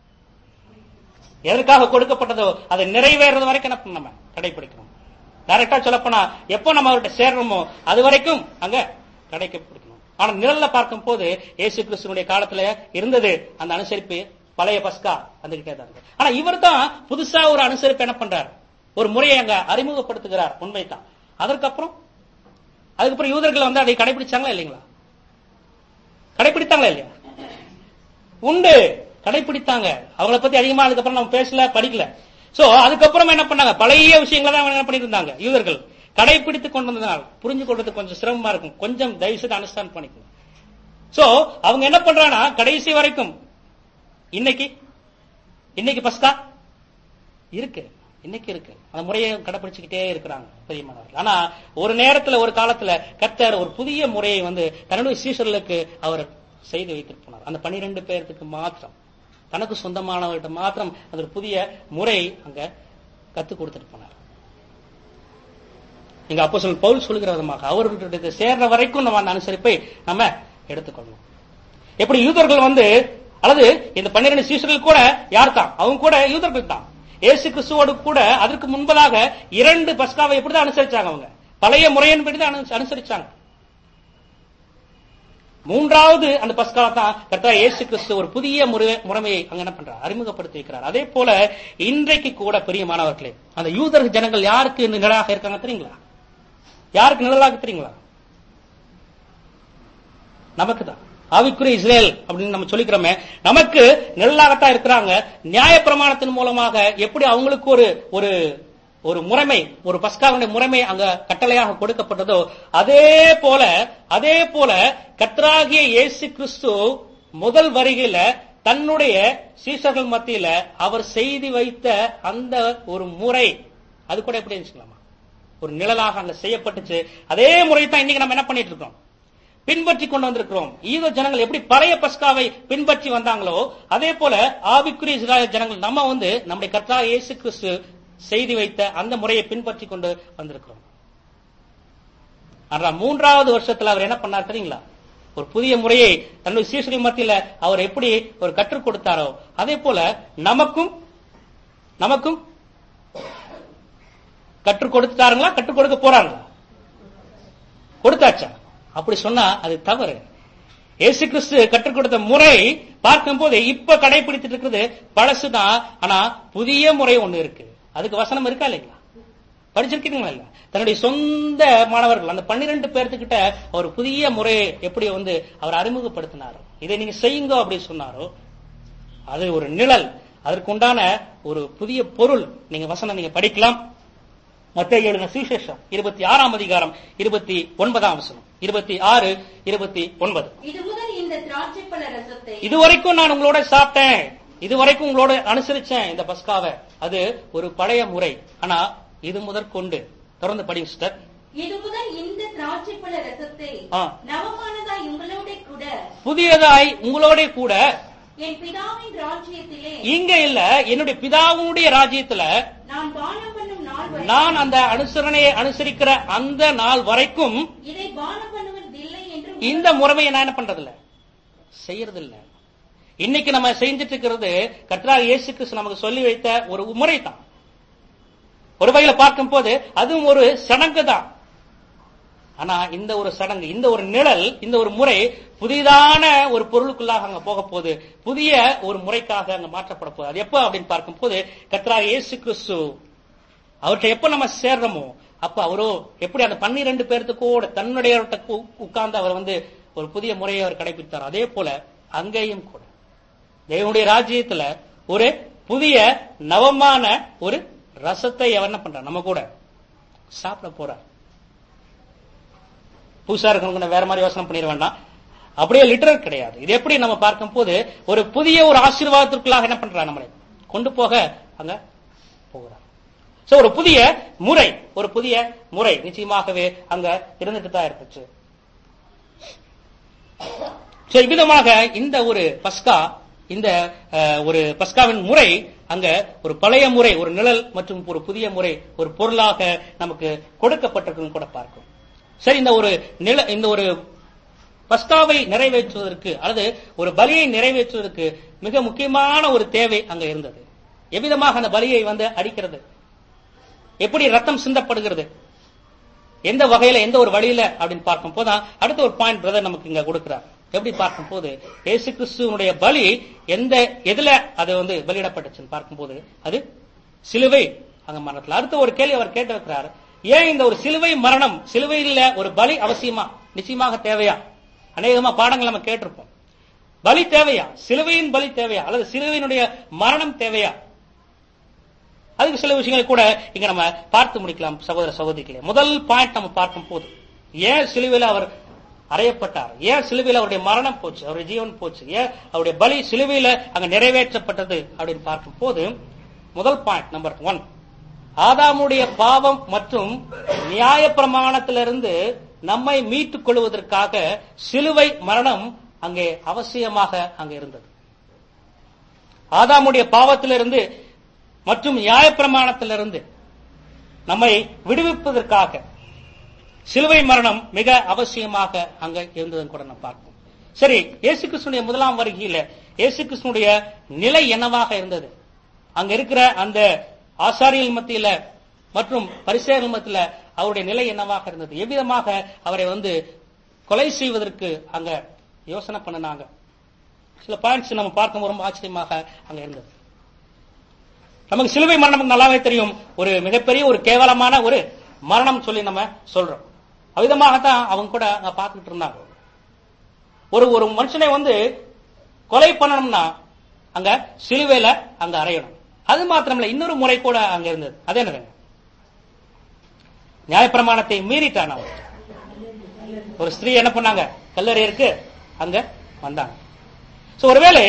எதற்காக கொடுக்கப்பட்டதோ அதை நிறைவேறது வரைக்கும் என்ன பண்ணணும் நம்ம கடைபிடிக்கணும் டைரக்டா சொல்லப்போனா எப்போ நம்ம அவர்கிட்ட சேர்றோமோ அது வரைக்கும் அங்க கடைபிடிக்கணும் ஆனா நிழல்ல பார்க்கும் போது இயேசு கிறிஸ்துனுடைய காலத்துல இருந்தது அந்த அனுசரிப்பு பழைய பஸ்கா வந்துகிட்டே தான் இருக்கு ஆனா இவர் தான் புதுசா ஒரு அனுசரிப்பு என்ன பண்றார் ஒரு முறையை அங்க அறிமுகப்படுத்துகிறார் உண்மைதான் அதற்கப்புறம் அதுக்கப்புறம் யூதர்கள் வந்து அதை கடைபிடிச்சாங்களா இல்லைங்களா கடைபிடித்தாங்களா இல்லையா உண்டு கடைபிடித்தாங்க அவங்கள பத்தி அதிகமா அதுக்கப்புறம் நம்ம பேசல படிக்கல சோ அதுக்கப்புறம் என்ன பண்ணாங்க பழைய விஷயங்களை தான் அவங்க என்ன பண்ணிட்டு இருந்தாங்க யூதர்கள் கடைபிடித்து கொண்டு வந்ததால் புரிஞ்சு கொள்றது கொஞ்சம் சிரமமா இருக்கும் கொஞ்சம் தயவு செய்து அண்டர்ஸ்டாண்ட் பண்ணிக்கணும் சோ அவங்க என்ன பண்றாங்கன்னா கடைசி வரைக்கும் இன்னைக்கு இன்னைக்கு பஸ்கா இருக்கு இன்னைக்கு இருக்கு அந்த முறையை கடைபிடிச்சுக்கிட்டே இருக்கிறாங்க பெரியமானவர்கள் ஆனா ஒரு நேரத்துல ஒரு காலத்துல கர்த்தர் ஒரு புதிய முறையை வந்து தன்னுடைய சீஷர்களுக்கு அவர் செய்து வைத்துட்டு போனார் அந்த பனிரெண்டு பேர்த்துக்கு மாத்திரம் தனக்கு சொந்தமானவர்கிட்ட மாத்திரம் அந்த ஒரு புதிய முறை அங்க கத்துக் கொடுத்துட்டு போனார் இங்க அப்போ சொல் பவுல் சொல்லுகிற விதமாக அவர்களுடைய சேர்ற வரைக்கும் நம்ம அந்த அனுசரிப்பை நம்ம எடுத்துக்கொள்ளணும் எப்படி யூதர்கள் வந்து அல்லது இந்த பன்னிரண்டு சீசர்கள் கூட யார் தான் அவங்க கூட யூதர்கள் தான் இயேசு கிறிஸ்துவோடு கூட அதற்கு முன்பதாக இரண்டு பஸ்காவை எப்படிதான் அனுசரிச்சாங்க அவங்க பழைய முறையின்படி தான் அனு- அனுசரிச்சாங்க மூன்றாவது அந்த பஸ்கால தான் கர்த்தா இயேசு கிறிஸ்து ஒரு புதிய முறை- முறைமையை அங்க என்ன பண்றார் அறிமுகப்படுத்தி வைக்கிறார் அதே போல இன்றைக்கு கூட பெரியமானவர்களே அந்த யூதர் ஜனங்கள் யாருக்கு நிழலாக இருக்காங்க தெரியுங்களா யாருக்கு நிழலாக தெரியுங்களா நமக்கு தான் ஆவிக்குரிய இஸ்ரேல் அப்படின்னு நம்ம சொல்லிக்கிறோமே நமக்கு நிழலாகத்தான் இருக்கிறாங்க நியாயப்பிரமாணத்தின் மூலமாக எப்படி அவங்களுக்கு ஒரு ஒரு ஒரு முறைமை ஒரு பஸ்காவுடைய முறைமை அங்க கட்டளையாக கொடுக்கப்பட்டதோ அதே போல அதே போல கர்த்தராகிய இயேசு கிறிஸ்து முதல் வருகையில தன்னுடைய சீசர்கள் மத்தியில அவர் செய்து வைத்த அந்த ஒரு முறை அது கூட எப்படி இருந்துச்சுக்கலாமா ஒரு நிழலாக அங்க செய்யப்பட்டுச்சு அதே முறை தான் இன்னைக்கு நம்ம என்ன பண்ணிட்டு இருக்கோம் பின்பற்றி கொண்டு வந்திருக்கிறோம் ஈத ஜனங்கள் எப்படி பழைய பஸ்காவை பின்பற்றி வந்தாங்களோ அதே போல ஆவிக்குரிய இஸ்ராயல் ஜனங்கள் நம்ம வந்து நம்முடைய கர்த்தா இயேசு கிறிஸ்து செய்து வைத்த அந்த முறையை பின்பற்றி கொண்டு வந்திருக்கிறோம் ஆனா மூன்றாவது வருஷத்துல அவர் என்ன பண்ணார் தெரியுங்களா ஒரு புதிய முறையை தன்னுடைய சீசரி மத்தியில அவர் எப்படி ஒரு கற்றுக் கொடுத்தாரோ அதே போல நமக்கும் நமக்கும் கற்றுக் கொடுத்துட்டாருங்களா கற்றுக் கொடுக்க போறாங்களா கொடுத்தாச்சா அப்படி சொன்னா அது தவறு இயேசு கிறிஸ்து கற்றுக் கொடுத்த முறை பார்க்கும்போது இப்ப கடைபிடித்துட்டு இருக்கிறது பழசுதான் ஆனா புதிய முறை ஒண்ணு இருக்கு அதுக்கு வசனம் இருக்கா இல்லைங்களா படிச்சிருக்கீங்களா இல்ல தன்னுடைய சொந்த மாணவர்கள் அந்த பன்னிரண்டு பேர்த்துக்கிட்ட ஒரு புதிய முறையை எப்படி வந்து அவர் அறிமுகப்படுத்தினாரோ இதை நீங்க செய்யுங்க அப்படின்னு சொன்னாரோ அது ஒரு நிழல் அதற்கு உண்டான ஒரு புதிய பொருள் நீங்க வசனம் நீங்க படிக்கலாம் மத்திய எழுதின சுவிசேஷம் இருபத்தி ஆறாம் அதிகாரம் இருபத்தி ஒன்பதாம் வசனம் இருபத்தி ஆறு இருபத்தி ஒன்பது
இது முதல் இந்த திராட்சை பழ ரசத்தை
இதுவரைக்கும் நான் உங்களோட சாப்பிட்டேன் இதுவரைக்கும் உங்களோட அனுசரிச்சேன் இந்த பஸ்காவை அது ஒரு பழைய முறை ஆனா இது முதற்கொண்டு தொடர்ந்து படிங்க சிஸ்டர்
இது முதல் இந்த திராட்சைப்பழ ரசத்தை
ஆ.
நவமானதாய் உங்களோட கூட
புதியதாய் உங்களோட கூட
என் பிதாவின் ராஜ்யத்திலே
இங்க இல்ல என்னுடைய பிதாவுடைய ராஜ்யத்துல
நான் பானம் பண்ணும் நாள் வரை
நான் அந்த அனுசரணையை அனுசரிக்கிற அந்த நாள் வரைக்கும்
இதை பானம் பண்ணுவதில்லை என்று
இந்த முறைமையை நான் என்ன பண்றது இல்ல செய்யறது இல்ல இன்னைக்கு நம்ம செஞ்சுட்டு இருக்கிறது கர்த்தராக இயேசு கிறிஸ்து நமக்கு சொல்லி வைத்த ஒரு முறை தான் ஒரு வகையில பார்க்கும் போது அதுவும் ஒரு சடங்கு தான் ஆனா இந்த ஒரு சடங்கு இந்த ஒரு நிழல் இந்த ஒரு முறை புதிதான ஒரு பொருளுக்குள்ளாக அங்க போக போகுது புதிய ஒரு முறைக்காக அங்க மாற்றப்பட போகுது அது எப்ப அப்படின்னு பார்க்கும் போது கர்த்தராக இயேசு கிறிஸ்து அவர்கிட்ட எப்ப நம்ம சேர்றோமோ அப்ப அவரோ எப்படி அந்த பன்னிரண்டு பேர்த்துக்கூட தன்னுடைய உட்கார்ந்து அவர் வந்து ஒரு புதிய முறையை அவர் கடைபிடித்தார் அதே போல அங்கேயும் கூட தேவனுடைய ராஜ்யத்துல ஒரு புதிய நவமான ஒரு ரசத்தை அவர் என்ன பண்றார் நம்ம கூட சாப்பிட போறார் புதுசா இருக்கவங்க வேற மாதிரி யோசனை பண்ணிட வேண்டாம் அப்படியே லிட்டரல் கிடையாது இது எப்படி நம்ம பார்க்கும் போது ஒரு புதிய ஒரு ஆசீர்வாதத்திற்குள்ளாக என்ன பண்றார் நம்மளை கொண்டு போக அங்க போகிறார் சோ ஒரு புதிய முறை ஒரு புதிய முறை நிச்சயமாகவே அங்க இருந்துட்டு தான் இருந்துச்சு சோ இவ்விதமாக இந்த ஒரு பஸ்கா இந்த அஹ், ஒரு பஸ்காவின் முறை அங்க ஒரு பழைய முறை ஒரு நிழல் மற்றும் ஒரு புதிய முறை ஒரு பொருளாக நமக்கு கொடுக்கப்பட்டிருக்குன்னு கூட பார்க்கும் சரி இந்த ஒரு நில இந்த ஒரு பஸ்காவை நிறைவேற்றுவதற்கு அல்லது ஒரு பலியை நிறைவேற்றுவதற்கு மிக முக்கியமான ஒரு தேவை அங்க இருந்தது எவ்விதமாக அந்த பலியை வந்து அடிக்கிறது எப்படி ரத்தம் சிந்தப்படுகிறது எந்த வகையில எந்த ஒரு வழியில அப்படின்னு பார்க்கும் போது அடுத்த ஒரு பாயிண்ட் பிரதர் நமக்கு இங்க கொடுக்கிறார் எப்படி பார்க்கும் போது இயேசு கிறிஸ்துவனுடைய பலி எந்த எதுல அது வந்து பலியிடப்பட்டுச்சுன்னு பார்க்கும்போது அது சிலுவை அங்க மரணத்துல அடுத்த ஒரு கேள்வி அவர் கேட்டு வைக்கிறார் ஏன் இந்த ஒரு சிலுவை மரணம் சிலுவையில் ஒரு பலி அவசியமா நிச்சயமாக தேவையா அநேகமா பாடங்கள் நம்ம கேட்டிருப்போம் பலி தேவையா சிலுவையின் பலி தேவையா அல்லது சிலுவையினுடைய மரணம் தேவையா அதுக்கு சில விஷயங்களை கூட இங்க நம்ம பார்த்து முடிக்கலாம் சகோதர சகோதரிகளே முதல் பாயிண்ட் நம்ம பார்க்கும் போது ஏன் சிலுவையில் அவர் அறையப்பட்டார் ஏன் சிலுவையில் அவருடைய மரணம் போச்சு அவருடைய ஜீவன் போச்சு ஏன் அவருடைய பலி சிலுவையில அங்க நிறைவேற்றப்பட்டது அப்படின்னு பார்க்கும் போது முதல் பாயிண்ட் நம்பர் ஒன் ஆதாமுடைய பாவம் மற்றும் நியாய பிரமாணத்திலிருந்து நம்மை மீட்டுக் கொள்வதற்காக சிலுவை மரணம் அங்கே அவசியமாக அங்கே இருந்தது ஆதாமுடைய பாவத்திலிருந்து மற்றும் நியாயப்பிரமாணத்திலிருந்து நம்மை விடுவிப்பதற்காக சிலுவை மரணம் மிக அவசியமாக அங்க இருந்ததுன்னு கூட நம்ம பார்ப்போம் சரி இயேசு கிறிஸ்துடைய முதலாம் வருகையில இயேசு கிறிஸ்துடைய நிலை என்னவாக இருந்தது அங்க இருக்கிற அந்த ஆசாரியல் மத்தியில மற்றும் பரிசேயர்கள் மத்தியில அவருடைய நிலை என்னவாக இருந்தது எவ்விதமாக அவரை வந்து கொலை செய்வதற்கு அங்க யோசனை பண்ணினாங்க சில பாயிண்ட்ஸ் நம்ம பார்க்கும் ரொம்ப ஆச்சரியமாக அங்க இருந்தது நமக்கு சிலுவை மரணம் நமக்கு நல்லாவே தெரியும் ஒரு மிகப்பெரிய ஒரு கேவலமான ஒரு மரணம் சொல்லி நம்ம சொல்றோம் அவ்விதமாகத்தான் அவங்க கூட அங்க பார்த்துக்கிட்டு இருந்தாங்க ஒரு ஒரு மனுஷனை வந்து கொலை பண்ணணும்னா அங்க சிலுவையில அங்க அறையணும் அது மாத்திரமல்ல இன்னொரு முறை கூட அங்க இருந்தது அது என்னதுங்க நியாயப்பிரமாணத்தை மீறிட்டான் அவன் ஒரு ஸ்திரீ என்ன பண்ணாங்க கல்லறையிற்கு அங்க வந்தாங்க சோ ஒருவேளை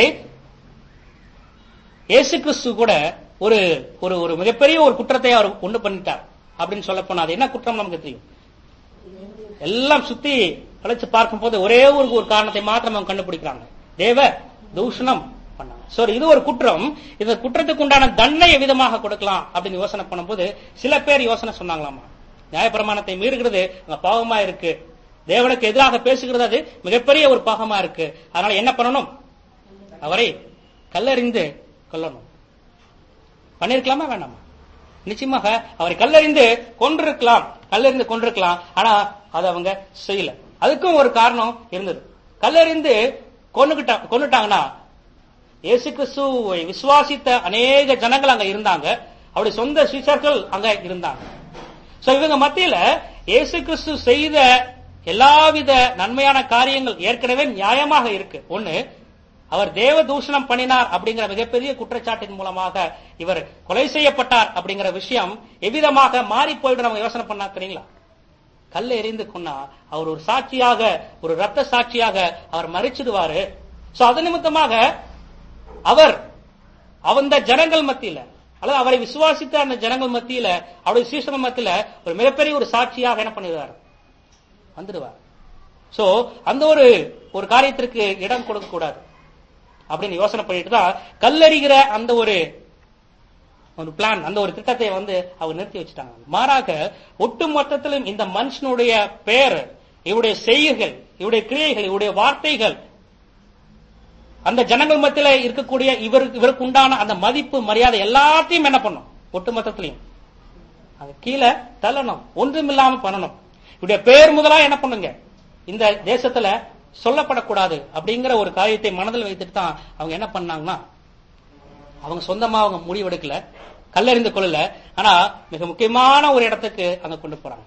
இயேசு கிறிஸ்து கூட ஒரு ஒரு ஒரு மிகப்பெரிய ஒரு குற்றத்தை அவர் உண்டு பண்ணிட்டார் அப்படின்னு சொல்ல போனா அது என்ன குற்றம் நமக்கு தெரியும் எல்லாம் சுத்தி அழைச்சு பார்க்கும் போது ஒரே ஒரு ஒரு காரணத்தை மாத்திரம் அவங்க கண்டுபிடிக்கிறாங்க தேவ தூஷணம் பண்ணாங்க சரி இது ஒரு குற்றம் இந்த குற்றத்துக்கு உண்டான தண்டனை எவ்விதமாக கொடுக்கலாம் அப்படின்னு யோசனை பண்ணும்போது சில பேர் யோசனை சொன்னாங்களாமா நியாயப்பிரமாணத்தை மீறுகிறது அங்க பாவமா இருக்கு தேவனுக்கு எதிராக பேசுகிறது அது மிகப்பெரிய ஒரு பாகமா இருக்கு அதனால என்ன பண்ணணும் அவரை கல்லறிந்து கொல்லணும் பண்ணிருக்கலாமா வேண்டாமா நிச்சயமாக அவரை கல்லறிந்து கொண்டிருக்கலாம் கல்லறிந்து கொண்டிருக்கலாம் ஆனா அதை அவங்க செய்யல அதுக்கும் ஒரு காரணம் இருந்தது கல்லறிந்து கொன்னுகிட்டா கொன்னுட்டாங்கன்னா இயேசு கிறிஸ்துவை விசுவாசித்த அநேக ஜனங்கள் அங்க இருந்தாங்க அவருடைய சொந்த சிஷர்கள் அங்க இருந்தாங்க சோ இவங்க மத்தியில இயேசு கிறிஸ்து செய்த எல்லாவித நன்மையான காரியங்கள் ஏற்கனவே நியாயமாக இருக்கு ஒண்ணு அவர் தேவ தூஷணம் பண்ணினார் அப்படிங்கிற மிகப்பெரிய குற்றச்சாட்டின் மூலமாக இவர் கொலை செய்யப்பட்டார் அப்படிங்கிற விஷயம் எவ்விதமாக மாறி போயிட்டு நம்ம யோசனை பண்ணா தெரியுங்களா கல்ல எறிந்து கொன்னா அவர் ஒரு சாட்சியாக ஒரு ரத்த சாட்சியாக அவர் மறிச்சிடுவாரு சோ அது நிமித்தமாக அவர் அந்த ஜனங்கள் மத்தியில அல்லது அவரை விசுவாசித்த அந்த ஜனங்கள் மத்தியில அவருடைய சீசன மத்தியில ஒரு மிகப்பெரிய ஒரு சாட்சியாக என்ன பண்ணிடுவார் வந்துடுவார் சோ அந்த ஒரு ஒரு காரியத்திற்கு இடம் கொடுக்க கூடாது அப்படின்னு யோசனை பண்ணிட்டு தான் கல்லறிகிற அந்த ஒரு ஒரு பிளான் அந்த ஒரு திட்டத்தை வந்து அவர் நிறுத்தி வச்சுட்டாங்க மாறாக ஒட்டு மொத்தத்திலும் இந்த மனுஷனுடைய பெயர் இவருடைய செய்கைகள் இவருடைய கிரியைகள் இவருடைய வார்த்தைகள் அந்த ஜனங்கள் மத்தியில இருக்கக்கூடிய இவருக்கு இவருக்கு உண்டான அந்த மதிப்பு மரியாதை எல்லாத்தையும் என்ன பண்ணும் ஒட்டு மொத்தத்திலையும் அது கீழே தள்ளணும் ஒன்றுமில்லாம பண்ணணும் இவருடைய பேர் முதலா என்ன பண்ணுங்க இந்த தேசத்துல சொல்லப்படக்கூடாது அப்படிங்கிற ஒரு காரியத்தை மனதில் வைத்துட்டு தான் அவங்க என்ன பண்ணாங்கன்னா அவங்க சொந்தமா அவங்க முடிவெடுக்கல கல்லறிந்து கொள்ளல ஆனா மிக முக்கியமான ஒரு இடத்துக்கு அங்க கொண்டு போறாங்க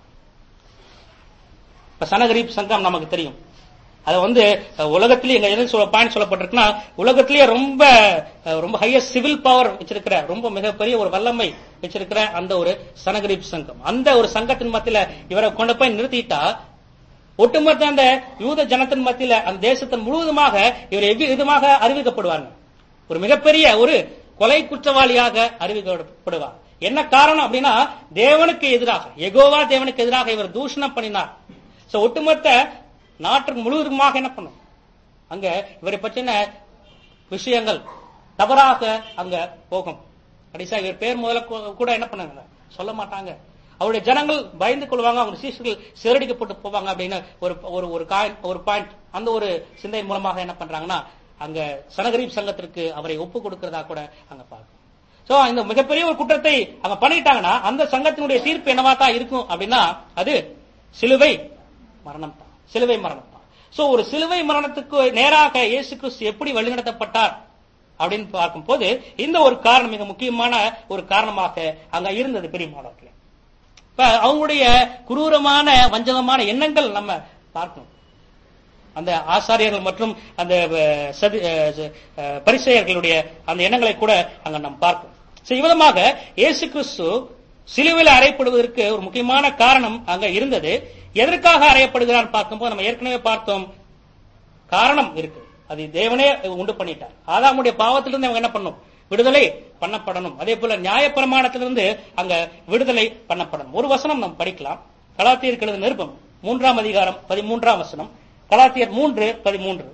இப்ப சனகரீப் சங்கம் நமக்கு தெரியும் அது வந்து அஹ், உலகத்திலேயே எங்க எது சொல்ல பாயிண்ட் சொல்லப்பட்டிருக்குன்னா உலகத்திலேயே ரொம்ப அஹ், ரொம்ப ஹையஸ்ட் சிவில் பவர் வச்சிருக்கிற ரொம்ப மிகப்பெரிய ஒரு வல்லமை வச்சிருக்கிற அந்த ஒரு சனகரீப் சங்கம் அந்த ஒரு சங்கத்தின் மத்தியில இவரை கொண்டு போய் நிறுத்திட்டா ஒட்டுமொத்த அந்த யூத ஜனத்தின் மத்தியில அந்த தேசத்தின் முழுவதுமாக இவர் எவ்வி விதமாக அறிவிக்கப்படுவாங்க ஒரு மிகப்பெரிய ஒரு கொலை குற்றவாளியாக அறிவிக்கப்படுவார் என்ன காரணம் அப்படின்னா தேவனுக்கு எதிராக எகோவா தேவனுக்கு எதிராக இவர் தூஷணம் பண்ணினார் சோ ஒட்டுமொத்த நாட்டுக்கு முழுவதுமாக என்ன பண்ணும் அங்க இவரை பற்றின விஷயங்கள் தவறாக அங்க போகும் கடைசியா இவர் பேர் முதல்ல கூ- கூட என்ன பண்ணாங்க சொல்ல மாட்டாங்க அவருடைய ஜனங்கள் பயந்து கொள்வாங்க அவங்க சீசர்கள் சிறடிக்கப்பட்டு போவாங்க அப்படின்னு ஒரு ஒரு ஒரு காய்- ஒரு பாயிண்ட் அந்த ஒரு சிந்தை மூலமாக என்ன பண்றாங்கன்னா அங்க சனகரீப் சங்கத்திற்கு அவரை ஒப்பு கொடுக்கிறதா கூட அங்க பார்க்கும் சோ இந்த மிகப்பெரிய ஒரு குற்றத்தை அங்க பண்ணிட்டாங்கன்னா அந்த சங்கத்தினுடைய தீர்ப்பு என்னவா தான் இருக்கும் அப்படின்னா அது சிலுவை மரணம் தான் சிலுவை மரணம் தான் சோ ஒரு சிலுவை மரணத்துக்கு நேராக இயேசு கிறிஸ்து எப்படி வழிநடத்தப்பட்டார் அப்படின்னு பார்க்கும்போது இந்த ஒரு காரணம் மிக முக்கியமான ஒரு காரணமாக அங்க இருந்தது பெரிய மாணவர்களே இப்ப அவங்களுடைய குரூரமான வஞ்சகமான எண்ணங்கள் நம்ம பார்க்கணும் அந்த ஆசாரியர்கள் மற்றும் அந்த அஹ், சதி அஹ், ச- அஹ், பரிசேயர்களுடைய அந்த எண்ணங்களை கூட அங்க நாம் பார்ப்போம் So, இவ்விதமாக இயேசு கிறிஸ்து சிலுவையில் அறையப்படுவதற்கு ஒரு முக்கியமான காரணம் அங்க இருந்தது எதற்காக அறையப்படுகிறார் பார்க்கும்போது நம்ம ஏற்கனவே பார்த்தோம் காரணம் இருக்கு அது தேவனே உண்டு பண்ணிட்டார் ஆதாமுடைய பாவத்திலிருந்து அவங்க என்ன பண்ணும் விடுதலை பண்ணப்படணும் அதே போல நியாயப்பிரமாணத்திலிருந்து அங்க விடுதலை பண்ணப்படணும் ஒரு வசனம் நாம் படிக்கலாம் கலாத்தியருக்கு எழுதின நிருபம் மூன்றாம் அதிகாரம் பதிமூன்றாம் வசனம் கலாத்தியர் மூன்று பதிமூன்று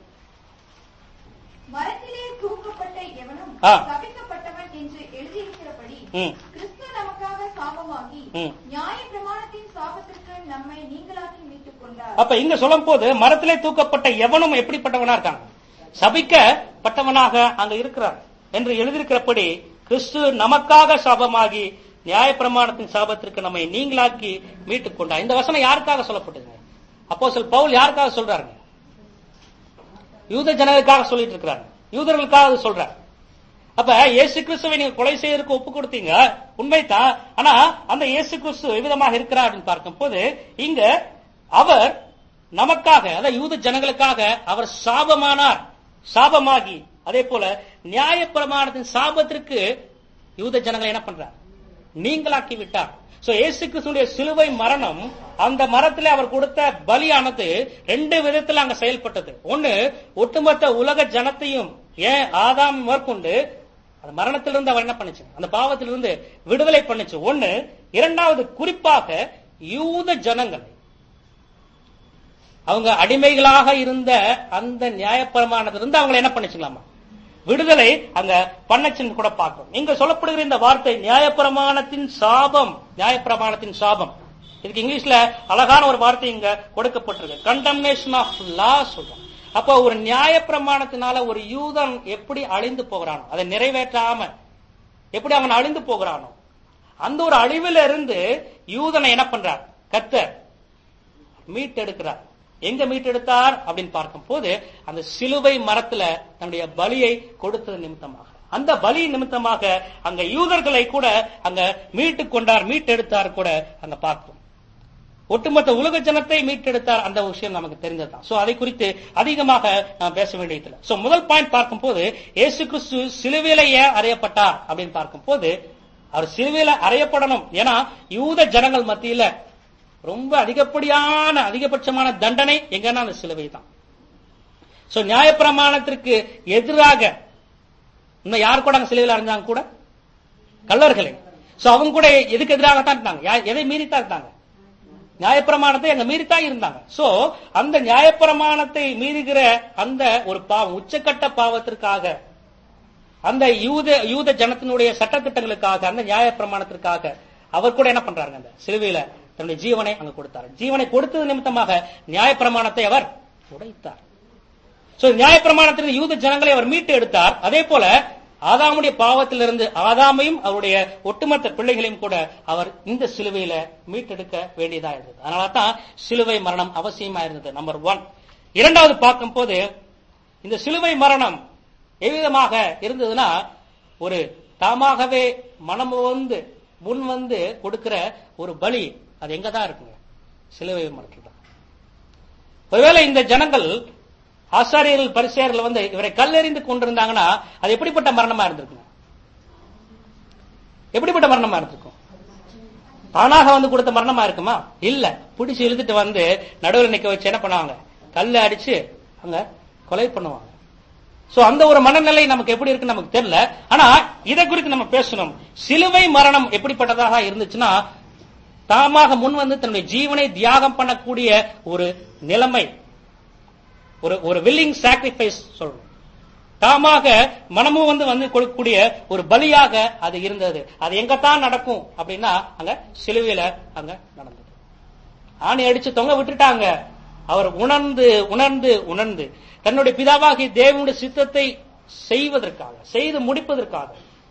மரத்திலே தூக்கப்பட்ட எவனும்
ஆ.
சபிக்கப்பட்டவன் என்று எழுதியிருக்கிறபடி
ம்.
கிறிஸ்து நமக்காக சாபமாகி
ம்.
நியாய பிரமாணத்தின் சாபத்திற்கு நம்மை நீங்களாக்கி மீட்டுக் கொண்டார்
அப்ப இங்க சொல்லும் போது மரத்திலே தூக்கப்பட்ட எவனும் எப்படிப்பட்டவனா இருக்காங்க சபிக்கப்பட்டவனாக அங்க இருக்கிறார் என்று எழுதியிருக்கிறபடி கிறிஸ்து நமக்காக சாபமாகி நியாயப்பிரமாணத்தின் சாபத்திற்கு நம்மை நீங்களாக்கி மீட்டுக் கொண்டார் இந்த வசனம் யாருக்காக சொல்லப்பட்டதுங்க அப்போஸ்தலர் பவுல் யாருக்காக சொல்றாருங்க யூத ஜனங்களுக்காக சொல்லிட்டு இருக்கிறாங்க யூதர்களுக்காக அது சொல்றார் அப்ப இயேசு கிறிஸ்துவை நீங்க கொலை செய்யறதுக்கு ஒப்பு கொடுத்தீங்க உண்மைதான் ஆனா அந்த இயேசு கிறிஸ்து எவ்விதமாக இருக்கிறார் அப்படின்னு பார்க்கும்போது இங்க அவர் நமக்காக அதாவது யூத ஜனங்களுக்காக அவர் சாபமானார் சாபமாகி அதே போல நியாயப்பிரமாணத்தின் சாபத்திற்கு யூத ஜனங்களை என்ன பண்றார் நீங்களாக்கி விட்டார் சோ இயேசு கிறிஸ்துடைய சிலுவை மரணம் அந்த மரத்துல அவர் கொடுத்த பலியானது ரெண்டு விதத்துல அங்க செயல்பட்டது ஒண்ணு ஒட்டுமொத்த உலக ஜனத்தையும் ஏன் ஆதாம் மேற்கொண்டு அந்த மரணத்திலிருந்து அவர் என்ன பண்ணுச்சு அந்த பாவத்திலிருந்து விடுதலை பண்ணுச்சு ஒண்ணு இரண்டாவது குறிப்பாக யூத ஜனங்களை அவங்க அடிமைகளாக இருந்த அந்த நியாயப்பிரமாணத்திலிருந்து அவங்களை என்ன பண்ணிச்சுங்களாமா விடுதலை அங்க பண்ணச்சுன்னு கூட பார்க்கும் இங்க சொல்லப்படுகிற இந்த வார்த்தை நியாயப்பிரமாணத்தின் சாபம் நியாயப்பிரமாணத்தின் சாபம் இதுக்கு இங்கிலீஷ்ல அழகான ஒரு வார்த்தை இங்க கொடுக்கப்பட்டிருக்கு கண்டம்னேஷன் ஆஃப் லா சொல்றோம் அப்ப ஒரு நியாயப்பிரமாணத்தினால ஒரு யூதன் எப்படி அழிந்து போகிறானோ அதை நிறைவேற்றாம எப்படி அவன் அழிந்து போகிறானோ அந்த ஒரு அழிவில இருந்து யூதனை என்ன பண்றார் கத்தர் மீட்டெடுக்கிறார் எங்க மீட்டெடுத்தார் அப்படின்னு பார்க்கும் போது அந்த சிலுவை மரத்துல தன்னுடைய பலியை கொடுத்தது நிமித்தமாக அந்த பலி நிமித்தமாக அங்க யூதர்களை கூட அங்க மீட்டு கொண்டார் மீட்டெடுத்தார் கூட அங்க பார்க்கும் ஒட்டுமொத்த உலக ஜனத்தை மீட்டெடுத்தார் அந்த விஷயம் நமக்கு தெரிஞ்சதுதான் சோ அதை குறித்து அதிகமாக நாம் பேச வேண்டியதில்லை சோ முதல் பாயிண்ட் பார்க்கும் போது இயேசு கிறிஸ்து சிலுவையில ஏன் அறையப்பட்டார் அப்படின்னு பார்க்கும் போது அவர் சிலுவையில அறையப்படணும் ஏன்னா யூத ஜனங்கள் மத்தியில ரொம்ப அதிகப்படியான அதிகபட்சமான தண்டனை எங்கன்னா அந்த சிலுவை தான் சோ நியாயப்பிரமாணத்திற்கு எதிராக இன்னும் யார் கூட அங்க சிலுவையில் அடைஞ்சாங்க கூட கள்ளர்களை சோ அவங்க கூட எதுக்கு எதிராகத்தான் இருந்தாங்க யா- எதை மீறித்தான் இருந்தாங்க நியாயப்பிரமாணத்தை அங்க மீறித்தான் இருந்தாங்க சோ அந்த நியாயப்பிரமாணத்தை மீறுகிற அந்த ஒரு பாவம் உச்சக்கட்ட பாவத்திற்காக அந்த யூத யூத ஜனத்தினுடைய சட்டத்திட்டங்களுக்காக அந்த நியாயப்பிரமாணத்திற்காக அவர் கூட என்ன பண்றாங்க அந்த சிலுவையில தன்னுடைய ஜீவனை அங்க கொடுத்தார் ஜீவனை கொடுத்தது நிமித்தமாக நியாயப்பிரமாணத்தை அவர் உடைத்தார் சோ நியாயப்பிரமாணத்திலிருந்து யூத ஜனங்களை அவர் மீட்டு எடுத்தார் அதே போல ஆதாமுடைய பாவத்திலிருந்து ஆதாமையும் அவருடைய ஒட்டுமொத்த பிள்ளைகளையும் கூட அவர் இந்த சிலுவையில மீட்டெடுக்க வேண்டியதா இருந்தது அதனால தான் சிலுவை மரணம் அவசியமா இருந்தது நம்பர் ஒன் இரண்டாவது பார்க்கும் போது இந்த சிலுவை மரணம் எவ்விதமாக இருந்ததுன்னா ஒரு தாமாகவே மனம் வந்து முன் வந்து கொடுக்கிற ஒரு பலி அது எங்க தான் இருக்குங்க சிலுவை மரணத்தில் தான் ஒருவேளை இந்த ஜனங்கள் ஆசாரியர்கள் பரிசேயர்கள் வந்து இவரை கல்லெறிந்து கொண்டிருந்தாங்கன்னா அது எப்படிப்பட்ட மரணமா இருந்திருக்குங்க எப்படிப்பட்ட மரணமா இருந்திருக்கும் தானாக வந்து கொடுத்த மரணமா இருக்குமா இல்ல பிடிச்சு இழுத்துட்டு வந்து நடுவில் நிக்க வச்சு என்ன பண்ணுவாங்க கல்ல அடிச்சு அங்க கொலை பண்ணுவாங்க சோ அந்த ஒரு மனநிலை நமக்கு எப்படி இருக்குன்னு நமக்கு தெரியல ஆனா இதை குறித்து நம்ம பேசணும் சிலுவை மரணம் எப்படிப்பட்டதாக இருந்துச்சுன்னா தாமாக முன் வந்து தன்னுடைய ஜீவனை தியாகம் பண்ணக்கூடிய ஒரு நிலைமை ஒரு ஒரு வில்லிங் சாக்ரிஃபைஸ் சொல்லணும் தாமாக மனமும் வந்து வந்து கொடுக்கக்கூடிய ஒரு பலியாக அது இருந்தது அது எங்கத்தான் நடக்கும் அப்படின்னா அங்க சிலுவையில அங்க நடந்தது ஆணி அடிச்சு தொங்க விட்டுட்டாங்க அவர் உணர்ந்து உணர்ந்து உணர்ந்து தன்னுடைய பிதாவாகிய தேவனுடைய சித்தத்தை செய்வதற்காக செய்து முடிப்பதற்காக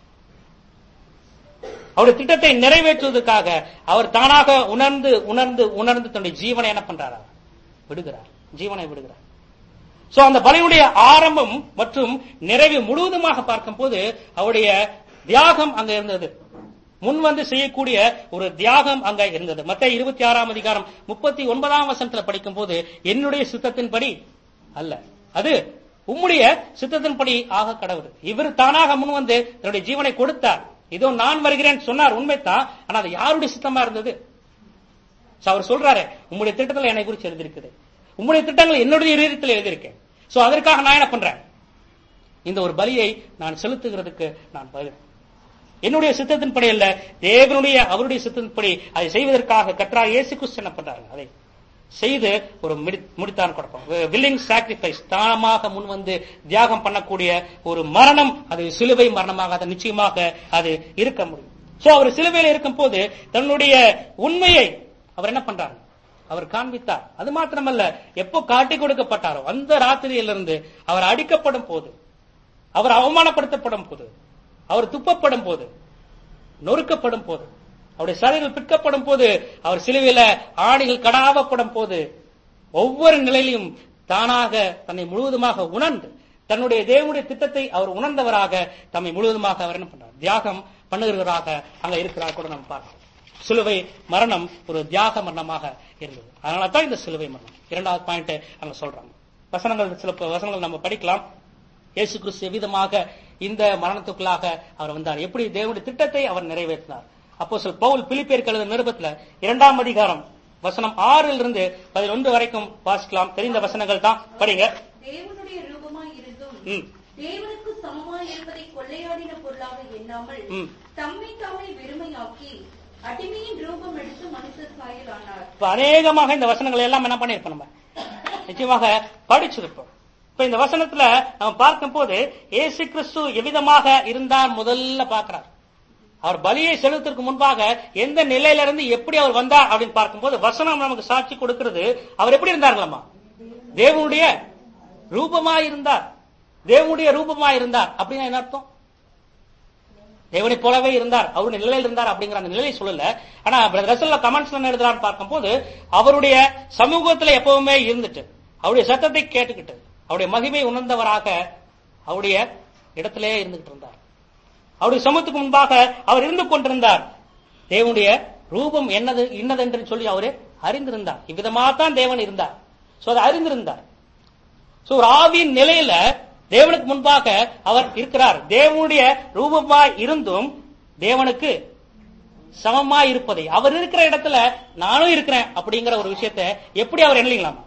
அவருடைய திட்டத்தை நிறைவேற்றுவதற்காக அவர் தானாக உணர்ந்து உணர்ந்து உணர்ந்து தன்னுடைய ஜீவனை என்ன பண்றார் அவர்? விடுகிறார் ஜீவனை விடுகிறார் சோ அந்த பலியுடைய ஆரம்பம் மற்றும் நிறைவு முழுவதுமாக பார்க்கும்போது அவருடைய தியாகம் அங்க இருந்தது முன் வந்து செய்யக்கூடிய ஒரு தியாகம் அங்க இருந்தது மத்த இருபத்தி ஆறாம் அதிகாரம் முப்பத்தி ஒன்பதாம் வசனத்துல படிக்கும் போது என்னுடைய சித்தத்தின்படி அல்ல அது உம்முடைய சித்தத்தின்படி ஆக கடவுள் இவர் தானாக முன் வந்து தன்னுடைய ஜீவனை கொடுத்தார் இதோ நான் வருகிறேன் சொன்னார் உண்மைத்தான் ஆனா அது யாருடைய சித்தமா இருந்தது So அவர் சொல்றாரு உம்முடைய திட்டத்துல என்னை குறிச்சு எழுதியிருக்குது உம்முடைய திட்டங்கள் என்னுடைய இதயத்தில் எழுதியிருக்கேன் சோ அதற்காக நான் என்ன பண்றேன் இந்த ஒரு பலியை நான் செலுத்துகிறதுக்கு நான் பதில் என்னுடைய சித்தத்தின்படி அல்ல தேவனுடைய அவருடைய சித்தத்தின்படி அதை செய்வதற்காக கத்ரா இயேசு கிறிஸ்து என்ன பண்றாங்க அதை செய்து ஒரு முடி- முடித்தான் கொடுப்போம் வில்லிங் சாக்ரிஃபைஸ் தானமாக முன் வந்து தியாகம் பண்ணக்கூடிய ஒரு மரணம் அது சிலுவை மரணமாக அது நிச்சயமாக அது இருக்க முடியும் சோ அவர் சிலுவையில் இருக்கும் போது தன்னுடைய உண்மையை அவர் என்ன பண்றாரு அவர் காண்பித்தார் அது மாத்திரமல்ல எப்போ காட்டி கொடுக்கப்பட்டாரோ அந்த ராத்திரியிலிருந்து அவர் அடிக்கப்படும் போது அவர் அவமானப்படுத்தப்படும் போது அவர் துப்பப்படும் போது நொறுக்கப்படும் போது அவருடைய சதைகள் பிற்கப்படும் போது அவர் சிலுவையில ஆணிகள் கடாவப்படும் போது ஒவ்வொரு நிலையிலும் தானாக தன்னை முழுவதுமாக உணர்ந்து தன்னுடைய தேவனுடைய திட்டத்தை அவர் உணர்ந்தவராக தம்மை முழுவதுமாக அவர் என்ன பண்றார் தியாகம் பண்ணுகிறவராக அங்க இருக்கிறார் கூட நம்ம பார்க்கலாம் சிலுவை மரணம் ஒரு தியாக மரணமாக இருந்தது அதனால தான் இந்த சிலுவை மரணம் இரண்டாவது பாயிண்ட் அங்க சொல்றாங்க வசனங்கள் சில ப- வசனங்கள் நம்ம படிக்கலாம் இயேசு கிறிஸ்து எவ்விதமாக இந்த மரணத்துக்குள்ளாக அவர் வந்தார் எப்படி தேவனுடைய திட்டத்தை அவர் நிறைவேற்றினார் அப்போ சொல் பவுல் பிலிப்பேருக்கு எழுதின நிருபத்துல இரண்டாம் அதிகாரம் வசனம் ஆறில் இருந்து பதினொன்று வரைக்கும் வாசிக்கலாம் தெரிந்த வசனங்கள் தான் படிங்க
தேவனுடைய ரூபமாய் இருந்தும்
ம்.
தேவனுக்கு சமமாய் இருப்பதை கொள்ளையாடின பொருளாக எண்ணாமல்
ம்.
தம்மை தாமே வெறுமையாக்கி அடிமையின் ரூபம் எடுத்து மனுஷர் சாயல் ஆனார்
இப்ப அநேகமாக இந்த வசனங்களை எல்லாம் என்ன பண்ணிருப்போம் நம்ம நிச்சயமாக படிச்சிருப்போம் இப்ப இந்த வசனத்துல நம்ம பார்க்கும் போது ஏசு கிறிஸ்து எவ்விதமாக இருந்தார் முதல்ல பார்க்கிறார் அவர் பலியை செலுத்துறதுக்கு முன்பாக எந்த நிலையில இருந்து எப்படி அவர் வந்தார் அப்படின்னு பார்க்கும்போது வசனம் நமக்கு சாட்சி கொடுக்கிறது அவர் எப்படி இருந்தார்களாமா தேவனுடைய ரூபமாய் இருந்தார் தேவனுடைய ரூபமாய் இருந்தார் அப்படின்னா என்ன அர்த்தம் தேவனை போலவே இருந்தார் அவருடைய நிலையில் இருந்தார் அப்படிங்கிற அந்த நிலையை சொல்லல ஆனா ரசல்ல கமெண்ட்ஸ்ல என்ன எழுதுறான்னு பார்க்கும்போது அவருடைய சமூகத்துல எப்பவுமே இருந்துட்டு அவருடைய சத்தத்தை கேட்டுக்கிட்டு அவருடைய மகிமை உணர்ந்தவராக அவருடைய இடத்திலே இருந்துகிட்டு இருந்தார் அவருடைய சமூகத்துக்கு முன்பாக அவர் இருந்து கொண்டிருந்தார் தேவனுடைய ரூபம் என்னது இன்னதென்று சொல்லி அவரு அறிந்திருந்தார் இவ்விதமாகத்தான் தேவன் இருந்தார் சோ அதை அறிந்திருந்தார் சோ ஒரு ஆவியின் நிலையில தேவனுக்கு முன்பாக அவர் இருக்கிறார் தேவனுடைய ரூபமாய் இருந்தும் தேவனுக்கு சமமாய் இருப்பதை அவர் இருக்கிற இடத்துல நானும் இருக்கிறேன் அப்படிங்கிற ஒரு விஷயத்தை எப்படி அவர் எண்ணலாமா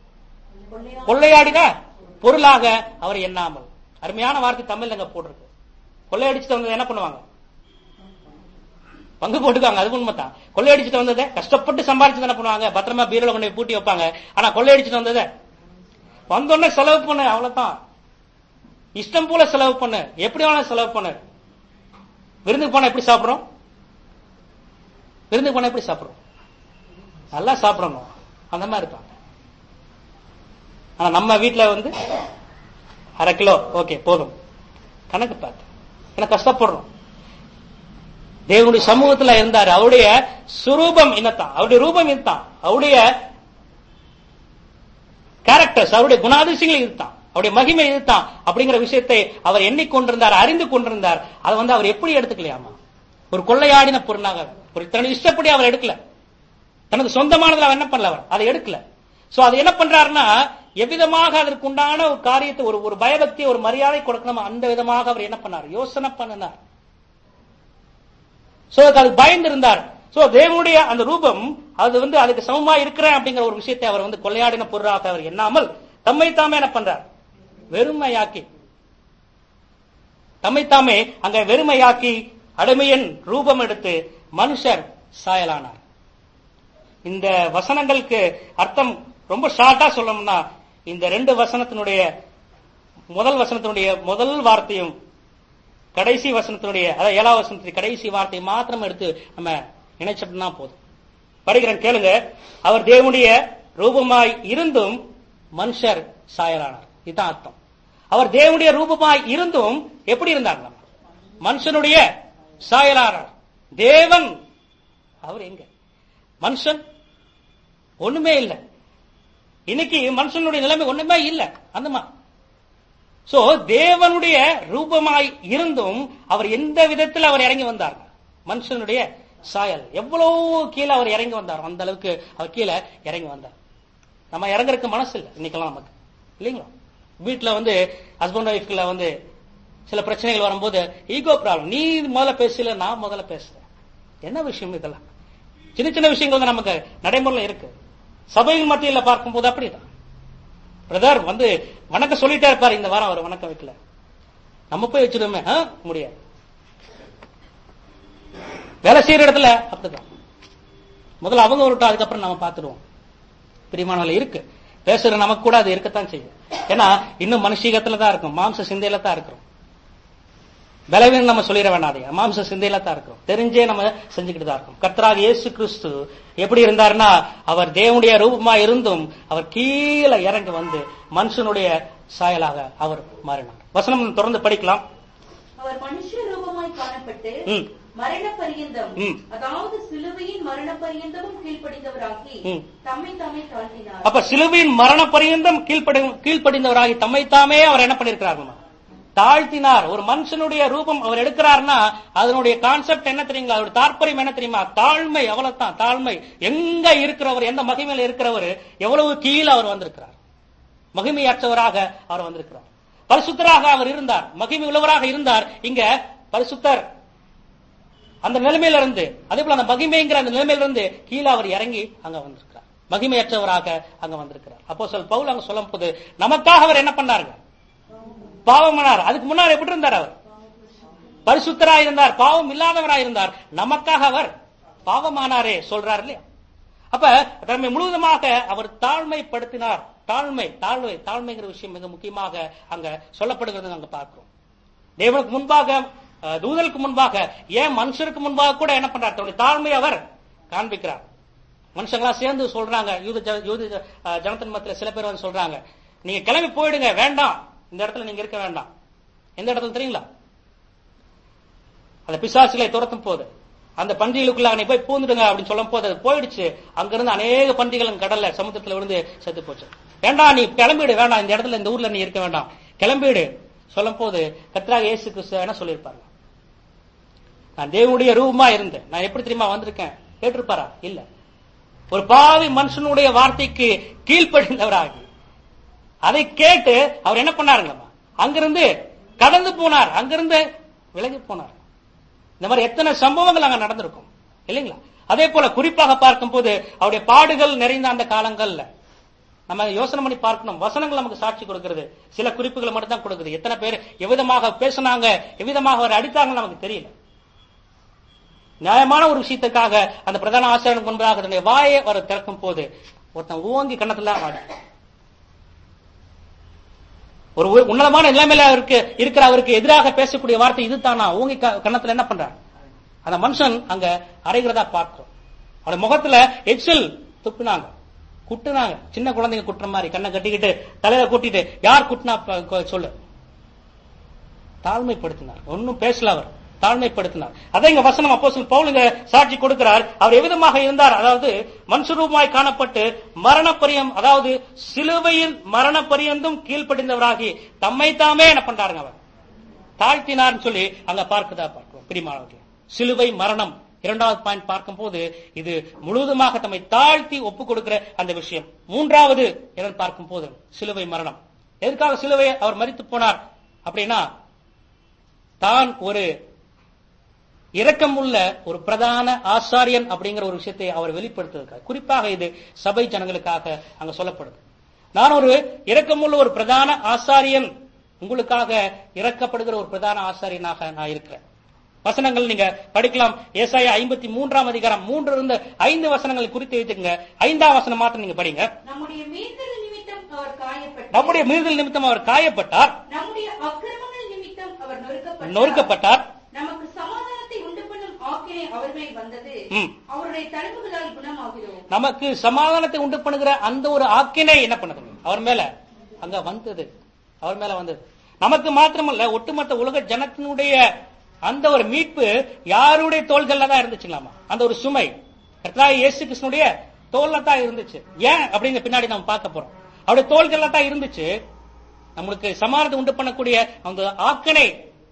கொள்ளையாடின பொருளாக அவர் எண்ணாமல் அருமையான வார்த்தை தமிழ்ல அங்க போட்டிருக்கு கொள்ளையடிச்சுட்டு வந்து என்ன பண்ணுவாங்க பங்கு போட்டுக்காங்க அது உண்மைதான் கொள்ளையடிச்சிட்டு வந்ததை கஷ்டப்பட்டு சம்பாரிச்சு தானே பண்ணுவாங்க பத்திரமா பீரோல கொண்டு போய் பூட்டி வைப்பாங்க ஆனா கொள்ளையடிச்சிட்டு வந்ததை வந்தோடனே செலவு பண்ணு அவ்வளவுதான் இஷ்டம் போல செலவு பண்ணு எப்படி வேணாலும் செலவு பண்ணு விருந்துக்கு போனா எப்படி சாப்பிடுறோம் விருந்துக்கு போனா எப்படி சாப்பிடுறோம் நல்லா சாப்பிடணும் அந்த மாதிரி இருப்பாங்க ஆனா நம்ம வீட்டுல வந்து அரை கிலோ ஓகே போதும் கணக்கு பார்த்து ஏன்னா கஷ்டப்படுறோம் தேவனுடைய சமூகத்துல இருந்தாரு அவருடைய சுரூபம் என்னத்தான் அவருடைய ரூபம் இதுதான் அவருடைய கேரக்டர்ஸ் அவருடைய குணாதிசயங்கள் இதுதான் அவருடைய மகிமை இதுதான் அப்படிங்கிற விஷயத்தை அவர் எண்ணிக்கொண்டிருந்தார் அறிந்து கொண்டிருந்தார் அதை வந்து அவர் எப்படி எடுத்துக்கலையாமா ஒரு கொள்ளையாடின பொருளாக ஒரு தனது இஷ்டப்படி அவர் எடுக்கல தனது சொந்தமானதுல அவர் என்ன பண்ணல அவர் அதை எடுக்கல சோ அது என்ன பண்றாருன்னா எவ்விதமாக அதற்கு உண்டான ஒரு காரியத்தை ஒரு ஒரு பயபக்தி ஒரு மரியாதை கொடுக்கணும் அந்த விதமாக அவர் என்ன பண்ணார் யோசனை பண்ணினார் சோ அது பயந்து இருந்தார் சோ தேவனுடைய அந்த ரூபம் அது வந்து அதுக்கு சமமா இருக்கிறேன் அப்படிங்கிற ஒரு விஷயத்தை அவர் வந்து கொள்ளையாடின பொருளாக அவர் எண்ணாமல் தம்மை தாமே என்ன பண்றார் வெறுமையாக்கி தம்மை தாமே அங்க வெறுமையாக்கி அடிமையின் ரூபம் எடுத்து மனுஷர் சாயலானார் இந்த வசனங்களுக்கு அர்த்தம் ரொம்ப ஷார்ட்டா சொல்லணும்னா இந்த ரெண்டு வசனத்தினுடைய முதல் வசனத்தினுடைய முதல் வார்த்தையும் கடைசி வசனத்தினுடைய அதாவது ஏழாவது வசனத்தின் கடைசி வார்த்தையை மாத்திரம் எடுத்து நம்ம நினைச்சிட்டோம்னா போதும் படிக்கிறேன் கேளுங்க அவர் தேவனுடைய ரூபமாய் இருந்தும் மனுஷர் சாயலானார் இதுதான் அர்த்தம் அவர் தேவனுடைய ரூபமாய் இருந்தும் எப்படி இருந்தார் நம்ம மனுஷனுடைய சாயலானார் தேவன் அவர் எங்க மனுஷன் ஒண்ணுமே இல்ல இன்னைக்கு மனுஷனுடைய நிலைமை ஒண்ணுமே இல்ல அந்த மாதிரி சோ தேவனுடைய ரூபமாய் இருந்தும் அவர் எந்த விதத்தில் அவர் இறங்கி வந்தார் மனுஷனுடைய சாயல் எவ்வளவு கீழே அவர் இறங்கி வந்தார் அந்த அளவுக்கு அவர் கீழே இறங்கி வந்தார் நம்ம இறங்குறதுக்கு மனசு இல்லை இன்னைக்கெல்லாம் நமக்கு இல்லைங்களா வீட்டுல வந்து ஹஸ்பண்ட் ஒய்ஃப்ல வந்து சில பிரச்சனைகள் வரும்போது ஈகோ ப்ராப்ளம் நீ முதல்ல பேசல நான் முதல்ல பேசுறேன் என்ன விஷயம் இதெல்லாம் சின்ன சின்ன விஷயங்கள் தான் நமக்கு நடைமுறையில் இருக்கு சபையின் மத்தியில பார்க்கும்போது அப்படிதான் பிரதர் வந்து வணக்கம் சொல்லிட்டே இருப்பாரு இந்த வாரம் அவர் வணக்கம் வைக்கல நம்ம போய் வச்சிருவோமே ஆ? முடியாது வேலை செய்யற இடத்துல அப்படிதான் முதல்ல அவங்க வரட்டும் அதுக்கப்புறம் நம்ம பார்த்துடுவோம் பிரியமானவர்கள் இருக்கு பேசுற நமக்கு கூட அது இருக்கத்தான் செய்யும் ஏன்னா இன்னும் மனுஷீகத்துல தான் இருக்கும் மாம்ச சிந்தையில தான் இருக்கிறோம் பலவீனம் நம்ம சொல்லிட வேண்டாம் மாம்ச சிந்தையில தான் இருக்கிறோம் தெரிஞ்சே நம்ம செஞ்சுக்கிட்டு தான் இருக்கோம் கர்த்தராக இயேசு கிறிஸ்து எப்படி இருந்தாருன்னா அவர் தேவனுடைய ரூபமா இருந்தும் அவர் கீழே இறங்கி வந்து மனுஷனுடைய சாயலாக அவர் மாறினார் வசனம் தொடர்ந்து படிக்கலாம்
அவர் மனுஷ ரூபமாய் காணப்பட்டு
ம்.
மரண பரியந்தம்
ம்.
அதாவது சிலுவையின் மரண பரியந்தமும் கீழ்ப்படிந்தவராகி
ம்.
தம்மை தாமே தாழ்த்தினார்
அப்ப சிலுவையின் மரண பரியந்தம் கீழ்ப்படி கீழ்ப்படிந்தவராகி தம்மைத்தாமே அவர் என்ன பண்ணிருக்கிறார் தாழ்த்தினார் ஒரு மனுஷனுடைய ரூபம் அவர் எடுக்கிறார்னா அதனுடைய கான்செப்ட் என்ன தெரியுங்களா அவருடைய தாற்பயம் என்ன தெரியுமா தாழ்மை அவ்வளவுதான் தாழ்மை எங்க இருக்கிறவர் எந்த மகிமையில இருக்கிறவர் எவ்வளவு கீழே அவர் வந்திருக்கிறார் மகிமையற்றவராக அவர் வந்திருக்கிறார் பரிசுத்தராக அவர் இருந்தார் மகிமை உள்ளவராக இருந்தார் இங்க பரிசுத்தர் அந்த நிலைமையில இருந்து அதே போல அந்த மகிமைங்கிற அந்த நிலைமையில இருந்து கீழே அவர் இறங்கி அங்க வந்திருக்கிறார் மகிமையற்றவராக அங்க வந்திருக்கிறார் அப்போ சொல் பவுல் அங்க சொல்லும் போது நமக்காக அவர் என்ன பண்ணாருங்க பாவமானார் அதுக்கு முன்னாடி எப்படி இருந்தார் அவர் பரிசுத்தராய் இருந்தார் பாவம் இல்லாதவராய் இருந்தார் நமக்காக அவர் பாவமானாரே சொல்றார் இல்லையா அப்ப தம்மை முழுவதுமாக அவர் தாழ்மைப்படுத்தினார் தாழ்மை தாழ்மை தாழ்மைங்கிற விஷயம் மிக முக்கியமாக அங்க சொல்லப்படுகிறது அங்க பார்க்கிறோம் தேவனுக்கு முன்பாக அஹ், தூதலுக்கு முன்பாக ஏன் மனுஷருக்கு முன்பாக கூட என்ன பண்றார் தன்னுடைய தாழ்மை அவர் காண்பிக்கிறார் மனுஷங்களா சேர்ந்து சொல்றாங்க யூத ஜ- யூத ஜ- அஹ், ஜனத்தின் மத்தியில சில பேர் வந்து சொல்றாங்க நீங்க கிளம்பி போயிடுங்க வேண்டாம் இந்த இடத்துல நீங்க இருக்க வேண்டாம் எந்த இடத்துல தெரியுங்களா அந்த பிசாசுகளை துரத்தும் போது அந்த பன்றிகளுக்குள்ள நீ போய் பூந்துடுங்க அப்படின்னு சொல்லும் போது அது போயிடுச்சு அங்கிருந்து அநேக பன்றிகள் கடல்ல சமுத்திரத்துல விழுந்து செத்து போச்சு வேண்டாம் நீ கிளம்பிடு வேண்டாம் இந்த இடத்துல இந்த ஊர்ல நீ இருக்க வேண்டாம் கிளம்பிடு சொல்லும் போது கத்ராக இயேசு கிறிஸ்து என்ன சொல்லியிருப்பாங்க நான் தேவனுடைய ரூபமா இருந்தேன் நான் எப்படி தெரியுமா வந்திருக்கேன் கேட்டிருப்பாரா இல்ல ஒரு பாவி மனுஷனுடைய வார்த்தைக்கு கீழ்ப்படிந்தவராகி அதை கேட்டு அவர் என்ன பண்ணாருங்கம்மா அங்கிருந்து கடந்து போனார் அங்கிருந்து விலகி போனார் இந்த மாதிரி எத்தனை சம்பவங்கள் அங்க நடந்திருக்கும் இல்லைங்களா அதே போல குறிப்பாக பார்க்கும்போது அவருடைய பாடுகள் நிறைந்த அந்த காலங்கள்ல நம்ம யோசனை பண்ணி பார்க்கணும் வசனங்கள் நமக்கு சாட்சி கொடுக்கிறது சில குறிப்புகளை மட்டும் தான் கொடுக்குது எத்தனை பேர் எவ்விதமாக பேசினாங்க எவ்விதமாக அவர் அடித்தாங்கன்னு நமக்கு தெரியல நியாயமான ஒரு விஷயத்துக்காக அந்த பிரதான ஆசிரியருக்கு முன்பதாக தன்னுடைய வாயை அவர் திறக்கும் போது ஒருத்தன் ஓங்கி கண்ணத்துல வாடி ஒரு உ- உன்னதமான நிலைமையில அவருக்கு இருக்கிற அவருக்கு எதிராக பேசக்கூடிய வார்த்தை இதுதானா ஓங்கி க- கன்னத்துல என்ன பண்றார் அந்த மனுஷன் அங்க அறைகிறதா பார்க்கிறோம் அவருடைய முகத்துல எச்சில் துப்புனாங்க குட்டுனாங்க சின்ன குழந்தைங்க குட்டுற மாதிரி கண்ணை கட்டிக்கிட்டு தலையில கூட்டிட்டு யார் குட்டினா ப- கொ- சொல்லு தாழ்மைப்படுத்தினார் ஒன்னும் பேசல அவர் தாழ்மைப்படுத்தினார் அதை இங்க வசனம் அப்போ பவுல் இங்க சாட்சி கொடுக்கிறார் அவர் எவ்விதமாக இருந்தார் அதாவது மனுஷரூபமாய் காணப்பட்டு மரணப்பரியம் அதாவது சிலுவையின் மரணப்பரியந்தும் கீழ்ப்படிந்தவராகி தம்மை தாமே என்ன பண்றாருங்க அவர் தாழ்த்தினார்னு சொல்லி அங்க பார்க்கதா பார்க்கிறோம் பிரிமானவர்களே சிலுவை மரணம் இரண்டாவது பாயிண்ட் பார்க்கும்போது இது முழுவதுமாக தம்மை தாழ்த்தி ஒப்பு கொடுக்கிற அந்த விஷயம் மூன்றாவது என்னன்னு பார்க்கும்போது சிலுவை மரணம் எதுக்காக சிலுவை அவர் மரித்து போனார் அப்படின்னா தான் ஒரு இரக்கமுள்ள ஒரு பிரதான ஆசாரியன் அப்படிங்கிற ஒரு விஷயத்தை அவர் வெளிப்படுத்துவதற்காக குறிப்பாக இது சபை ஜனங்களுக்காக அங்க சொல்லப்படுது நான் ஒரு இரக்கமுள்ள ஒரு பிரதான ஆசாரியன் உங்களுக்காக இறக்கப்படுகிற ஒரு பிரதான ஆசாரியனாக நான் இருக்கிறேன் வசனங்கள் நீங்க படிக்கலாம் ஏசாயா ஐம்பத்தி மூன்றாம் அதிகாரம் மூன்று இருந்து ஐந்து வசனங்களை குறித்து வைத்துக்கங்க ஐந்தாம் வசனம் மாத்திரம் நீங்க படிங்க
நம்முடைய மீறுதல் நிமித்தம் அவர் காயப்பட்டார்
நம்முடைய மீறுதல் நிமித்தம் அவர் காயப்பட்டார்
நம்முடைய அக்கிரமங்கள் நிமித்தம் அவர் நொறுக்கப்பட்டார்
நொறுக்கப்பட்டார்
நமக்கு சமாதானத்தை உண்டு பண்ணும் ஆக்கினை அவர் மேல் வந்தது
ம்.
அவருடைய தழும்புகளால் குணமாகிறோம்
நமக்கு சமாதானத்தை உண்டு பண்ணுகிற அந்த ஒரு ஆக்கினை என்ன பண்ணுது அவர் மேல அங்க வந்தது அவர் மேல வந்தது நமக்கு மாத்திரமல்ல ஒட்டுமொத்த உலக ஜனத்தினுடைய அந்த ஒரு மீட்பு யாருடைய தோள்கள்ல தான் இருந்துச்சுங்களாமா அந்த ஒரு சுமை கர்த்தராகிய இயேசு கிருஷ்ணனுடைய தோல்ல தான் இருந்துச்சு ஏன் அப்படின்னு பின்னாடி நம்ம பார்க்க போறோம் அவருடைய தோள்கள்ல தான் இருந்துச்சு நம்மளுக்கு சமாதானத்தை உண்டு பண்ணக்கூடிய அந்த ஆக்கினை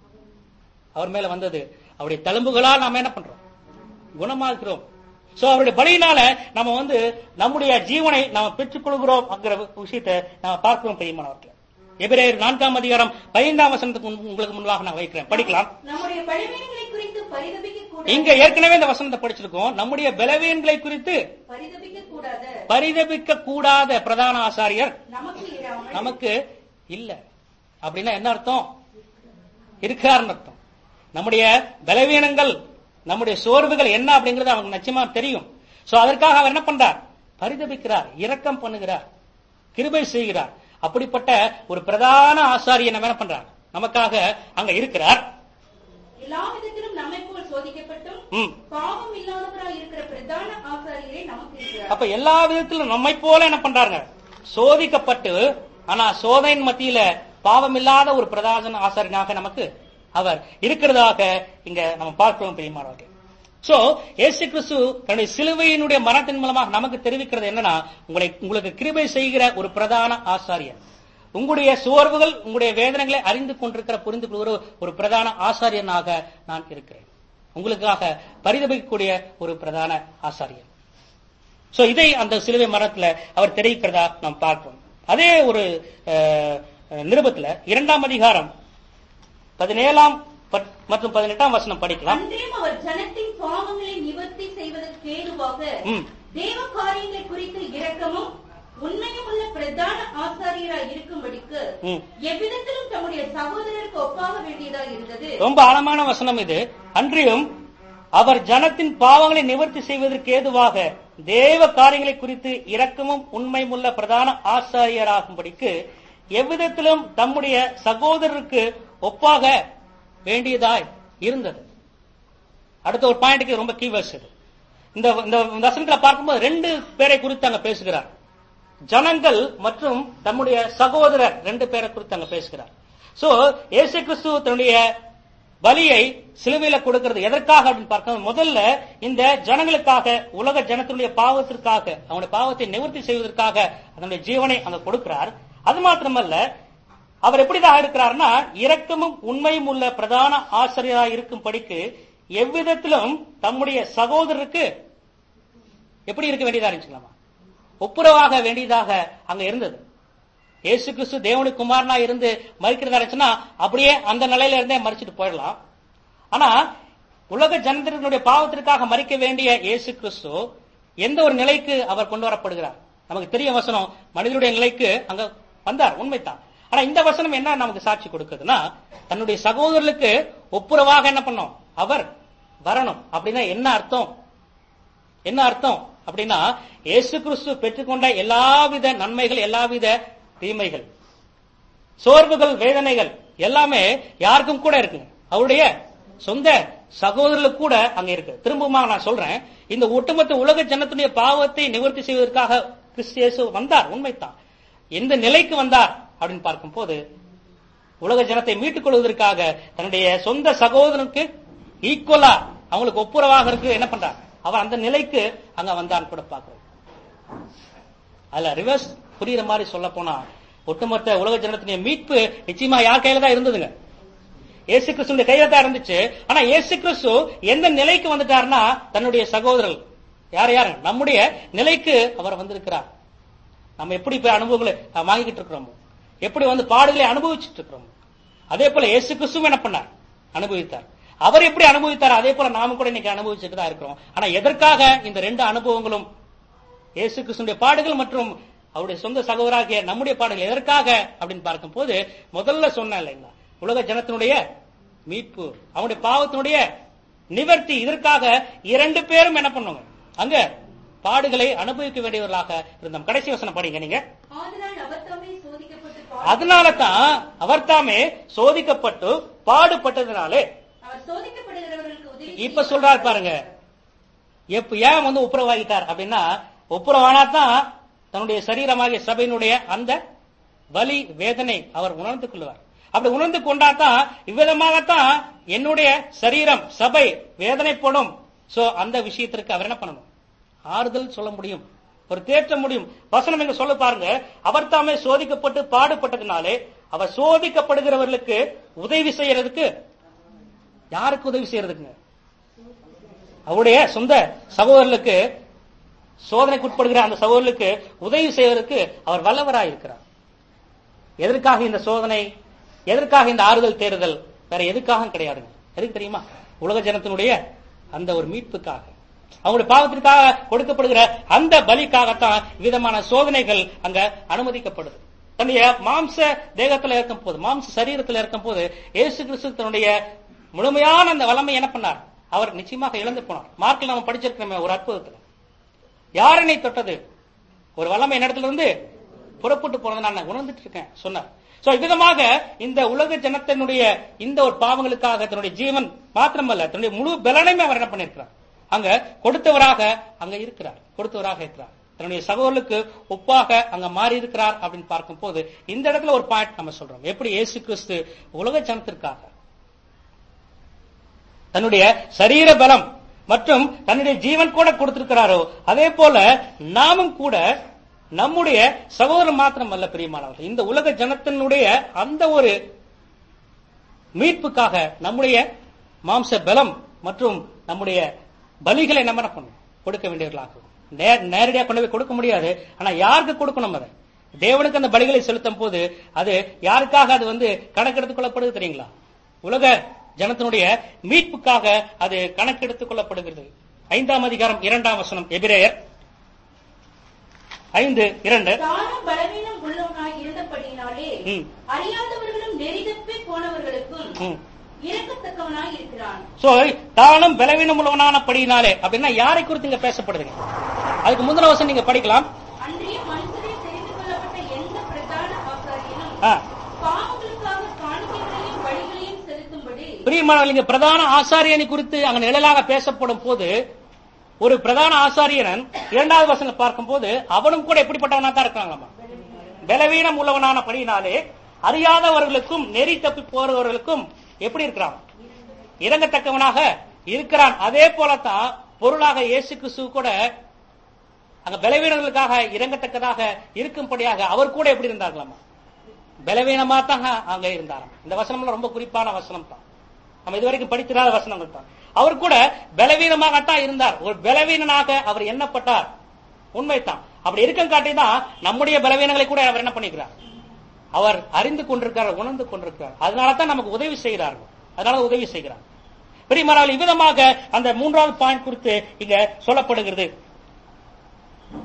அவர் மேல வந்தது அவருடைய தழும்புகளால் நாம என்ன பண்றோம் குணமாக்குறோம் சோ அவருடைய பலியினால நம்ம வந்து நம்முடைய ஜீவனை நாம பெற்றுக் கொள்கிறோம் விஷயத்தை நாம பார்க்கிறோம் பெரியமானவர்கள் எபிரேயர் நான்காம் அதிகாரம் பதினைந்தாம் வசனத்துக்கு முன்- உங்களுக்கு முன்பாக நான் வைக்கிறேன் படிக்கலாம்
நம்முடைய பலவீனங்களை குறித்து பரிதபிக்க கூடாது
இங்க ஏற்கனவே இந்த வசனத்தை படிச்சிருக்கோம் நம்முடைய பலவீனங்களை குறித்து
பரிதபிக்க கூடாத
பரிதபிக்க கூடாத பிரதான ஆசாரியர்
நமக்கு இராமல்
நமக்கு இல்ல அப்படின்னா என்ன அர்த்தம் இருக்காருன்னு அர்த்தம் நம்முடைய பலவீனங்கள் நம்முடைய சோர்வுகள் என்ன அப்படிங்கறது அவனுக்கு நிச்சயமா தெரியும் சோ அதற்காக அவர் என்ன பண்றார் பரிதபிக்கிறார் இரக்கம் பண்ணுகிறார் கிருபை செய்கிறார் அப்படிப்பட்ட ஒரு பிரதான ஆசாரியன் நம்ம என்ன பண்றார் நமக்காக அங்க இருக்கிறார்
எல்லா விதத்திலும் நம்மை போல் சோதிக்கப்பட்டும்
ம்.
பாவம் இல்லாதவராய் இருக்கிற பிரதான ஆசாரியரே நமக்கு இருக்கிறார்
அப்ப எல்லா விதத்திலும் நம்மை போல என்ன பண்றாங்க சோதிக்கப்பட்டு ஆனா சோதனையின் மத்தியில பாவம் இல்லாத ஒரு பிரதான ஆசாரியனாக நமக்கு அவர் இருக்கிறதாக இங்க நம்ம பார்க்கிறோம் பிரியமானவர்கள் சோ இயேசு கிறிஸ்து தன்னுடைய சிலுவையினுடைய மரணத்தின் மூலமாக நமக்கு தெரிவிக்கிறது என்னன்னா உங்களை உங்களுக்கு கிருபை செய்கிற ஒரு பிரதான ஆசாரியர் உங்களுடைய சோர்வுகள் உங்களுடைய வேதனைகளை அறிந்து கொண்டிருக்கிற புரிந்து கொள்கிற ஒரு பிரதான ஆசாரியனாக நான் இருக்கிறேன் உங்களுக்காக பரிதபிக்கக்கூடிய ஒரு பிரதான ஆசாரியர் சோ இதை அந்த சிலுவை மரத்துல அவர் தெரிவிக்கிறதா நாம் பார்க்கிறோம் அதே ஒரு அஹ், அஹ், நிருபத்துல இரண்டாம் அதிகாரம் பதினேழாம் பத்- மற்றும் பதினெட்டாம் வசனம் படிக்கலாம்
அன்றையும் அவர் ஜனத்தின் பாவங்களை நிவர்த்தி செய்வதற்கு ஏதுவாக
ம்.
தேவ காரியங்களை குறித்து இரக்கமும் உண்மையும் உள்ள பிரதான ஆசாரியராய் இருக்கும்படிக்கு
ம்.
எவ்விதத்திலும் தம்முடைய சகோதரருக்கு ஒப்பாக வேண்டியதாக இருந்தது
ரொம்ப ஆழமான வசனம் இது அன்றியும் அவர் ஜனத்தின் பாவங்களை நிவர்த்தி செய்வதற்கு ஏதுவாக தேவ காரியங்களை குறித்து இரக்கமும் உண்மையும் உள்ள பிரதான ஆசாரியராகும்படிக்கு எவ்விதத்திலும் தம்முடைய சகோதரருக்கு ஒப்பாக வேண்டியதாய் இருந்தது அடுத்த ஒரு பாயிண்ட்டுக்கு ரொம்ப கீவேர்ஸ் இது இந்த இந்த வசனத்துல பார்க்கும்போது ரெண்டு பேரை குறித்து அங்க பேசுகிறார் ஜனங்கள் மற்றும் தம்முடைய சகோதரர் ரெண்டு பேரை குறித்து அங்க பேசுகிறார் சோ இயேசு கிறிஸ்து தன்னுடைய பலியை சிலுவையில கொடுக்கிறது எதற்காக அப்படின்னு பார்க்க முதல்ல இந்த ஜனங்களுக்காக உலக ஜனத்தினுடைய பாவத்திற்காக அவனுடைய பாவத்தை நிவர்த்தி செய்வதற்காக அதனுடைய ஜீவனை அங்க கொடுக்கிறார் அது மாத்திரமல்ல அவர் எப்படிதான் இருக்கிறார்னா இரக்கமும் உண்மையும் உள்ள பிரதான ஆசிரியராக இருக்கும் படிக்கு எவ்விதத்திலும் தம்முடைய சகோதரருக்கு எப்படி இருக்க வேண்டியதா இருந்துச்சுங்களாமா ஒப்புரவாக வேண்டியதாக அங்க இருந்தது இயேசு கிறிஸ்து தேவனுக்கு குமாரனா இருந்து மறிக்கிறதா இருந்துச்சுன்னா அப்படியே அந்த நிலையில இருந்தே மறிச்சிட்டு போயிடலாம் ஆனா உலக ஜனத்தினுடைய பாவத்திற்காக மறிக்க வேண்டிய இயேசு கிறிஸ்து எந்த ஒரு நிலைக்கு அவர் கொண்டு வரப்படுகிறார் நமக்கு தெரிய வசனம் மனிதனுடைய நிலைக்கு அங்க வந்தார் உண்மைதான் ஆனா இந்த வசனம் என்ன நமக்கு சாட்சி கொடுக்குதுன்னா தன்னுடைய சகோதரர்களுக்கு ஒப்புரவாக என்ன பண்ணோம் அவர் வரணும் அப்படின்னா என்ன அர்த்தம் என்ன அர்த்தம் அப்படின்னா இயேசு கிறிஸ்து பெற்றுக்கொண்ட எல்லாவித நன்மைகள் எல்லாவித தீமைகள் சோர்வுகள் வேதனைகள் எல்லாமே யாருக்கும் கூட இருக்குங்க அவருடைய சொந்த சகோதரர்களுக்கு கூட அங்க இருக்கு திரும்பமாக நான் சொல்றேன் இந்த ஒட்டுமொத்த உலக ஜனத்துடைய பாவத்தை நிவர்த்தி செய்வதற்காக கிறிஸ்து இயேசு வந்தார் உண்மைதான் எந்த நிலைக்கு வந்தார் அப்படின்னு பார்க்கும்போது உலக ஜனத்தை மீட்டுக் கொள்வதற்காக தன்னுடைய சொந்த சகோதரனுக்கு ஈக்குவலா அவங்களுக்கு ஒப்புரவாக இருக்கு என்ன பண்றார் அவர் அந்த நிலைக்கு அங்க வந்தான்னு கூட பாக்குறோம் அதுல ரிவர்ஸ் புரியுற மாதிரி சொல்ல போனா ஒட்டுமொத்த உலக ஜனத்தினுடைய மீட்பு நிச்சயமா யார் கையில தான் இருந்ததுங்க இயேசு கிறிஸ்துடைய கையில தான் இருந்துச்சு ஆனா இயேசு கிறிஸ்து எந்த நிலைக்கு வந்துட்டாருன்னா தன்னுடைய சகோதரர்கள் யார் யாரு நம்முடைய நிலைக்கு அவர் வந்திருக்கிறார் நம்ம எப்படி இப்ப அனுபவங்களை அஹ், வாங்கிக்கிட்டு இருக்கிறோமோ எப்படி வந்து பாடுகளை அனுபவிச்சுட்டு இருக்கிறோமோ அதே போல இயேசு கிறிஸ்துவும் என்ன பண்ணார் அனுபவித்தார் அவர் எப்படி அனுபவித்தார் அதே போல நாம கூட இன்னைக்கு அனுபவிச்சுட்டு தான் இருக்கிறோம் ஆனா எதற்காக இந்த ரெண்டு அனுபவங்களும் இயேசு கிறிஸ்துடைய பாடுகள் மற்றும் அவருடைய சொந்த சகோதராகிய நம்முடைய பாடுகள் எதற்காக அப்படின்னு பார்க்கும்போது முதல்ல சொன்னேன் இல்லைங்களா உலக ஜனத்தினுடைய மீட்பு அவனுடைய பாவத்தினுடைய நிவர்த்தி இதற்காக இரண்டு பேரும் என்ன பண்ணுவாங்க அங்க பாடுகளை அனுபவிக்க வேண்டியவர்களாக இருந்தோம் கடைசி வசனம் படிங்க நீங்க
ஆதலால் அவர் தாமே சோதிக்கப்பட்டு
அதனால தான் அவர் தாமே சோதிக்கப்பட்டு பாடுபட்டதுனாலே
அவர் சோதிக்கப்படுகிறவர்களுக்கு உதவி
இப்ப சொல்றாரு பாருங்க எப்ப ஏன் வந்து ஒப்புரவாகிட்டார் அப்படின்னா ஒப்புரவானா தான் தன்னுடைய சரீரமாகிய சபையினுடைய அந்த வலி வேதனை அவர் உணர்ந்து கொள்வார் அப்படி உணர்ந்து கொண்டாதான் இவ்விதமாகத்தான் என்னுடைய சரீரம் சபை வேதனைப்படும் சோ அந்த விஷயத்திற்கு அவர் என்ன பண்ணணும் ஆறுதல் சொல்ல முடியும் ஒரு தேற்ற முடியும் வசனம் இங்க சொல்ல பாருங்க அவர் தாமே சோதிக்கப்பட்டு பாடுபட்டதுனாலே அவர் சோதிக்கப்படுகிறவர்களுக்கு உதவி செய்யறதுக்கு யாருக்கு உதவி செய்யறதுக்குங்க அவருடைய சொந்த சகோதரர்களுக்கு சோதனைக்கு உட்படுகிற அந்த சகோதரர்களுக்கு உதவி செய்வதற்கு அவர் வல்லவராய் இருக்கிறார் எதற்காக இந்த சோதனை எதற்காக இந்த ஆறுதல் தேறுதல் வேற எதுக்காக கிடையாதுங்க எதுக்கு தெரியுமா உலக ஜனத்தினுடைய அந்த ஒரு மீட்புக்காக அவங்களுடைய பாவத்திற்காக கொடுக்கப்படுகிற அந்த பலிக்காகத்தான் விதமான சோதனைகள் அங்க அனுமதிக்கப்படுது தன்னுடைய மாம்ச தேகத்துல இருக்கும் போது மாம்ச சரீரத்துல இருக்கும் போது இயேசு கிறிஸ்து தன்னுடைய முழுமையான அந்த வல்லமை என்ன பண்ணார் அவர் நிச்சயமாக இழந்து போனார் மார்க்கில் நம்ம படிச்சிருக்கிறோமே ஒரு அற்புதத்துல யார் என்னை தொட்டது ஒரு வல்லமை என்னிடத்துல இருந்து புறப்பட்டு போனதை நான் உணர்ந்துட்டு இருக்கேன் சொன்னார் சோ இவ்விதமாக இந்த உலக ஜனத்தினுடைய இந்த ஒரு பாவங்களுக்காக தன்னுடைய ஜீவன் மாத்திரமல்ல தன்னுடைய முழு பலனையுமே அவர் என்ன பண்ணிருக்கிறார் அங்க கொடுத்தவராக அங்க இருக்கிறார் கொடுத்தவராக இருக்கிறார் தன்னுடைய சகோதரர்களுக்கு ஒப்பாக அங்க மாறி இருக்கிறார் அப்படின்னு பார்க்கும் போது இந்த இடத்துல ஒரு பாயிண்ட் நம்ம சொல்றோம் எப்படி இயேசு கிறிஸ்து உலக ஜனத்திற்காக தன்னுடைய சரீர பலம் மற்றும் தன்னுடைய ஜீவன் கூட கொடுத்திருக்கிறாரோ அதே போல நாமும் கூட நம்முடைய சகோதரர் மாத்திரம் அல்ல பிரியமானவர்கள் இந்த உலக ஜனத்தினுடைய அந்த ஒரு மீட்புக்காக நம்முடைய மாம்ச பலம் மற்றும் நம்முடைய பலிகளை நம்ம என்ன பண்ணணும் கொடுக்க வேண்டியவர்களாகும் நே- நேரடியா கொண்டு போய் கொடுக்க முடியாது ஆனா யாருக்கு கொடுக்கணும் அதை தேவனுக்கு அந்த பலிகளை செலுத்தும் போது அது யாருக்காக அது வந்து கணக்கெடுத்துக் கொள்ளப்படுது தெரியுங்களா உலக ஜனத்தினுடைய மீட்புக்காக அது கணக்கெடுத்துக் கொள்ளப்படுகிறது ஐந்தாம் அதிகாரம் இரண்டாம் வசனம் எபிரேயர் ஐந்து இரண்டு
தானும் பலவீனம் உள்ளவனாய் இருந்தபடியினாலே
ம்.
அறியாதவர்களும் நெறிதப்பி போனவர்களுக்கும்
ம்.
இறக்கத்தக்கவனாய் இருக்கிறான்
சோ தானும் பலவீனம் உள்ளவனானபடியினாலே அப்படின்னா யாரை குறித்து இங்க பேசப்படுதுங்க அதுக்கு முந்தின வசனம் நீங்க படிக்கலாம்
அன்றைய மனுஷரே தெரிந்து கொள்ளப்பட்ட எந்த பிரதான ஆசாரியனும்
ஆ.
பாவங்களுக்காக காணிக்கைகளையும் வழிகளையும் செலுத்தும்படி
பிரியமானவர்கள் இங்க பிரதான ஆசாரியனை குறித்து அங்க நிழலாக பேசப்படும் போது ஒரு பிரதான ஆசாரியன் இரண்டாவது வசனம் பார்க்கும் போது அவனும் கூட எப்படிப்பட்டவனா தான் இருக்கிறாங்களாமா பலவீனம் உள்ளவனான படியினாலே அறியாதவர்களுக்கும் நெறி தப்பி போறவர்களுக்கும் எப்படி இருக்கிறான் இறங்கத்தக்கவனாக இருக்கிறான் அதே போலத்தான் பொருளாக இயேசு கிறிஸ்து கூட அங்க பலவீனங்களுக்காக இறங்கத்தக்கதாக இருக்கும்படியாக அவர் கூட எப்படி இருந்தார்களாமா பலவீனமா தான் அங்க இருந்தாராம் இந்த வசனம்ல ரொம்ப குறிப்பான வசனம் தான் நம்ம இதுவரைக்கும் படித்திராத வசனங்கள் தான் அவர் கூட பலவீனமாகத்தான் இருந்தார் ஒரு பலவீனனாக அவர் எண்ணப்பட்டார் உண்மைதான் அப்படி இருக்கம் காட்டி தான் நம்முடைய பலவீனங்களை கூட அவர் என்ன பண்ணிக்கிறார் அவர் அறிந்து கொண்டிருக்கிறார் உணர்ந்து கொண்டிருக்கிறார் அதனால தான் நமக்கு உதவி செய்கிறார்கள் அதனால உதவி செய்கிறார் பெரியமானால் இவ்விதமாக அந்த மூன்றாவது பாயிண்ட் குறித்து இங்க சொல்லப்படுகிறது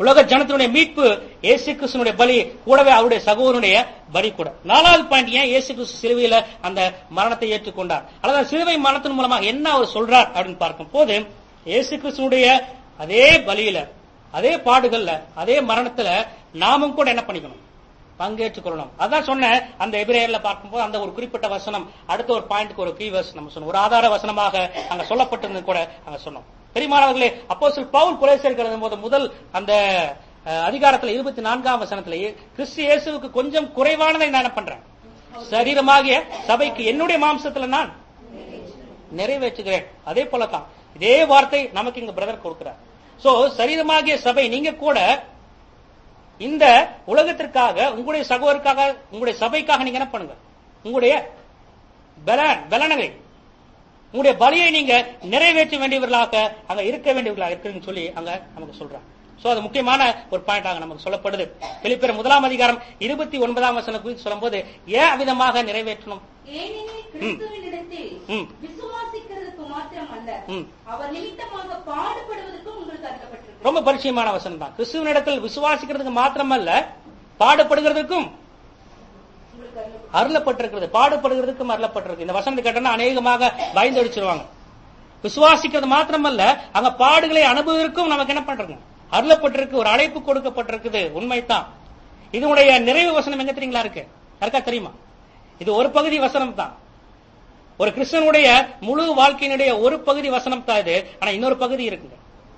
உலக ஜனத்தினுடைய மீட்பு இயேசு கிறிஸ்துனுடைய பலி கூடவே அவருடைய சகோதரனுடைய பலி கூட நாலாவது பாயிண்ட் ஏன் இயேசு கிறிஸ்து சிலுவையில அந்த மரணத்தை ஏற்றுக்கொண்டார் அல்லது சிலுவை மரணத்தின் மூலமாக என்ன அவர் சொல்றார் அப்படின்னு பார்க்கும் போது இயேசு கிறிஸ்துனுடைய அதே பலியில அதே பாடுகள்ல அதே மரணத்துல நாமும் கூட என்ன பண்ணிக்கணும் பங்கேற்றுக் கொள்ளணும் அதான் சொன்னேன் அந்த எபிரேயர்ல பார்க்கும்போது அந்த ஒரு குறிப்பிட்ட வசனம் அடுத்த ஒரு பாயிண்ட்க்கு ஒரு கீவர்ஸ் நம்ம சொன்னோம் ஒரு ஆதார வசனமாக அங்க சொல்லப்பட்டிருந்தது கூட அங்க சொன்னோம் பெரியமானவர்களே அப்போ பவுல் குலேசர் போது முதல் அந்த அஹ், அதிகாரத்துல இருபத்தி நான்காம் வசனத்துல கிறிஸ்து இயேசுவுக்கு கொஞ்சம் குறைவானதை நான் என்ன பண்றேன் சரீரமாகிய சபைக்கு என்னுடைய மாம்சத்துல நான் நிறைவேற்றுகிறேன் அதே போலதான் இதே வார்த்தை நமக்கு இங்க பிரதர் கொடுக்கிறார் சோ சரீரமாகிய சபை நீங்க கூட இந்த உலகத்திற்காக உங்களுடைய சகோதரருக்காக உங்களுடைய சபைக்காக நீங்க என்ன பண்ணுங்க உங்களுடைய பலன் பலனவை உங்களுடைய பலியை நீங்க நிறைவேற்ற வேண்டியவர்களாக அங்க இருக்க வேண்டியவர்களாக இருக்குன்னு சொல்லி அங்க நமக்கு சொல்றாங்க சோ அது முக்கியமான ஒரு பாயிண்டாக நமக்கு சொல்லப்படுது வெளிப்பெற முதலாம் அதிகாரம் இருபத்தி ஒன்பதாம் வசனம் குறித்து சொல்லும்போது ஏன் விதமாக நிறைவேற்றணும்
ஏனெனில் கிறிஸ்துவினிடத்தில்
ம்.
விசுவாசிக்கிறதுக்கு மாத்திரம் அல்ல
ம்.
அவர் நிமித்தமாக பாடுபடுவதற்கும் உங்களுக்கு அருளப்பட்டிருக்கு
ரொம்ப பரிச்சயமான வசனம் தான் கிறிஸ்துவனிடத்தில் விசுவாசிக்கிறதுக்கு மாத்திரமல்ல பாடுபடுகிறதுக்கும்
உங்களுக்கு அருளப்பட்டிருக்கு
அருளப்பட்டிருக்கிறது பாடுபடுகிறதுக்கும் அருளப்பட்டிருக்கு இந்த வசனத்தை கேட்டனா அநேகமாக பயந்து அடிச்சிருவாங்க விசுவாசிக்கிறது மாத்திரமல்ல அங்க பாடுகளை அனுபவிக்கும் நமக்கு என்ன பண்றது அருளப்பட்டிருக்கு ஒரு அழைப்பு கொடுக்கப்பட்டிருக்குது உண்மைதான் இதனுடைய நிறைவு வசனம் எங்க தெரியுங்களா இருக்கு யாருக்கா தெரியுமா இது ஒரு பகுதி வசனம் தான் ஒரு கிறிஸ்தனுடைய முழு வாழ்க்கையினுடைய ஒரு பகுதி வசனம் தான் இது ஆனா இன்னொரு பகுதி இருக்குங்க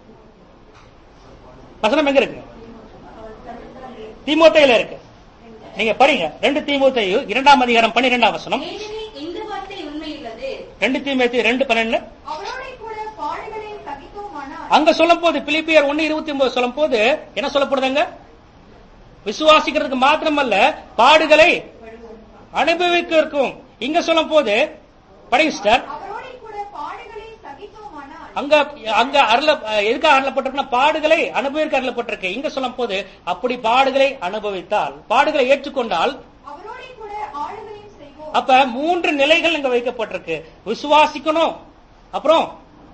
வசனம் எங்க இருக்குங்க தீமோத்தையில இருக்கு நீங்க படிங்க ரெண்டு தீமோத்தேயு இரண்டாம் அதிகாரம் பன்னிரெண்டாம் வசனம்
ஏனெனில் இந்த வார்த்தை உண்மையுள்ளது
ரெண்டு தீமோத்தேயு ரெண்டு பன்னெண்டு
அவரோட கூட பாடுகளை சகித்தோமானால்
அங்க சொல்லும் போது பிலிப்பியர் ஒன்னு இருபத்தி ஒன்பது சொல்லும் போது என்ன சொல்லப்படுதுங்க விசுவாசிக்கிறதுக்கு மாத்திரமல்ல பாடுகளை அனுபவிக்க இருக்கும் இங்க சொல்லும் போது படிங்க சிஸ்டர்
அவரோட கூட பாடுகளை சகித்தோமானால்
அங்க அங்க அருள எதுக்காக அருளப்பட்டிருக்குன்னா பாடுகளை அனுபவிக்க அருளப்பட்டிருக்கு இங்க சொல்லும் போது அப்படி பாடுகளை அனுபவித்தால் பாடுகளை ஏற்றுக்கொண்டால்
அவரோட கூட ஆளுகளையும் செய்வோம்
அப்ப மூன்று நிலைகள் இங்க வைக்கப்பட்டிருக்கு விசுவாசிக்கணும் அப்புறம்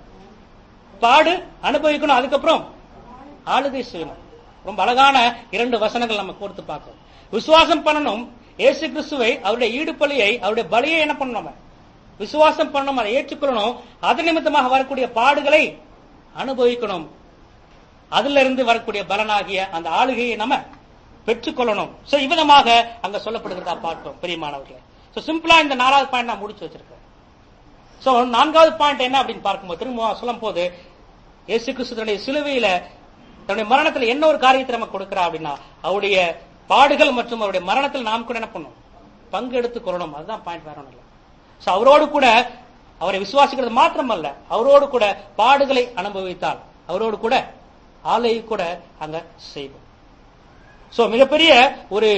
பாடு அனுபவிக்கணும் அதுக்கப்புறம் ஆளுகை செய்யணும் ரொம்ப அழகான இரண்டு வசனங்கள் நம்ம கொடுத்து பார்க்கணும் விசுவாசம் பண்ணணும் இயேசு கிறிஸ்துவை அவருடைய ஈடுபலியை அவருடைய பலியை என்ன பண்ணணும் நம்ம? விசுவாசம் பண்ணணும் அதை ஏற்றுக்கொள்ளணும் அது நிமித்தமாக வரக்கூடிய பாடுகளை அனுபவிக்கணும் அதுல இருந்து வரக்கூடிய பலனாகிய அந்த ஆளுகையை நம்ம பெற்றுக்கொள்ளணும் சோ இவ்விதமாக அங்க சொல்லப்படுகிறதா பார்க்கிறோம் பெரியமானவர்களே சோ சிம்பிளா இந்த நாலாவது பாயிண்ட் நான் முடிச்சு வச்சிருக்கேன் சோ நான்காவது பாயிண்ட் என்ன அப்படின்னு பார்க்கும்போது திரும்ப சொல்லும் போது இயேசு கிறிஸ்துடைய சிலுவையில தன்னுடைய மரணத்துல என்ன ஒரு காரியத்தை நம்ம கொடுக்கிறா அப்படின்னா அவருடைய பாடுகள் மற்றும் அவருடைய மரணத்தில் நாம் கூட என்ன பண்ணணும் பங்கு எடுத்துக் கொள்ளணும் அதுதான் பாயிண்ட் வேற ஒண்ணும் இல்லை சோ அவரோடு கூட அவரை விசுவாசிக்கிறது மாத்திரமல்ல அவரோடு கூட பாடுகளை அனுபவித்தால் அவரோடு கூட ஆலை கூட அங்க செய்வோம் சோ மிகப்பெரிய ஒரு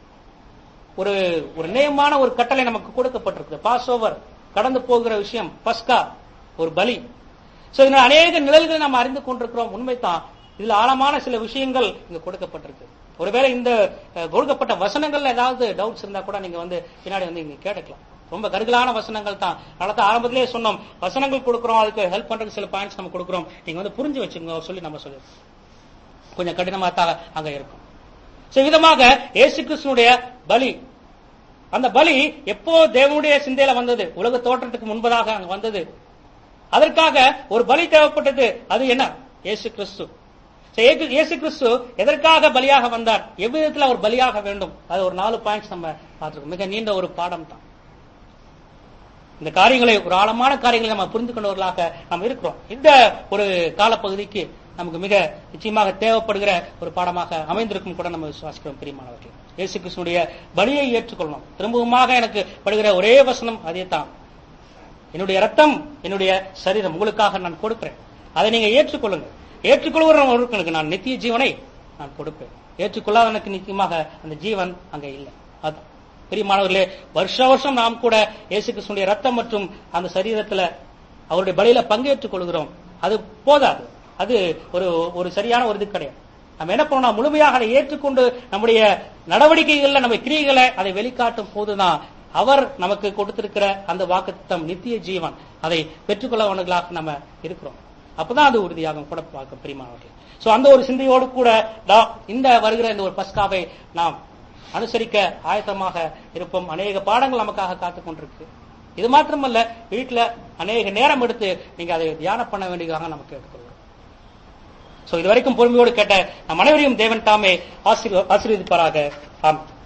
ஒரு ஒரு நேயமான ஒரு கட்டளை நமக்கு கொடுக்கப்பட்டிருக்கு பாஸ் ஓவர் கடந்து போகிற விஷயம் பஸ்கா ஒரு பலி சோ இதனால அநேக நிழல்களை நாம் அறிந்து கொண்டிருக்கிறோம் உண்மைதான் இதுல ஆழமான சில விஷயங்கள் இங்க கொடுக்கப்பட்டிருக்கு ஒருவேளை இந்த அஹ், கொடுக்கப்பட்ட வசனங்கள்ல ஏதாவது டவுட்ஸ் இருந்தா கூட நீங்க வந்து பின்னாடி வந்து இங்க கேட்டுக்கலாம் ரொம்ப கருகலான வசனங்கள் தான் அதனால தான் ஆரம்பத்திலேயே சொன்னோம் வசனங்கள் கொடுக்குறோம் அதுக்கு ஹெல்ப் பண்றதுக்கு சில பாயிண்ட்ஸ் நம்ம கொடுக்குறோம் நீங்க வந்து புரிஞ்சு வச்சுங்க சொல்லி நம்ம சொல்லி கொஞ்சம் கடினமா தான் அங்க இருக்கும் சோ விதமாக இயேசு கிறிஸ்துனுடைய பலி அந்த பலி எப்போ தேவனுடைய சிந்தையில வந்தது உலக தோற்றத்துக்கு முன்பதாக அங்க வந்தது அதற்காக ஒரு பலி தேவைப்பட்டது அது என்ன இயேசு கிறிஸ்து So, இயேசு- இயேசு கிறிஸ்து எதற்காக பலியாக வந்தார் எவ்விதத்தில் அவர் பலியாக வேண்டும் அது ஒரு நாலு பாயிண்ட்ஸ் நம்ம பார்த்திருக்கோம் மிக நீண்ட ஒரு பாடம் தான் இந்த காரியங்களை ஒரு ஆழமான காரியங்களை நம்ம புரிந்து கொண்டவர்களாக நாம் இருக்கிறோம் இந்த ஒரு காலப்பகுதிக்கு நமக்கு மிக நிச்சயமாக தேவைப்படுகிற ஒரு பாடமாக அமைந்திருக்கும் கூட நம்ம விசுவாசிக்கிறோம் பிரியமானவர்கள் இயேசு கிறிஸ்துடைய பலியை ஏற்றுக்கொள்ளணும் திரும்பவுமாக எனக்கு படுகிற ஒரே வசனம் அதே தான் என்னுடைய ரத்தம் என்னுடைய சரீரம் உங்களுக்காக நான் கொடுக்கிறேன் அதை நீங்க ஏற்றுக்கொள்ளுங்க ஏற்றுக்கொள்கிறவர்களுக்கு நான் நித்திய ஜீவனை நான் கொடுப்பேன் ஏற்றுக்கொள்ளாதவனுக்கு நிச்சயமாக அந்த ஜீவன் அங்க இல்லை அதான் பெரியமானவர்களே வருஷ வருஷம் நாம் கூட இயேசு கிறிஸ்துடைய ரத்தம் மற்றும் அந்த சரீரத்துல அவருடைய பலியில பங்கேற்றுக் கொள்கிறோம் அது போதாது அது ஒரு ஒரு சரியான ஒரு இது கிடையாது நம்ம என்ன பண்ணணும் முழுமையாக அதை ஏற்றுக்கொண்டு நம்முடைய நடவடிக்கைகள்ல நம்ம கிரியைகளை அதை வெளிக்காட்டும் போதுதான் அவர் நமக்கு கொடுத்திருக்கிற அந்த வாக்குத்தம் நித்திய ஜீவன் அதை பெற்றுக்கொள்ளவர்களாக நம்ம இருக்கிறோம் அப்பதான் அது உறுதியாகும் கூட பார்க்க பிரியமானவர்கள் சோ அந்த ஒரு சிந்தையோடு கூட நாம் இந்த வருகிற இந்த ஒரு பஸ்காவை நாம் அனுசரிக்க ஆயத்தமாக இருப்போம் அநேக பாடங்கள் நமக்காக காத்துக் கொண்டிருக்கு இது மாத்திரமல்ல வீட்டுல அநேக நேரம் எடுத்து நீங்க அதை தியானம் பண்ண வேண்டியதாக நமக்கு கேட்டுக்கொள்கிறோம் சோ இதுவரைக்கும் பொறுமையோடு கேட்ட நம் அனைவரையும் தேவன் தாமே ஆசீர்வ- ஆசீர்வதிப்பாராக ஆம்